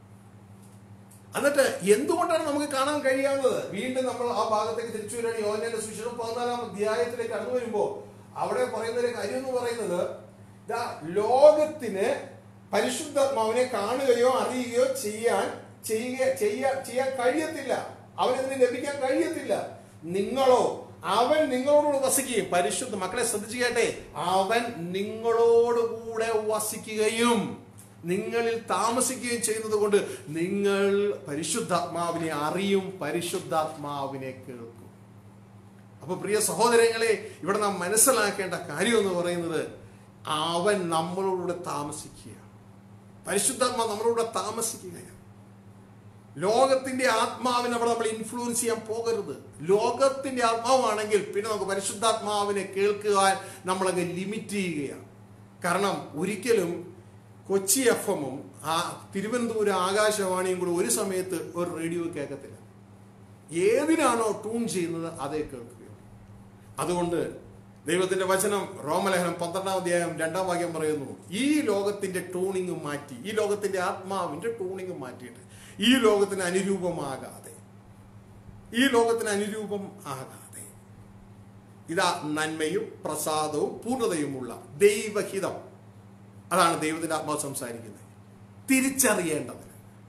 എന്നിട്ട് എന്തുകൊണ്ടാണ് നമുക്ക് കാണാൻ കഴിയാവുന്നത് വീണ്ടും നമ്മൾ ആ ഭാഗത്തേക്ക് തിരിച്ചു വരികയാണ് യോഹന്നാന്റെ സുവിശേഷം പതിനാലാം അധ്യായത്തിലേക്ക് കടന്നു വരുമ്പോൾ അവിടെ പറയുന്ന ഒരു കാര്യം എന്ന് പറയുന്നത് ദാ ലോകത്തിന് പരിശുദ്ധാത്മാവിനെ കാണുകയോ അറിയുകയോ ചെയ്യാൻ ചെയ്യുക ചെയ്യാൻ ചെയ്യാൻ കഴിയത്തില്ല അവനതിന് ലഭിക്കാൻ കഴിയത്തില്ല നിങ്ങളോ അവൻ നിങ്ങളോട് വസിക്കുകയും പരിശുദ്ധ മക്കളെ ശ്രദ്ധിച്ചു കേട്ടെ അവൻ നിങ്ങളോടുകൂടെ വസിക്കുകയും നിങ്ങളിൽ താമസിക്കുകയും ചെയ്യുന്നത് കൊണ്ട് നിങ്ങൾ പരിശുദ്ധാത്മാവിനെ അറിയും പരിശുദ്ധാത്മാവിനെ കേൾക്കും അപ്പൊ പ്രിയ സഹോദരങ്ങളെ ഇവിടെ നാം മനസ്സിലാക്കേണ്ട കാര്യം എന്ന് പറയുന്നത് അവൻ നമ്മളോട് താമസിക്കുക പരിശുദ്ധാത്മാ നമ്മളോട് താമസിക്കുകയാണ് ലോകത്തിന്റെ ആത്മാവിനെ അവിടെ നമ്മൾ ഇൻഫ്ലുവൻസ് ചെയ്യാൻ പോകരുത് ലോകത്തിന്റെ ആത്മാവാണെങ്കിൽ പിന്നെ നമുക്ക് പരിശുദ്ധാത്മാവിനെ കേൾക്കുവാൻ നമ്മളങ്ങ് ലിമിറ്റ് ചെയ്യുകയാണ് കാരണം ഒരിക്കലും കൊച്ചി എഫ് എമ്മും ആ തിരുവനന്തപുരം ആകാശവാണിയും കൂടെ ഒരു സമയത്ത് ഒരു റേഡിയോ കേൾക്കത്തില്ല ഏതിനാണോ ട്യൂൺ ചെയ്യുന്നത് അതേ കേൾക്കുകയുള്ളൂ അതുകൊണ്ട് ദൈവത്തിന്റെ വചനം റോമലേഖനം പന്ത്രണ്ടാം അധ്യായം രണ്ടാം വാക്യം പറയുന്നു ഈ ലോകത്തിന്റെ ട്യൂണിങ് മാറ്റി ഈ ലോകത്തിന്റെ ആത്മാവിന്റെ ട്യൂണിങ് മാറ്റിയിട്ട് ഈ ലോകത്തിന് അനുരൂപമാകാതെ ഈ ലോകത്തിന് അനുരൂപം ആകാതെ ഇതാ നന്മയും പ്രസാദവും പൂർണ്ണതയുമുള്ള ദൈവഹിതം അതാണ് ദൈവത്തിന്റെ ആത്മാവ് സംസാരിക്കുന്നത് തിരിച്ചറിയേണ്ടതിന്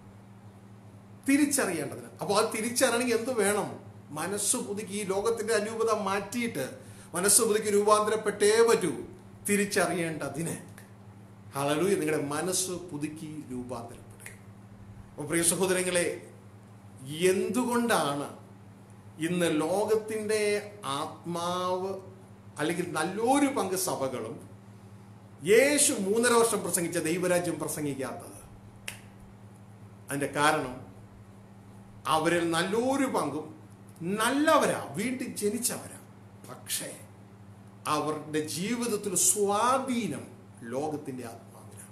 തിരിച്ചറിയേണ്ടതിന് അപ്പോൾ അത് തിരിച്ചറിയണമെങ്കിൽ എന്ത് വേണം മനസ്സ് പുതുക്കി ഈ ലോകത്തിന്റെ അനൂപത മാറ്റിയിട്ട് മനസ്സ് പുതുക്കി രൂപാന്തരപ്പെട്ടേ പറ്റൂ തിരിച്ചറിയേണ്ടതിന് ഹളലൂയ നിങ്ങളുടെ മനസ്സ് പുതുക്കി രൂപാന്തരപ്പെടുക അപ്പോൾ പ്രിയ സഹോദരങ്ങളെ എന്തുകൊണ്ടാണ് ഇന്ന് ലോകത്തിൻ്റെ ആത്മാവ് അല്ലെങ്കിൽ നല്ലൊരു പങ്ക് സഭകളും യേശു മൂന്നര വർഷം പ്രസംഗിച്ച ദൈവരാജ്യം പ്രസംഗിക്കാത്തത് അതിന്റെ കാരണം അവരിൽ നല്ലൊരു പങ്കും നല്ലവരാ വീണ്ടും ജനിച്ചവരാ പക്ഷേ അവരുടെ ജീവിതത്തിൽ സ്വാധീനം ലോകത്തിന്റെ ആത്മാവിനാണ്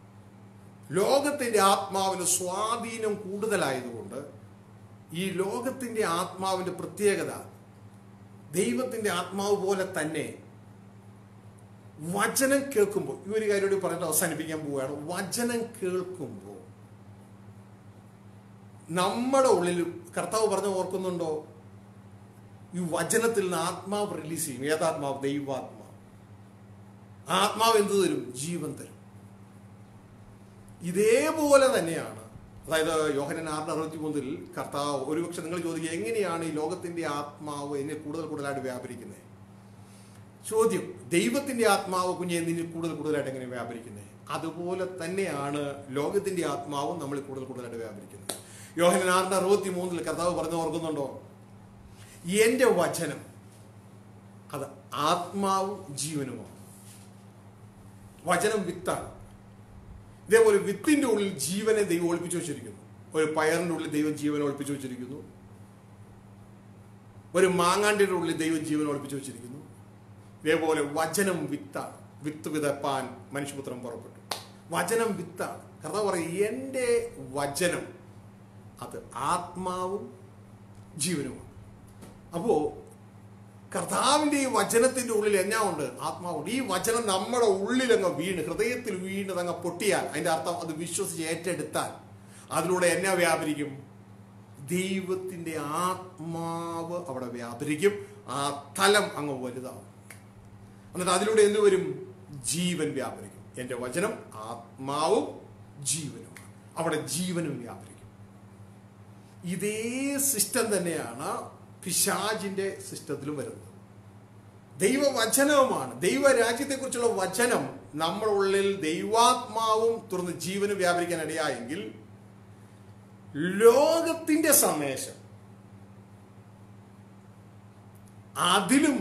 ലോകത്തിന്റെ ആത്മാവിന് സ്വാധീനം കൂടുതലായതുകൊണ്ട് ഈ ലോകത്തിന്റെ ആത്മാവിന്റെ പ്രത്യേകത ദൈവത്തിന്റെ ആത്മാവ് പോലെ തന്നെ വചനം കേൾക്കുമ്പോൾ ഈ ഒരു കാര്യം കൂടി പറഞ്ഞിട്ട് അവസാനിപ്പിക്കാൻ പോവുകയാണ് വചനം കേൾക്കുമ്പോൾ നമ്മുടെ ഉള്ളിൽ കർത്താവ് പറഞ്ഞ ഓർക്കുന്നുണ്ടോ ഈ വചനത്തിൽ നിന്ന് ആത്മാവ് റിലീസ് ചെയ്യും ഏതാത്മാവ് ദൈവാത്മാവ് ആത്മാവ് എന്ത് തരും ജീവൻ തരും ഇതേപോലെ തന്നെയാണ് അതായത് യോഹനൻ ആറിന് അറുപത്തി മൂന്നിൽ കർത്താവ് ഒരുപക്ഷെ നിങ്ങൾ ചോദിക്കുക എങ്ങനെയാണ് ഈ ലോകത്തിന്റെ ആത്മാവ് എന്നെ കൂടുതൽ കൂടുതലായിട്ട് വ്യാപരിക്കുന്നത് ചോദ്യം ദൈവത്തിന്റെ ആത്മാവ് കുഞ്ഞെ നിന്നിൽ കൂടുതൽ കൂടുതലായിട്ട് എങ്ങനെ വ്യാപരിക്കുന്നത് അതുപോലെ തന്നെയാണ് ലോകത്തിന്റെ ആത്മാവും നമ്മൾ കൂടുതൽ കൂടുതലായിട്ട് വ്യാപരിക്കുന്നത് യോഹനൻ ആറിന്റെ അറുപത്തി മൂന്നിൽ കർത്താവ് പറഞ്ഞു ഓർക്കുന്നുണ്ടോ എന്റെ വചനം അത് ആത്മാവും ജീവനുമാണ് വചനം വിത്താണ് ഇതേപോലെ വിത്തിന്റെ ഉള്ളിൽ ജീവനെ ദൈവം ഒളിപ്പിച്ചു വെച്ചിരിക്കുന്നു ഒരു പയറിന്റെ ഉള്ളിൽ ദൈവം ജീവനെ ഒളിപ്പിച്ചു വെച്ചിരിക്കുന്നു ഒരു മാങ്ങാണ്ടിയുടെ ഉള്ളിൽ ദൈവം ജീവൻ ഒളിപ്പിച്ചു വെച്ചിരിക്കുന്നു ഇതേപോലെ വചനം വിത്താണ് വിത്ത് വിതപ്പാൻ മനുഷ്യപുത്രം പുറപ്പെട്ടു വചനം വിത്താണ് കർത്താവ് പറയും എൻ്റെ വചനം അത് ആത്മാവും ജീവനുമാണ് അപ്പോ കർത്താവിന്റെ ഈ വചനത്തിന്റെ ഉള്ളിൽ എന്നാ ഉണ്ട് ആത്മാവുണ്ട് ഈ വചനം നമ്മുടെ ഉള്ളിലങ്ങ് വീണ് ഹൃദയത്തിൽ വീണ് അങ്ങ് പൊട്ടിയാൽ അതിന്റെ അർത്ഥം അത് വിശ്വസിച്ച് ഏറ്റെടുത്താൽ അതിലൂടെ എന്നാ വ്യാപരിക്കും ദൈവത്തിന്റെ ആത്മാവ് അവിടെ വ്യാപരിക്കും ആ തലം അങ്ങ് വലുതാവും എന്നിട്ട് അതിലൂടെ എന്ത് വരും ജീവൻ വ്യാപരിക്കും എൻ്റെ വചനം ആത്മാവും ജീവനുമാണ് അവിടെ ജീവനും വ്യാപരിക്കും ഇതേ സിസ്റ്റം തന്നെയാണ് പിശാജിന്റെ സിസ്റ്റത്തിലും വരുന്നത് ദൈവവചനവുമാണ് ദൈവരാജ്യത്തെക്കുറിച്ചുള്ള വചനം നമ്മുടെ ഉള്ളിൽ ദൈവാത്മാവും തുറന്ന് ജീവനും വ്യാപരിക്കാൻ ഇടയായെങ്കിൽ ലോകത്തിന്റെ സന്ദേശം അതിലും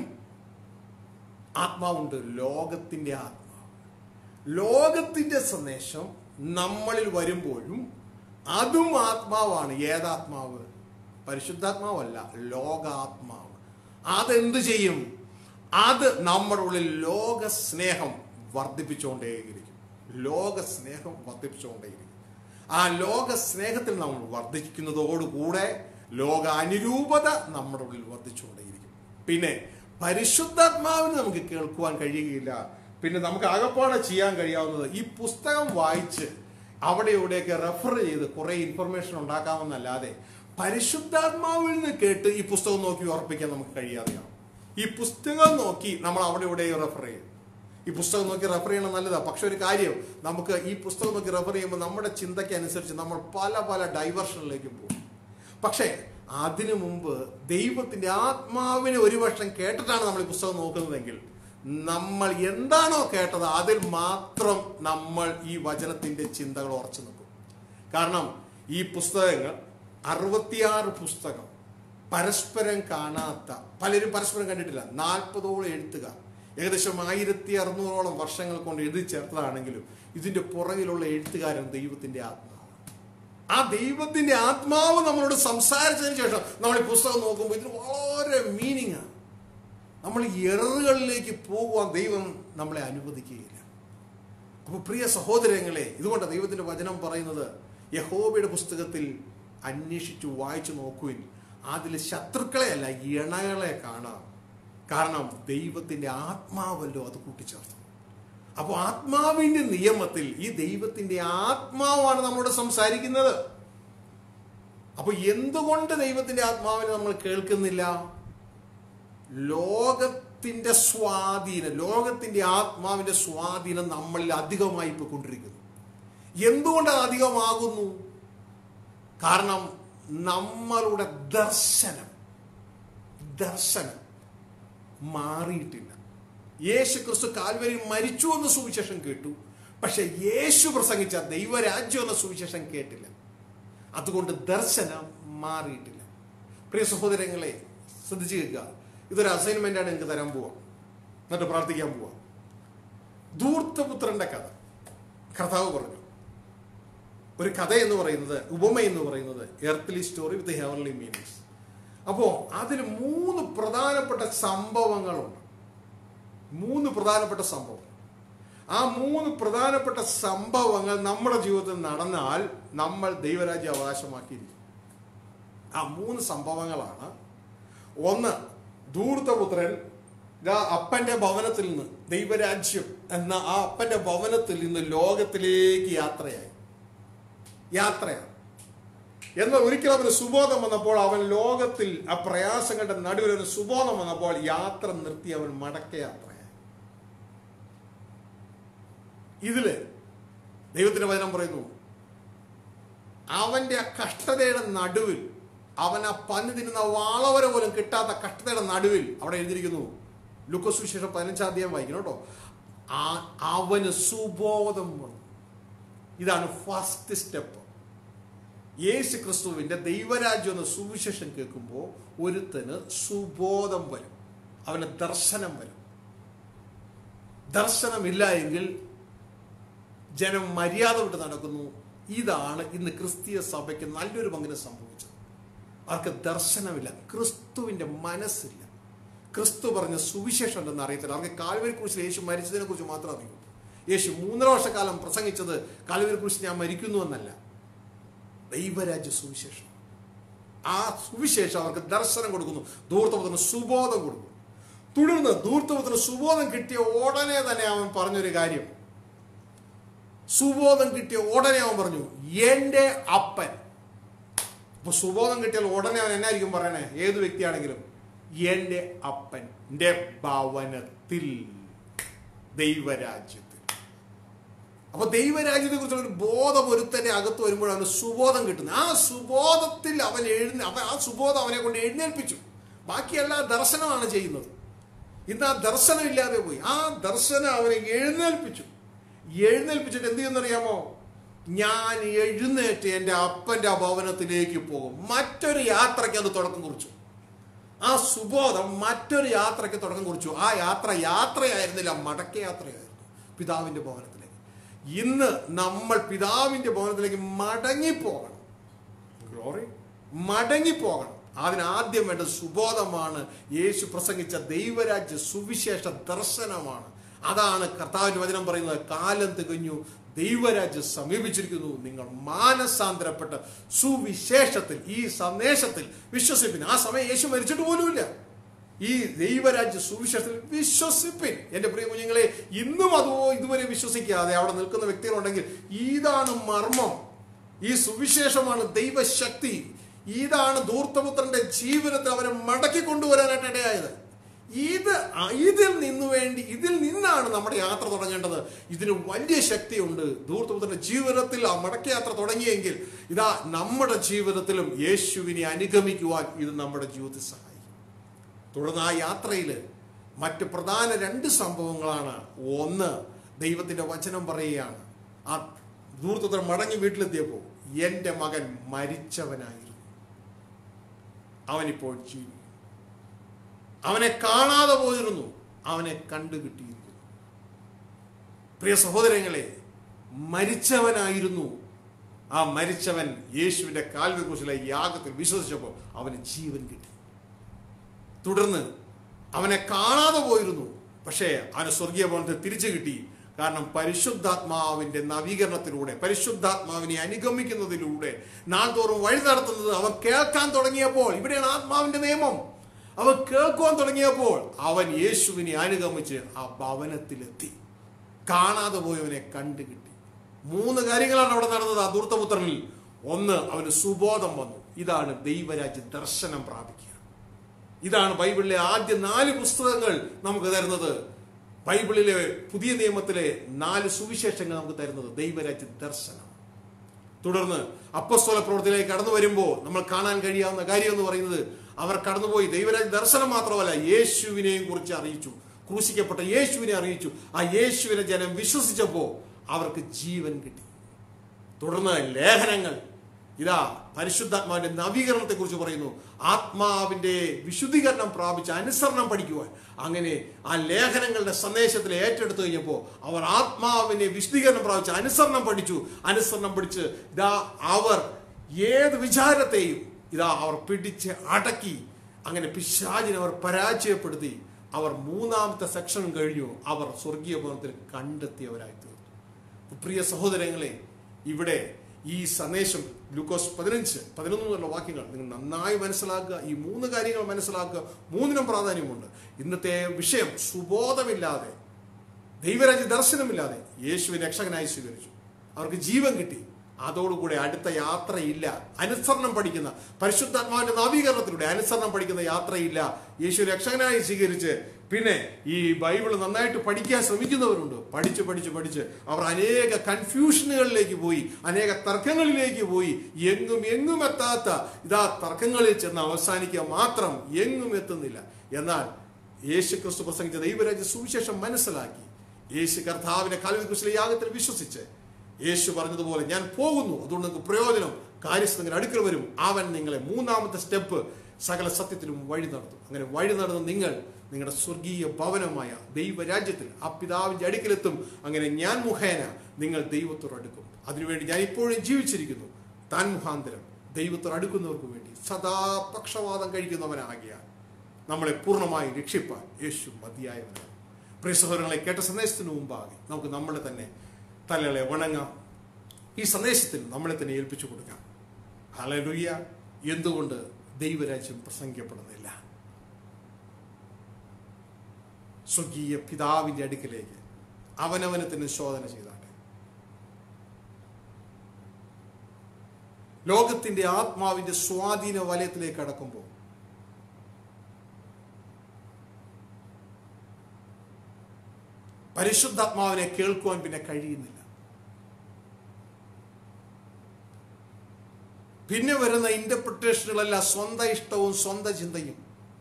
ആത്മാവുണ്ട് ലോകത്തിന്റെ ആത്മാവ് ലോകത്തിന്റെ സന്ദേശം നമ്മളിൽ വരുമ്പോഴും അതും ആത്മാവാണ് ഏതാത്മാവ് പരിശുദ്ധാത്മാവല്ല ലോകാത്മാവ് അതെന്ത് ചെയ്യും അത് നമ്മുടെ ഉള്ളിൽ ലോക സ്നേഹം വർദ്ധിപ്പിച്ചുകൊണ്ടേയിരിക്കും ലോക സ്നേഹം വർദ്ധിപ്പിച്ചുകൊണ്ടേയിരിക്കും ആ ലോക സ്നേഹത്തിൽ നമ്മൾ വർദ്ധിക്കുന്നതോടുകൂടെ ലോക അനുരൂപത നമ്മുടെ ഉള്ളിൽ വർദ്ധിച്ചുകൊണ്ടേയിരിക്കും പിന്നെ പരിശുദ്ധാത്മാവിന് നമുക്ക് കേൾക്കുവാൻ കഴിയുകയില്ല പിന്നെ നമുക്ക് ആകപ്പാടെ ചെയ്യാൻ കഴിയാവുന്നത് ഈ പുസ്തകം വായിച്ച് അവിടെ ഇവിടെയൊക്കെ റെഫർ ചെയ്ത് കുറെ ഇൻഫർമേഷൻ ഉണ്ടാക്കാമെന്നല്ലാതെ പരിശുദ്ധാത്മാവിൽ നിന്ന് കേട്ട് ഈ പുസ്തകം നോക്കി ഉറപ്പിക്കാൻ നമുക്ക് കഴിയാതെയാണ് ഈ പുസ്തകം നോക്കി നമ്മൾ അവിടെ ഇവിടെ റെഫർ ചെയ്യും ഈ പുസ്തകം നോക്കി റെഫർ ചെയ്യണം നല്ലതാണ് പക്ഷെ ഒരു കാര്യം നമുക്ക് ഈ പുസ്തകം നോക്കി റെഫർ ചെയ്യുമ്പോൾ നമ്മുടെ ചിന്തയ്ക്ക് അനുസരിച്ച് നമ്മൾ പല പല ഡൈവർഷനിലേക്കും പോകും പക്ഷേ അതിനു മുമ്പ് ദൈവത്തിന്റെ ആത്മാവിനെ ഒരു വർഷം കേട്ടിട്ടാണ് നമ്മൾ ഈ പുസ്തകം നോക്കുന്നതെങ്കിൽ നമ്മൾ എന്താണോ കേട്ടത് അതിൽ മാത്രം നമ്മൾ ഈ വചനത്തിന്റെ ചിന്തകൾ ഉറച്ചു നിൽക്കും കാരണം ഈ പുസ്തകങ്ങൾ അറുപത്തിയാറ് പുസ്തകം പരസ്പരം കാണാത്ത പലരും പരസ്പരം കണ്ടിട്ടില്ല നാൽപ്പതോളം എഴുത്തുകാർ ഏകദേശം ആയിരത്തി അറുന്നൂറോളം വർഷങ്ങൾ കൊണ്ട് എഴുതി ചേർത്തതാണെങ്കിലും ഇതിന്റെ പുറകിലുള്ള എഴുത്തുകാരൻ ദൈവത്തിന്റെ ആത്മാവ് ആ ദൈവത്തിന്റെ ആത്മാവ് നമ്മളോട് സംസാരിച്ചതിന് ശേഷം നമ്മൾ ഈ പുസ്തകം നോക്കുമ്പോൾ ഇതിന് വളരെ മീനിങ് ആണ് നമ്മൾ ഈ എററുകളിലേക്ക് പോകുവാൻ ദൈവം നമ്മളെ അനുവദിക്കുകയില്ല അപ്പോൾ പ്രിയ സഹോദരങ്ങളെ ഇതുകൊണ്ട് ദൈവത്തിന്റെ വചനം പറയുന്നത് യഹോബയുടെ പുസ്തകത്തിൽ അന്വേഷിച്ചു വായിച്ചു നോക്കുവിൻ അതിൽ ശത്രുക്കളെ അല്ല ഇണകളെ കാണാം കാരണം ദൈവത്തിന്റെ ആത്മാവല്ലോ അത് കൂട്ടിച്ചേർത്തു അപ്പോൾ ആത്മാവിന്റെ നിയമത്തിൽ ഈ ദൈവത്തിന്റെ ആത്മാവാണ് നമ്മളോട് സംസാരിക്കുന്നത് അപ്പൊ എന്തുകൊണ്ട് ദൈവത്തിന്റെ ആത്മാവിനെ നമ്മൾ കേൾക്കുന്നില്ല ലോകത്തിന്റെ സ്വാധീനം ലോകത്തിന്റെ ആത്മാവിന്റെ സ്വാധീനം നമ്മളിൽ അധികമായി പോയിക്കൊണ്ടിരിക്കുന്നു എന്തുകൊണ്ട് അത് അധികമാകുന്നു കാരണം നമ്മളുടെ ദർശനം ദർശനം മാറിയിട്ടില്ല യേശു ക്രിസ്തു കാൽവരി മരിച്ചു എന്ന സുവിശേഷം കേട്ടു പക്ഷെ യേശു പ്രസംഗിച്ച ദൈവരാജ്യം എന്ന സുവിശേഷം കേട്ടില്ല അതുകൊണ്ട് ദർശനം മാറിയിട്ടില്ല പ്രിയ സഹോദരങ്ങളെ ശ്രദ്ധിച്ചു കേൾക്കുക ഇതൊരു അസൈൻമെന്റ് ആണ് എനിക്ക് തരാൻ പോവാം എന്നിട്ട് പ്രാർത്ഥിക്കാൻ പോവാം ധൂർത്തപുത്രന്റെ കഥ കർത്താവ് പറഞ്ഞു ഒരു കഥ എന്ന് പറയുന്നത് ഉപമ എന്ന് പറയുന്നത് earthly story with heavenly meanings അപ്പോൾ അതിൽ മൂന്ന് പ്രധാനപ്പെട്ട സംഭവങ്ങളുണ്ട് മൂന്ന് പ്രധാനപ്പെട്ട സംഭവം ആ മൂന്ന് പ്രധാനപ്പെട്ട സംഭവങ്ങൾ നമ്മുടെ ജീവിതത്തിൽ നടന്നാൽ നമ്മൾ ദൈവരാജ്യം അവകാശമാക്കിയിരിക്കും ആ മൂന്ന് സംഭവങ്ങളാണ് ഒന്ന് ധൂർത്തപുത്രൻ ഇതാ അപ്പന്റെ ഭവനത്തിൽ നിന്ന് ദൈവരാജ്യം എന്ന ആ അപ്പന്റെ ഭവനത്തിൽ നിന്ന് ലോകത്തിലേക്ക് യാത്രയായി യാത്രയാണ് എന്നാൽ ഒരിക്കൽ അവന് സുബോധം വന്നപ്പോൾ അവൻ ലോകത്തിൽ ആ പ്രയാസങ്ങളുടെ നടുവിൽ ഒരു സുബോധം വന്നപ്പോൾ യാത്ര നിർത്തി അവൻ മടക്ക യാത്രയായി ഇതില് ദൈവത്തിന്റെ വചനം പറയുന്നു അവന്റെ ആ കഷ്ടതയുടെ നടുവിൽ അവൻ ആ പന്നി തിന്നുന്ന വാളവര പോലും കിട്ടാത്ത കഷ്ടതയുടെ നടുവിൽ അവിടെ എഴുതിയിരിക്കുന്നു ലുക്കോസ് വിശേഷം പതിനഞ്ചാം അധ്യായം വായിക്കണം കേട്ടോ ആ അവന് സുബോധം വന്നു ഇതാണ് ഫസ്റ്റ് സ്റ്റെപ്പ് യേശു ക്രിസ്തുവിന്റെ ദൈവരാജ്യം എന്ന സുവിശേഷം കേൾക്കുമ്പോൾ ഒരുത്തന് സുബോധം വരും അവന് ദർശനം വരും ദർശനമില്ല എങ്കിൽ ജനം മര്യാദ വിട്ട് നടക്കുന്നു ഇതാണ് ഇന്ന് ക്രിസ്തീയ സഭയ്ക്ക് നല്ലൊരു പങ്കിന് സംഭവിച്ചത് അവർക്ക് ദർശനമില്ല ക്രിസ്തുവിന്റെ മനസ്സില്ല ക്രിസ്തു പറഞ്ഞ സുവിശേഷം ഉണ്ടെന്ന് അറിയത്തില്ല അവർക്ക് കാൽവരി കുറിച്ച് യേശു മരിച്ചതിനെ കുറിച്ച് മാത്രം അറിയൂ യേശു മൂന്നര വർഷക്കാലം പ്രസംഗിച്ചത് കാൽവരി കുറിച്ച് ഞാൻ മരിക്കുന്നു എന്നല്ല ദൈവരാജ്യ സുവിശേഷം ആ സുവിശേഷം അവർക്ക് ദർശനം കൊടുക്കുന്നു ധൂർത്തപത്തിന് സുബോധം കൊടുക്കുന്നു തുടർന്ന് ധൂർത്തപത്തിന് സുബോധം കിട്ടിയ ഉടനെ തന്നെ അവൻ പറഞ്ഞൊരു കാര്യം സുബോധം കിട്ടിയ ഉടനെ അവൻ പറഞ്ഞു എന്റെ അപ്പൻ അപ്പൊ സുബോധം കിട്ടിയാൽ ഉടനെ അവൻ എന്നായിരിക്കും പറയണേ ഏത് വ്യക്തിയാണെങ്കിലും എന്റെ അപ്പൻ്റെ ഭവനത്തിൽ ദൈവരാജ്യത്തിൽ അപ്പൊ ദൈവരാജ്യത്തെ കുറിച്ചുള്ള ഒരു ബോധം ഒരുത്തന്റെ അകത്ത് വരുമ്പോൾ അവന് സുബോധം കിട്ടുന്നു ആ സുബോധത്തിൽ അവൻ എഴുന്ന അവൻ ആ സുബോധം അവനെ കൊണ്ട് എഴുന്നേൽപ്പിച്ചു ബാക്കിയെല്ലാ ദർശനമാണ് ചെയ്യുന്നത് ഇന്ന് ആ ദർശനം ഇല്ലാതെ പോയി ആ ദർശനം അവനെ എഴുന്നേൽപ്പിച്ചു എഴുന്നേൽപ്പിച്ചിട്ട് എന്ത് ചെയ്യുന്നറിയാമോ ഞാൻ എഴുന്നേറ്റ് എൻ്റെ അപ്പൻ്റെ ഭവനത്തിലേക്ക് പോകും മറ്റൊരു യാത്രയ്ക്ക് അത് തുടക്കം കുറിച്ചു ആ സുബോധം മറ്റൊരു യാത്രയ്ക്ക് തുടക്കം കുറിച്ചു ആ യാത്ര യാത്രയായിരുന്നില്ല മടക്കയാത്രയായിരുന്നു പിതാവിൻ്റെ ഭവനത്തിലേക്ക് ഇന്ന് നമ്മൾ പിതാവിൻ്റെ ഭവനത്തിലേക്ക് മടങ്ങിപ്പോകണം ഗ്ലോറി മടങ്ങിപ്പോകണം അതിനാദ്യം വേണ്ട സുബോധമാണ് യേശു പ്രസംഗിച്ച ദൈവരാജ്യ സുവിശേഷ ദർശനമാണ് അതാണ് കർത്താവിന്റെ വചനം പറയുന്നത് കാലം തികഞ്ഞു ദൈവരാജ്യം സമീപിച്ചിരിക്കുന്നു നിങ്ങൾ മാനസാന്തരപ്പെട്ട സുവിശേഷത്തിൽ ഈ സന്ദേശത്തിൽ വിശ്വസിപ്പിൻ ആ സമയം യേശു മരിച്ചിട്ട് പോലുമില്ല ഈ ദൈവരാജ്യ സുവിശേഷത്തിൽ വിശ്വസിപ്പിൻ എന്റെ പ്രിയ കുഞ്ഞുങ്ങളെ ഇന്നും അതോ ഇതുവരെ വിശ്വസിക്കാതെ അവിടെ നിൽക്കുന്ന വ്യക്തികളുണ്ടെങ്കിൽ ഇതാണ് മർമ്മം ഈ സുവിശേഷമാണ് ദൈവശക്തി ഇതാണ് ധൂർത്തപുത്രന്റെ ജീവിതത്തിൽ അവരെ മടക്കി കൊണ്ടുവരാനായിട്ട് ഇടയായത് ഇത് ഇതിൽ നിന്ന് വേണ്ടി ഇതിൽ നിന്നാണ് നമ്മുടെ യാത്ര തുടങ്ങേണ്ടത് ഇതിന് വലിയ ശക്തിയുണ്ട് ധൂർത്തപുത്രന്റെ ജീവിതത്തിൽ ആ മടക്കയാത്ര തുടങ്ങിയെങ്കിൽ ഇതാ നമ്മുടെ ജീവിതത്തിലും യേശുവിനെ അനുഗമിക്കുവാൻ ഇത് നമ്മുടെ ജീവിതത്തിൽ സഹായിക്കും തുടർന്ന് ആ യാത്രയിൽ മറ്റ് പ്രധാന രണ്ട് സംഭവങ്ങളാണ് ഒന്ന് ദൈവത്തിന്റെ വചനം പറയുകയാണ് ആ ദൂർത്തപുത്രൻ മടങ്ങി വീട്ടിലെത്തിയപ്പോൾ എൻ്റെ മകൻ മരിച്ചവനായിരുന്നു അവനിപ്പോൾ ജീവി അവനെ കാണാതെ പോയിരുന്നു അവനെ കണ്ടുകിട്ടിയിരിക്കുന്നു പ്രിയ സഹോദരങ്ങളെ മരിച്ചവനായിരുന്നു ആ മരിച്ചവൻ യേശുവിന്റെ കാൽവെ കുറിച്ചുള്ള യാഗത്തിൽ വിശ്വസിച്ചപ്പോൾ അവന് ജീവൻ കിട്ടി തുടർന്ന് അവനെ കാണാതെ പോയിരുന്നു പക്ഷേ അവന് സ്വർഗീയ ഭവനത്തെ തിരിച്ചു കിട്ടി കാരണം പരിശുദ്ധാത്മാവിന്റെ നവീകരണത്തിലൂടെ പരിശുദ്ധാത്മാവിനെ അനുഗമിക്കുന്നതിലൂടെ നാൾതോറും വഴി നടത്തുന്നത് അവൻ കേൾക്കാൻ തുടങ്ങിയപ്പോൾ ഇവിടെയാണ് ആത്മാവിന്റെ നിയമം അവൻ കേൾക്കുവാൻ തുടങ്ങിയപ്പോൾ അവൻ യേശുവിനെ അനുഗമിച്ച് ആ ഭവനത്തിലെത്തി കാണാതെ പോയവനെ കണ്ടു കിട്ടി മൂന്ന് കാര്യങ്ങളാണ് അവിടെ നടന്നത് ആ ദൂർത്തപുത്രനിൽ ഒന്ന് അവന് സുബോധം വന്നു ഇതാണ് ദൈവരാജ്യ ദർശനം പ്രാപിക്കുക ഇതാണ് ബൈബിളിലെ ആദ്യ നാല് പുസ്തകങ്ങൾ നമുക്ക് തരുന്നത് ബൈബിളിലെ പുതിയ നിയമത്തിലെ നാല് സുവിശേഷങ്ങൾ നമുക്ക് തരുന്നത് ദൈവരാജ്യ ദർശനം തുടർന്ന് അപ്പസ്തോല പ്രവൃത്തിയിലേക്ക് കടന്നു വരുമ്പോൾ നമ്മൾ കാണാൻ കഴിയാവുന്ന കാര്യം എന്ന് പറയുന്നത് അവർ കടന്നുപോയി ദൈവരാജ്യ ദർശനം മാത്രമല്ല യേശുവിനെയും കുറിച്ച് അറിയിച്ചു ക്രൂശിക്കപ്പെട്ട യേശുവിനെ അറിയിച്ചു ആ യേശുവിനെ ജനം വിശ്വസിച്ചപ്പോൾ അവർക്ക് ജീവൻ കിട്ടി തുടർന്ന് ലേഖനങ്ങൾ ഇതാ പരിശുദ്ധാത്മാവിന്റെ നവീകരണത്തെ കുറിച്ച് പറയുന്നു ആത്മാവിന്റെ വിശുദ്ധീകരണം പ്രാപിച്ച് അനുസരണം പഠിക്കുവാൻ അങ്ങനെ ആ ലേഖനങ്ങളുടെ സന്ദേശത്തിൽ ഏറ്റെടുത്തു കഴിഞ്ഞപ്പോൾ അവർ ആത്മാവിനെ വിശുദ്ധീകരണം പ്രാപിച്ച് അനുസരണം പഠിച്ചു അനുസരണം പഠിച്ച് ഇതാ അവർ ഏത് വിചാരത്തെയും ഇതാ അവർ പിടിച്ച് അടക്കി അങ്ങനെ പിശാചിനെ അവർ പരാജയപ്പെടുത്തി അവർ മൂന്നാമത്തെ സെക്ഷൻ കഴിഞ്ഞു അവർ സ്വർഗീയ ഭവനത്തിൽ കണ്ടെത്തിയവരായി തീർന്നു പ്രിയ സഹോദരങ്ങളെ ഇവിടെ ഈ സന്ദേശം ഗ്ലൂക്കോസ് പതിനഞ്ച് പതിനൊന്ന് എന്നുള്ള വാക്യങ്ങൾ നിങ്ങൾ നന്നായി മനസ്സിലാക്കുക ഈ മൂന്ന് കാര്യങ്ങൾ മനസ്സിലാക്കുക മൂന്നിനും പ്രാധാന്യമുണ്ട് ഇന്നത്തെ വിഷയം സുബോധമില്ലാതെ ദൈവരാജ്യ ദർശനമില്ലാതെ യേശുവിനെ രക്ഷകനായി സ്വീകരിച്ചു അവർക്ക് ജീവൻ കിട്ടി അതോടുകൂടെ അടുത്ത യാത്രയില്ല അനുസരണം പഠിക്കുന്ന പരിശുദ്ധാത്മാവിന്റെ നവീകരണത്തിലൂടെ അനുസരണം പഠിക്കുന്ന യാത്രയില്ല യേശു രക്ഷകനായി സ്വീകരിച്ച് പിന്നെ ഈ ബൈബിൾ നന്നായിട്ട് പഠിക്കാൻ ശ്രമിക്കുന്നവരുണ്ട് പഠിച്ച് പഠിച്ച് പഠിച്ച് അവർ അനേക കൺഫ്യൂഷനുകളിലേക്ക് പോയി അനേക തർക്കങ്ങളിലേക്ക് പോയി എങ്ങും എങ്ങും എത്താത്ത ഇതാ തർക്കങ്ങളിൽ ചെന്ന് അവസാനിക്കുക മാത്രം എങ്ങും എത്തുന്നില്ല എന്നാൽ യേശു ക്രിസ്തു പ്രസംഗിച്ച ദൈവരാജ്യ സുവിശേഷം മനസ്സിലാക്കി യേശു കർത്താവിന്റെ കാൽവികുശല യാഗത്തിൽ വിശ്വസിച്ച് യേശു പറഞ്ഞതുപോലെ ഞാൻ പോകുന്നു അതുകൊണ്ട് നിങ്ങൾക്ക് പ്രയോജനം കാര്യസ്ഥങ്ങൾ അടുക്കൽ വരും അവൻ നിങ്ങളെ മൂന്നാമത്തെ സ്റ്റെപ്പ് സകല സത്യത്തിലും വഴി നടത്തും അങ്ങനെ വഴി നടന്ന് നിങ്ങൾ നിങ്ങളുടെ സ്വർഗീയ ഭവനമായ ദൈവരാജ്യത്തിൽ ആ പിതാവിന്റെ അടുക്കലെത്തും അങ്ങനെ ഞാൻ മുഖേന നിങ്ങൾ ദൈവത്തോട് അടുക്കും അതിനുവേണ്ടി ഞാൻ ഇപ്പോഴും ജീവിച്ചിരിക്കുന്നു താൻ മുഖാന്തരം ദൈവത്തോട് അടുക്കുന്നവർക്ക് വേണ്ടി സദാ പക്ഷവാദം കഴിക്കുന്നവനാകിയാൽ നമ്മളെ പൂർണ്ണമായി രക്ഷിപ്പാൻ യേശു മതിയായവനാണ് പ്രിയ സഹോദരങ്ങളെ കേട്ട സന്ദേശത്തിന് മുമ്പാകെ നമുക്ക് നമ്മളെ തന്നെ തലകളെ വണങ്ങാം ഈ സന്ദേശത്തിൽ നമ്മളെ തന്നെ ഏൽപ്പിച്ചു കൊടുക്കാം ഹലലുയ്യ എന്തുകൊണ്ട് ദൈവരാജ്യം പ്രസംഗിക്കപ്പെടുന്നില്ല സ്വർഗീയ പിതാവിന്റെ അടുക്കിലേക്ക് അവനവനെ തന്നെ ശോധന ചെയ്താട്ടെ ലോകത്തിന്റെ ആത്മാവിന്റെ സ്വാധീന വലയത്തിലേക്ക് കടക്കുമ്പോൾ പരിശുദ്ധാത്മാവിനെ കേൾക്കുവാൻ പിന്നെ കഴിയുന്നില്ല പിന്നെ വരുന്ന ഇന്റർപ്രിട്ടേഷനുകളെല്ലാം സ്വന്തം ഇഷ്ടവും സ്വന്തം ചിന്തയും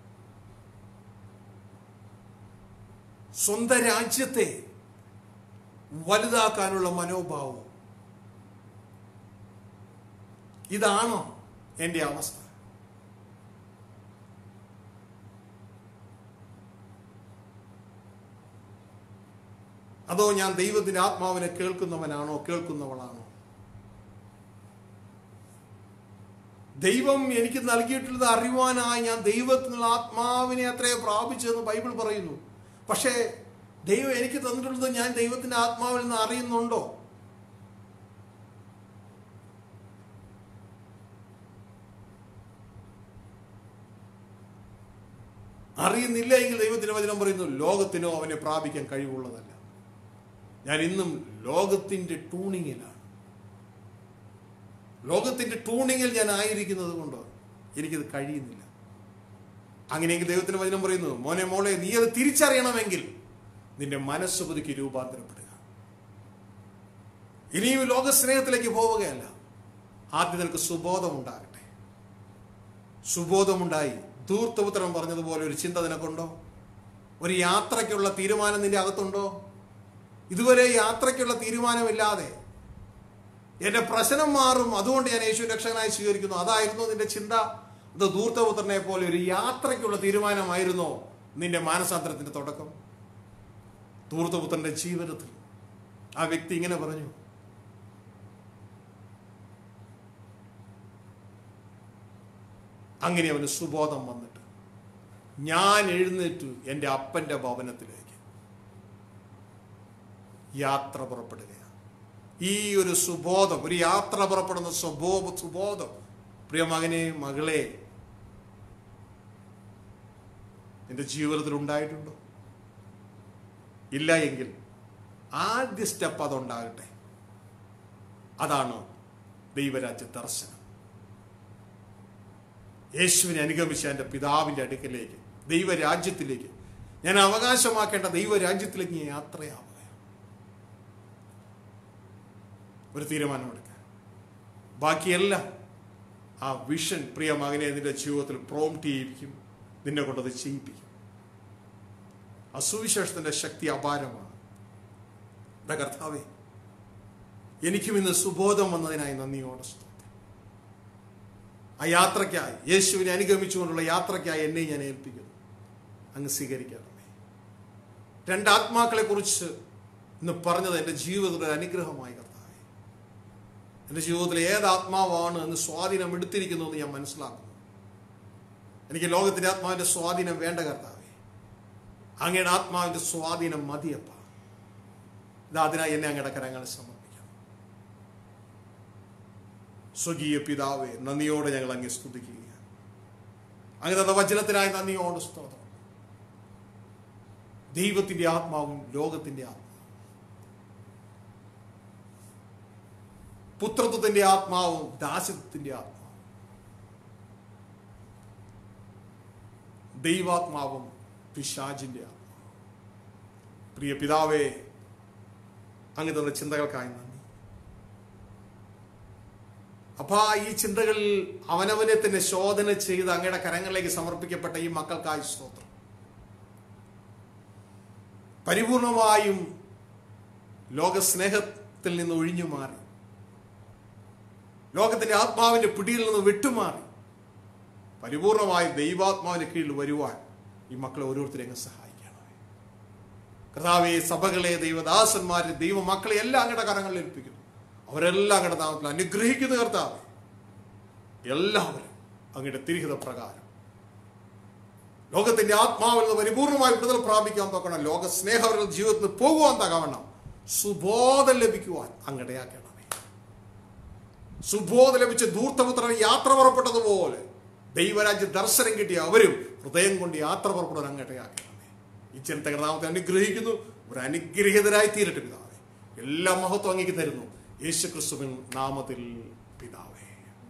സ്വന്തം രാജ്യത്തെ വലുതാക്കാനുള്ള മനോഭാവവും ഇതാണോ എൻ്റെ അവസ്ഥ അതോ ഞാൻ ദൈവത്തിന്റെ ആത്മാവിനെ കേൾക്കുന്നവനാണോ കേൾക്കുന്നവളാണോ ദൈവം എനിക്ക് നൽകിയിട്ടുള്ളത് അറിയുവാനായി ഞാൻ ദൈവത്തിനുള്ള ആത്മാവിനെ അത്രേ പ്രാപിച്ചതെന്ന് ബൈബിൾ പറയുന്നു പക്ഷേ ദൈവം എനിക്ക് തന്നിട്ടുള്ളത് ഞാൻ ദൈവത്തിന്റെ ആത്മാവിൽ നിന്ന് അറിയുന്നുണ്ടോ അറിയുന്നില്ല എങ്കിൽ ദൈവത്തിന്റെ വചനം പറയുന്നു ലോകത്തിനോ അവനെ പ്രാപിക്കാൻ കഴിവുള്ളതല്ല ഞാൻ ഇന്നും ലോകത്തിന്റെ ടൂണിങ്ങിലാണ് ലോകത്തിന്റെ ടൂണിങ്ങിൽ ഞാൻ ആയിരിക്കുന്നത് കൊണ്ട് എനിക്കത് കഴിയുന്നില്ല അങ്ങനെയെങ്കിൽ ദൈവത്തിന്റെ വചനം പറയുന്നു മോനെ മോളെ നീ അത് തിരിച്ചറിയണമെങ്കിൽ നിന്റെ മനസ്സ് പുതുക്കി രൂപാന്തരപ്പെടുക ഇനിയും ലോക സ്നേഹത്തിലേക്ക് പോവുകയല്ല ആദ്യം നിനക്ക് സുബോധം ഉണ്ടാകട്ടെ സുബോധമുണ്ടായി ധൂർത്തപുത്രം പറഞ്ഞതുപോലെ ഒരു ചിന്ത നിനക്കുണ്ടോ ഒരു യാത്രയ്ക്കുള്ള തീരുമാനം നിന്റെ അകത്തുണ്ടോ ഇതുവരെ യാത്രയ്ക്കുള്ള തീരുമാനമില്ലാതെ എന്റെ പ്രശ്നം മാറും അതുകൊണ്ട് ഞാൻ യേശു രക്ഷകനായി സ്വീകരിക്കുന്നു അതായിരുന്നു നിന്റെ ചിന്ത അത് ധൂർത്തപുത്രനെ പോലെ ഒരു യാത്രയ്ക്കുള്ള തീരുമാനമായിരുന്നോ നിന്റെ മാനസാന്തരത്തിന്റെ തുടക്കം ധൂർത്തപുത്രന്റെ ജീവിതത്തിൽ ആ വ്യക്തി ഇങ്ങനെ പറഞ്ഞു അങ്ങനെ അവന് സുബോധം വന്നിട്ട് ഞാൻ എഴുന്നേറ്റു എൻ്റെ അപ്പൻ്റെ ഭവനത്തിലേക്ക് യാത്ര പുറപ്പെടുകയാണ് ഈ ഒരു സുബോധം ഒരു യാത്ര പുറപ്പെടുന്ന സുബോധ സുബോധം പ്രിയ മകനെ മകളെ നിന്റെ ജീവിതത്തിൽ ഉണ്ടായിട്ടുണ്ടോ ഇല്ല എങ്കിൽ ആദ്യ സ്റ്റെപ്പ് അതുണ്ടാകട്ടെ അതാണ് ദൈവരാജ്യ ദർശനം യേശുവിനെ അനുഗമിച്ച എൻ്റെ പിതാവിൻ്റെ അടുക്കലേക്ക് ദൈവരാജ്യത്തിലേക്ക് ഞാൻ അവകാശമാക്കേണ്ട ദൈവരാജ്യത്തിലേക്ക് ഞാൻ യാത്രയാവുകയാണ് ഒരു തീരുമാനമെടുക്കുക ബാക്കിയെല്ലാം ആ വിഷൻ പ്രിയ മകനെ നിന്റെ ജീവിതത്തിൽ പ്രോംപ്റ്റ് ചെയ്യിപ്പിക്കും നിന്നെ കൊണ്ടത് ചെയ്യിപ്പിക്കും ആ സുവിശേഷത്തിന്റെ ശക്തി അപാരമാണ് എന്റെ കർത്താവേ എനിക്കും ഇന്ന് സുബോധം വന്നതിനായി നന്ദിയോടെ സ്തോത്രം ആ യാത്രയ്ക്കായി യേശുവിനെ അനുഗമിച്ചുകൊണ്ടുള്ള യാത്രയ്ക്കായി എന്നെ ഞാൻ ഏൽപ്പിക്കുന്നു അങ്ങ് സ്വീകരിക്കണമേ രണ്ട് ആത്മാക്കളെ കുറിച്ച് ഇന്ന് പറഞ്ഞത് എൻ്റെ ജീവിതത്തിലെ ഒരു അനുഗ്രഹമായി കർത്താവേ എൻ്റെ ജീവിതത്തിൽ ഏത് ആത്മാവാണ് എന്ന് സ്വാധീനം എടുത്തിരിക്കുന്നു എന്ന് ഞാൻ മനസ്സിലാക്കുന്നു എനിക്ക് ലോകത്തിന്റെ ആത്മാവിന്റെ സ്വാധീനം വേണ്ട കർത്താവേ അങ്ങയുടെ ആത്മാവിന്റെ സ്വാധീനം മതിയപ്പ ഇത് അതിനായി എന്നെ അങ്ങയുടെ കരങ്ങളിൽ സമർപ്പിക്കാം സ്വകീയ പിതാവെ നന്ദിയോടെ ഞങ്ങൾ അങ്ങ് സ്തുതിക്കുകയാണ് അങ്ങനത്തെ വചനത്തിനായി നന്ദിയോടെ സ്തോത്രം ദൈവത്തിന്റെ ആത്മാവും ലോകത്തിന്റെ ആത്മാവും പുത്രത്വത്തിന്റെ ആത്മാവും ദാസ്യത്വത്തിന്റെ ആത്മാവും ദൈവാത്മാവും പിശാചിന്റെ ആത്മാവും പ്രിയ പിതാവേ അങ്ങ് തന്ന ചിന്തകൾക്കായി നന്ദി അപ്പാ ഈ ചിന്തകളിൽ അവനവനെ തന്നെ ശോധന ചെയ്ത് അങ്ങയുടെ കരങ്ങളിലേക്ക് സമർപ്പിക്കപ്പെട്ട ഈ മക്കൾക്കായി സ്തോത്രം പരിപൂർണമായും ലോകസ്നേഹത്തിൽ നിന്ന് ഒഴിഞ്ഞു മാറി ലോകത്തിന്റെ ആത്മാവിന്റെ പിടിയിൽ നിന്ന് വിട്ടുമാറി പരിപൂർണമായി ദൈവാത്മാവിന്റെ കീഴിൽ വരുവാൻ ഈ മക്കളെ ഓരോരുത്തരെയും അങ്ങ് സഹായിക്കണമേ കർത്താവെ സഭകളെ ദൈവദാസന്മാരെ ദൈവമക്കളെ എല്ലാം അങ്ങയുടെ കരങ്ങളിൽ ഏൽപ്പിക്കുന്നു അവരെല്ലാം അങ്ങയുടെ നാമത്തിൽ അനുഗ്രഹിക്കുന്ന കർത്താവെ എല്ലാവരും അങ്ങയുടെ തിരിഹിത പ്രകാരം ലോകത്തിന്റെ ആത്മാവിൽ നിന്ന് പരിപൂർണമായി വിടുതൽ പ്രാപിക്കാൻ തക്കണം ലോക സ്നേഹം അവരുടെ ജീവിതത്തിൽ പോകുവാൻ തകവണ്ണം സുബോധം ലഭിക്കുവാൻ അങ്ങടയാക്കണമേ സുബോധം ലഭിച്ച ധൂർത്തപുത്രൻ യാത്ര പുറപ്പെട്ടതുപോലെ ദൈവരാജ്യ ദർശനം കിട്ടിയ അവരും ഹൃദയം കൊണ്ട് യാത്ര പുറപ്പെടാൻ അങ്ങടയാക്കണമേ ഈ ചിന്തകളുടെ നാമത്തെ അനുഗ്രഹിക്കുന്നു ഒരു അനുഗ്രഹീതരായി തീരട്ടെ പിതാവേ എല്ലാ മഹത്വം അങ്ങേക്ക് തരുന്നു യേശു ക്രിസ്തുവിൻ നാമത്തിൽ പിതാവേ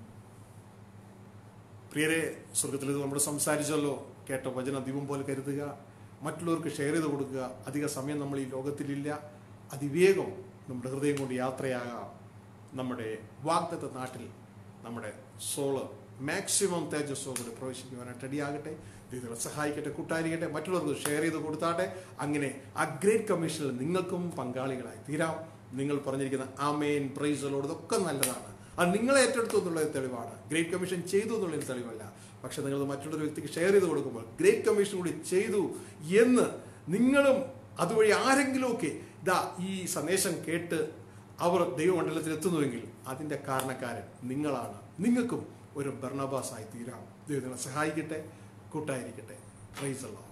പ്രിയരെ സ്വർഗത്തിൽ ഇത് നമ്മൾ സംസാരിച്ചല്ലോ കേട്ട വചന ദീപം പോലെ കരുതുക മറ്റുള്ളവർക്ക് ഷെയർ ചെയ്ത് കൊടുക്കുക അധിക സമയം നമ്മൾ ഈ ലോകത്തിലില്ല അതിവേഗം നമ്മുടെ ഹൃദയം കൊണ്ട് യാത്രയാകാം നമ്മുടെ വാഗ്ദത്ത നാട്ടിൽ നമ്മുടെ സോള് മാക്സിമം തേജസ്സോടെ പ്രവേശിക്കുവാനായിട്ട് റെഡിയാകട്ടെ ദൈവങ്ങളെ സഹായിക്കട്ടെ കൂട്ടായിരിക്കട്ടെ മറ്റുള്ളവർക്ക് ഷെയർ ചെയ്ത് കൊടുത്താട്ടെ അങ്ങനെ ആ ഗ്രേറ്റ് കമ്മീഷനിൽ നിങ്ങൾക്കും പങ്കാളികളായി തീരാം നിങ്ങൾ പറഞ്ഞിരിക്കുന്ന ആമേൻ പ്രൈസലോട് ഇതൊക്കെ നല്ലതാണ് അത് നിങ്ങളെ ഏറ്റെടുത്തു എന്നുള്ളത് തെളിവാണ് ഗ്രേറ്റ് കമ്മീഷൻ ചെയ്തു എന്നുള്ളൊരു തെളിവല്ല പക്ഷെ നിങ്ങൾ മറ്റൊരു വ്യക്തിക്ക് ഷെയർ ചെയ്ത് കൊടുക്കുമ്പോൾ ഗ്രേറ്റ് കമ്മീഷൻ കൂടി ചെയ്തു എന്ന് നിങ്ങളും അതുവഴി ആരെങ്കിലുമൊക്കെ ഇതാ ഈ സന്ദേശം കേട്ട് അവർ ദൈവമണ്ഡലത്തിൽ എത്തുന്നുവെങ്കിൽ അതിൻ്റെ കാരണക്കാരൻ നിങ്ങളാണ് നിങ്ങൾക്കും ഒരു ബർണബാസായി തീരാം ദൈവം നിങ്ങളെ സഹായിക്കട്ടെ കൂട്ടായിരിക്കട്ടെ പ്രൈസ് അല്ലാഹ്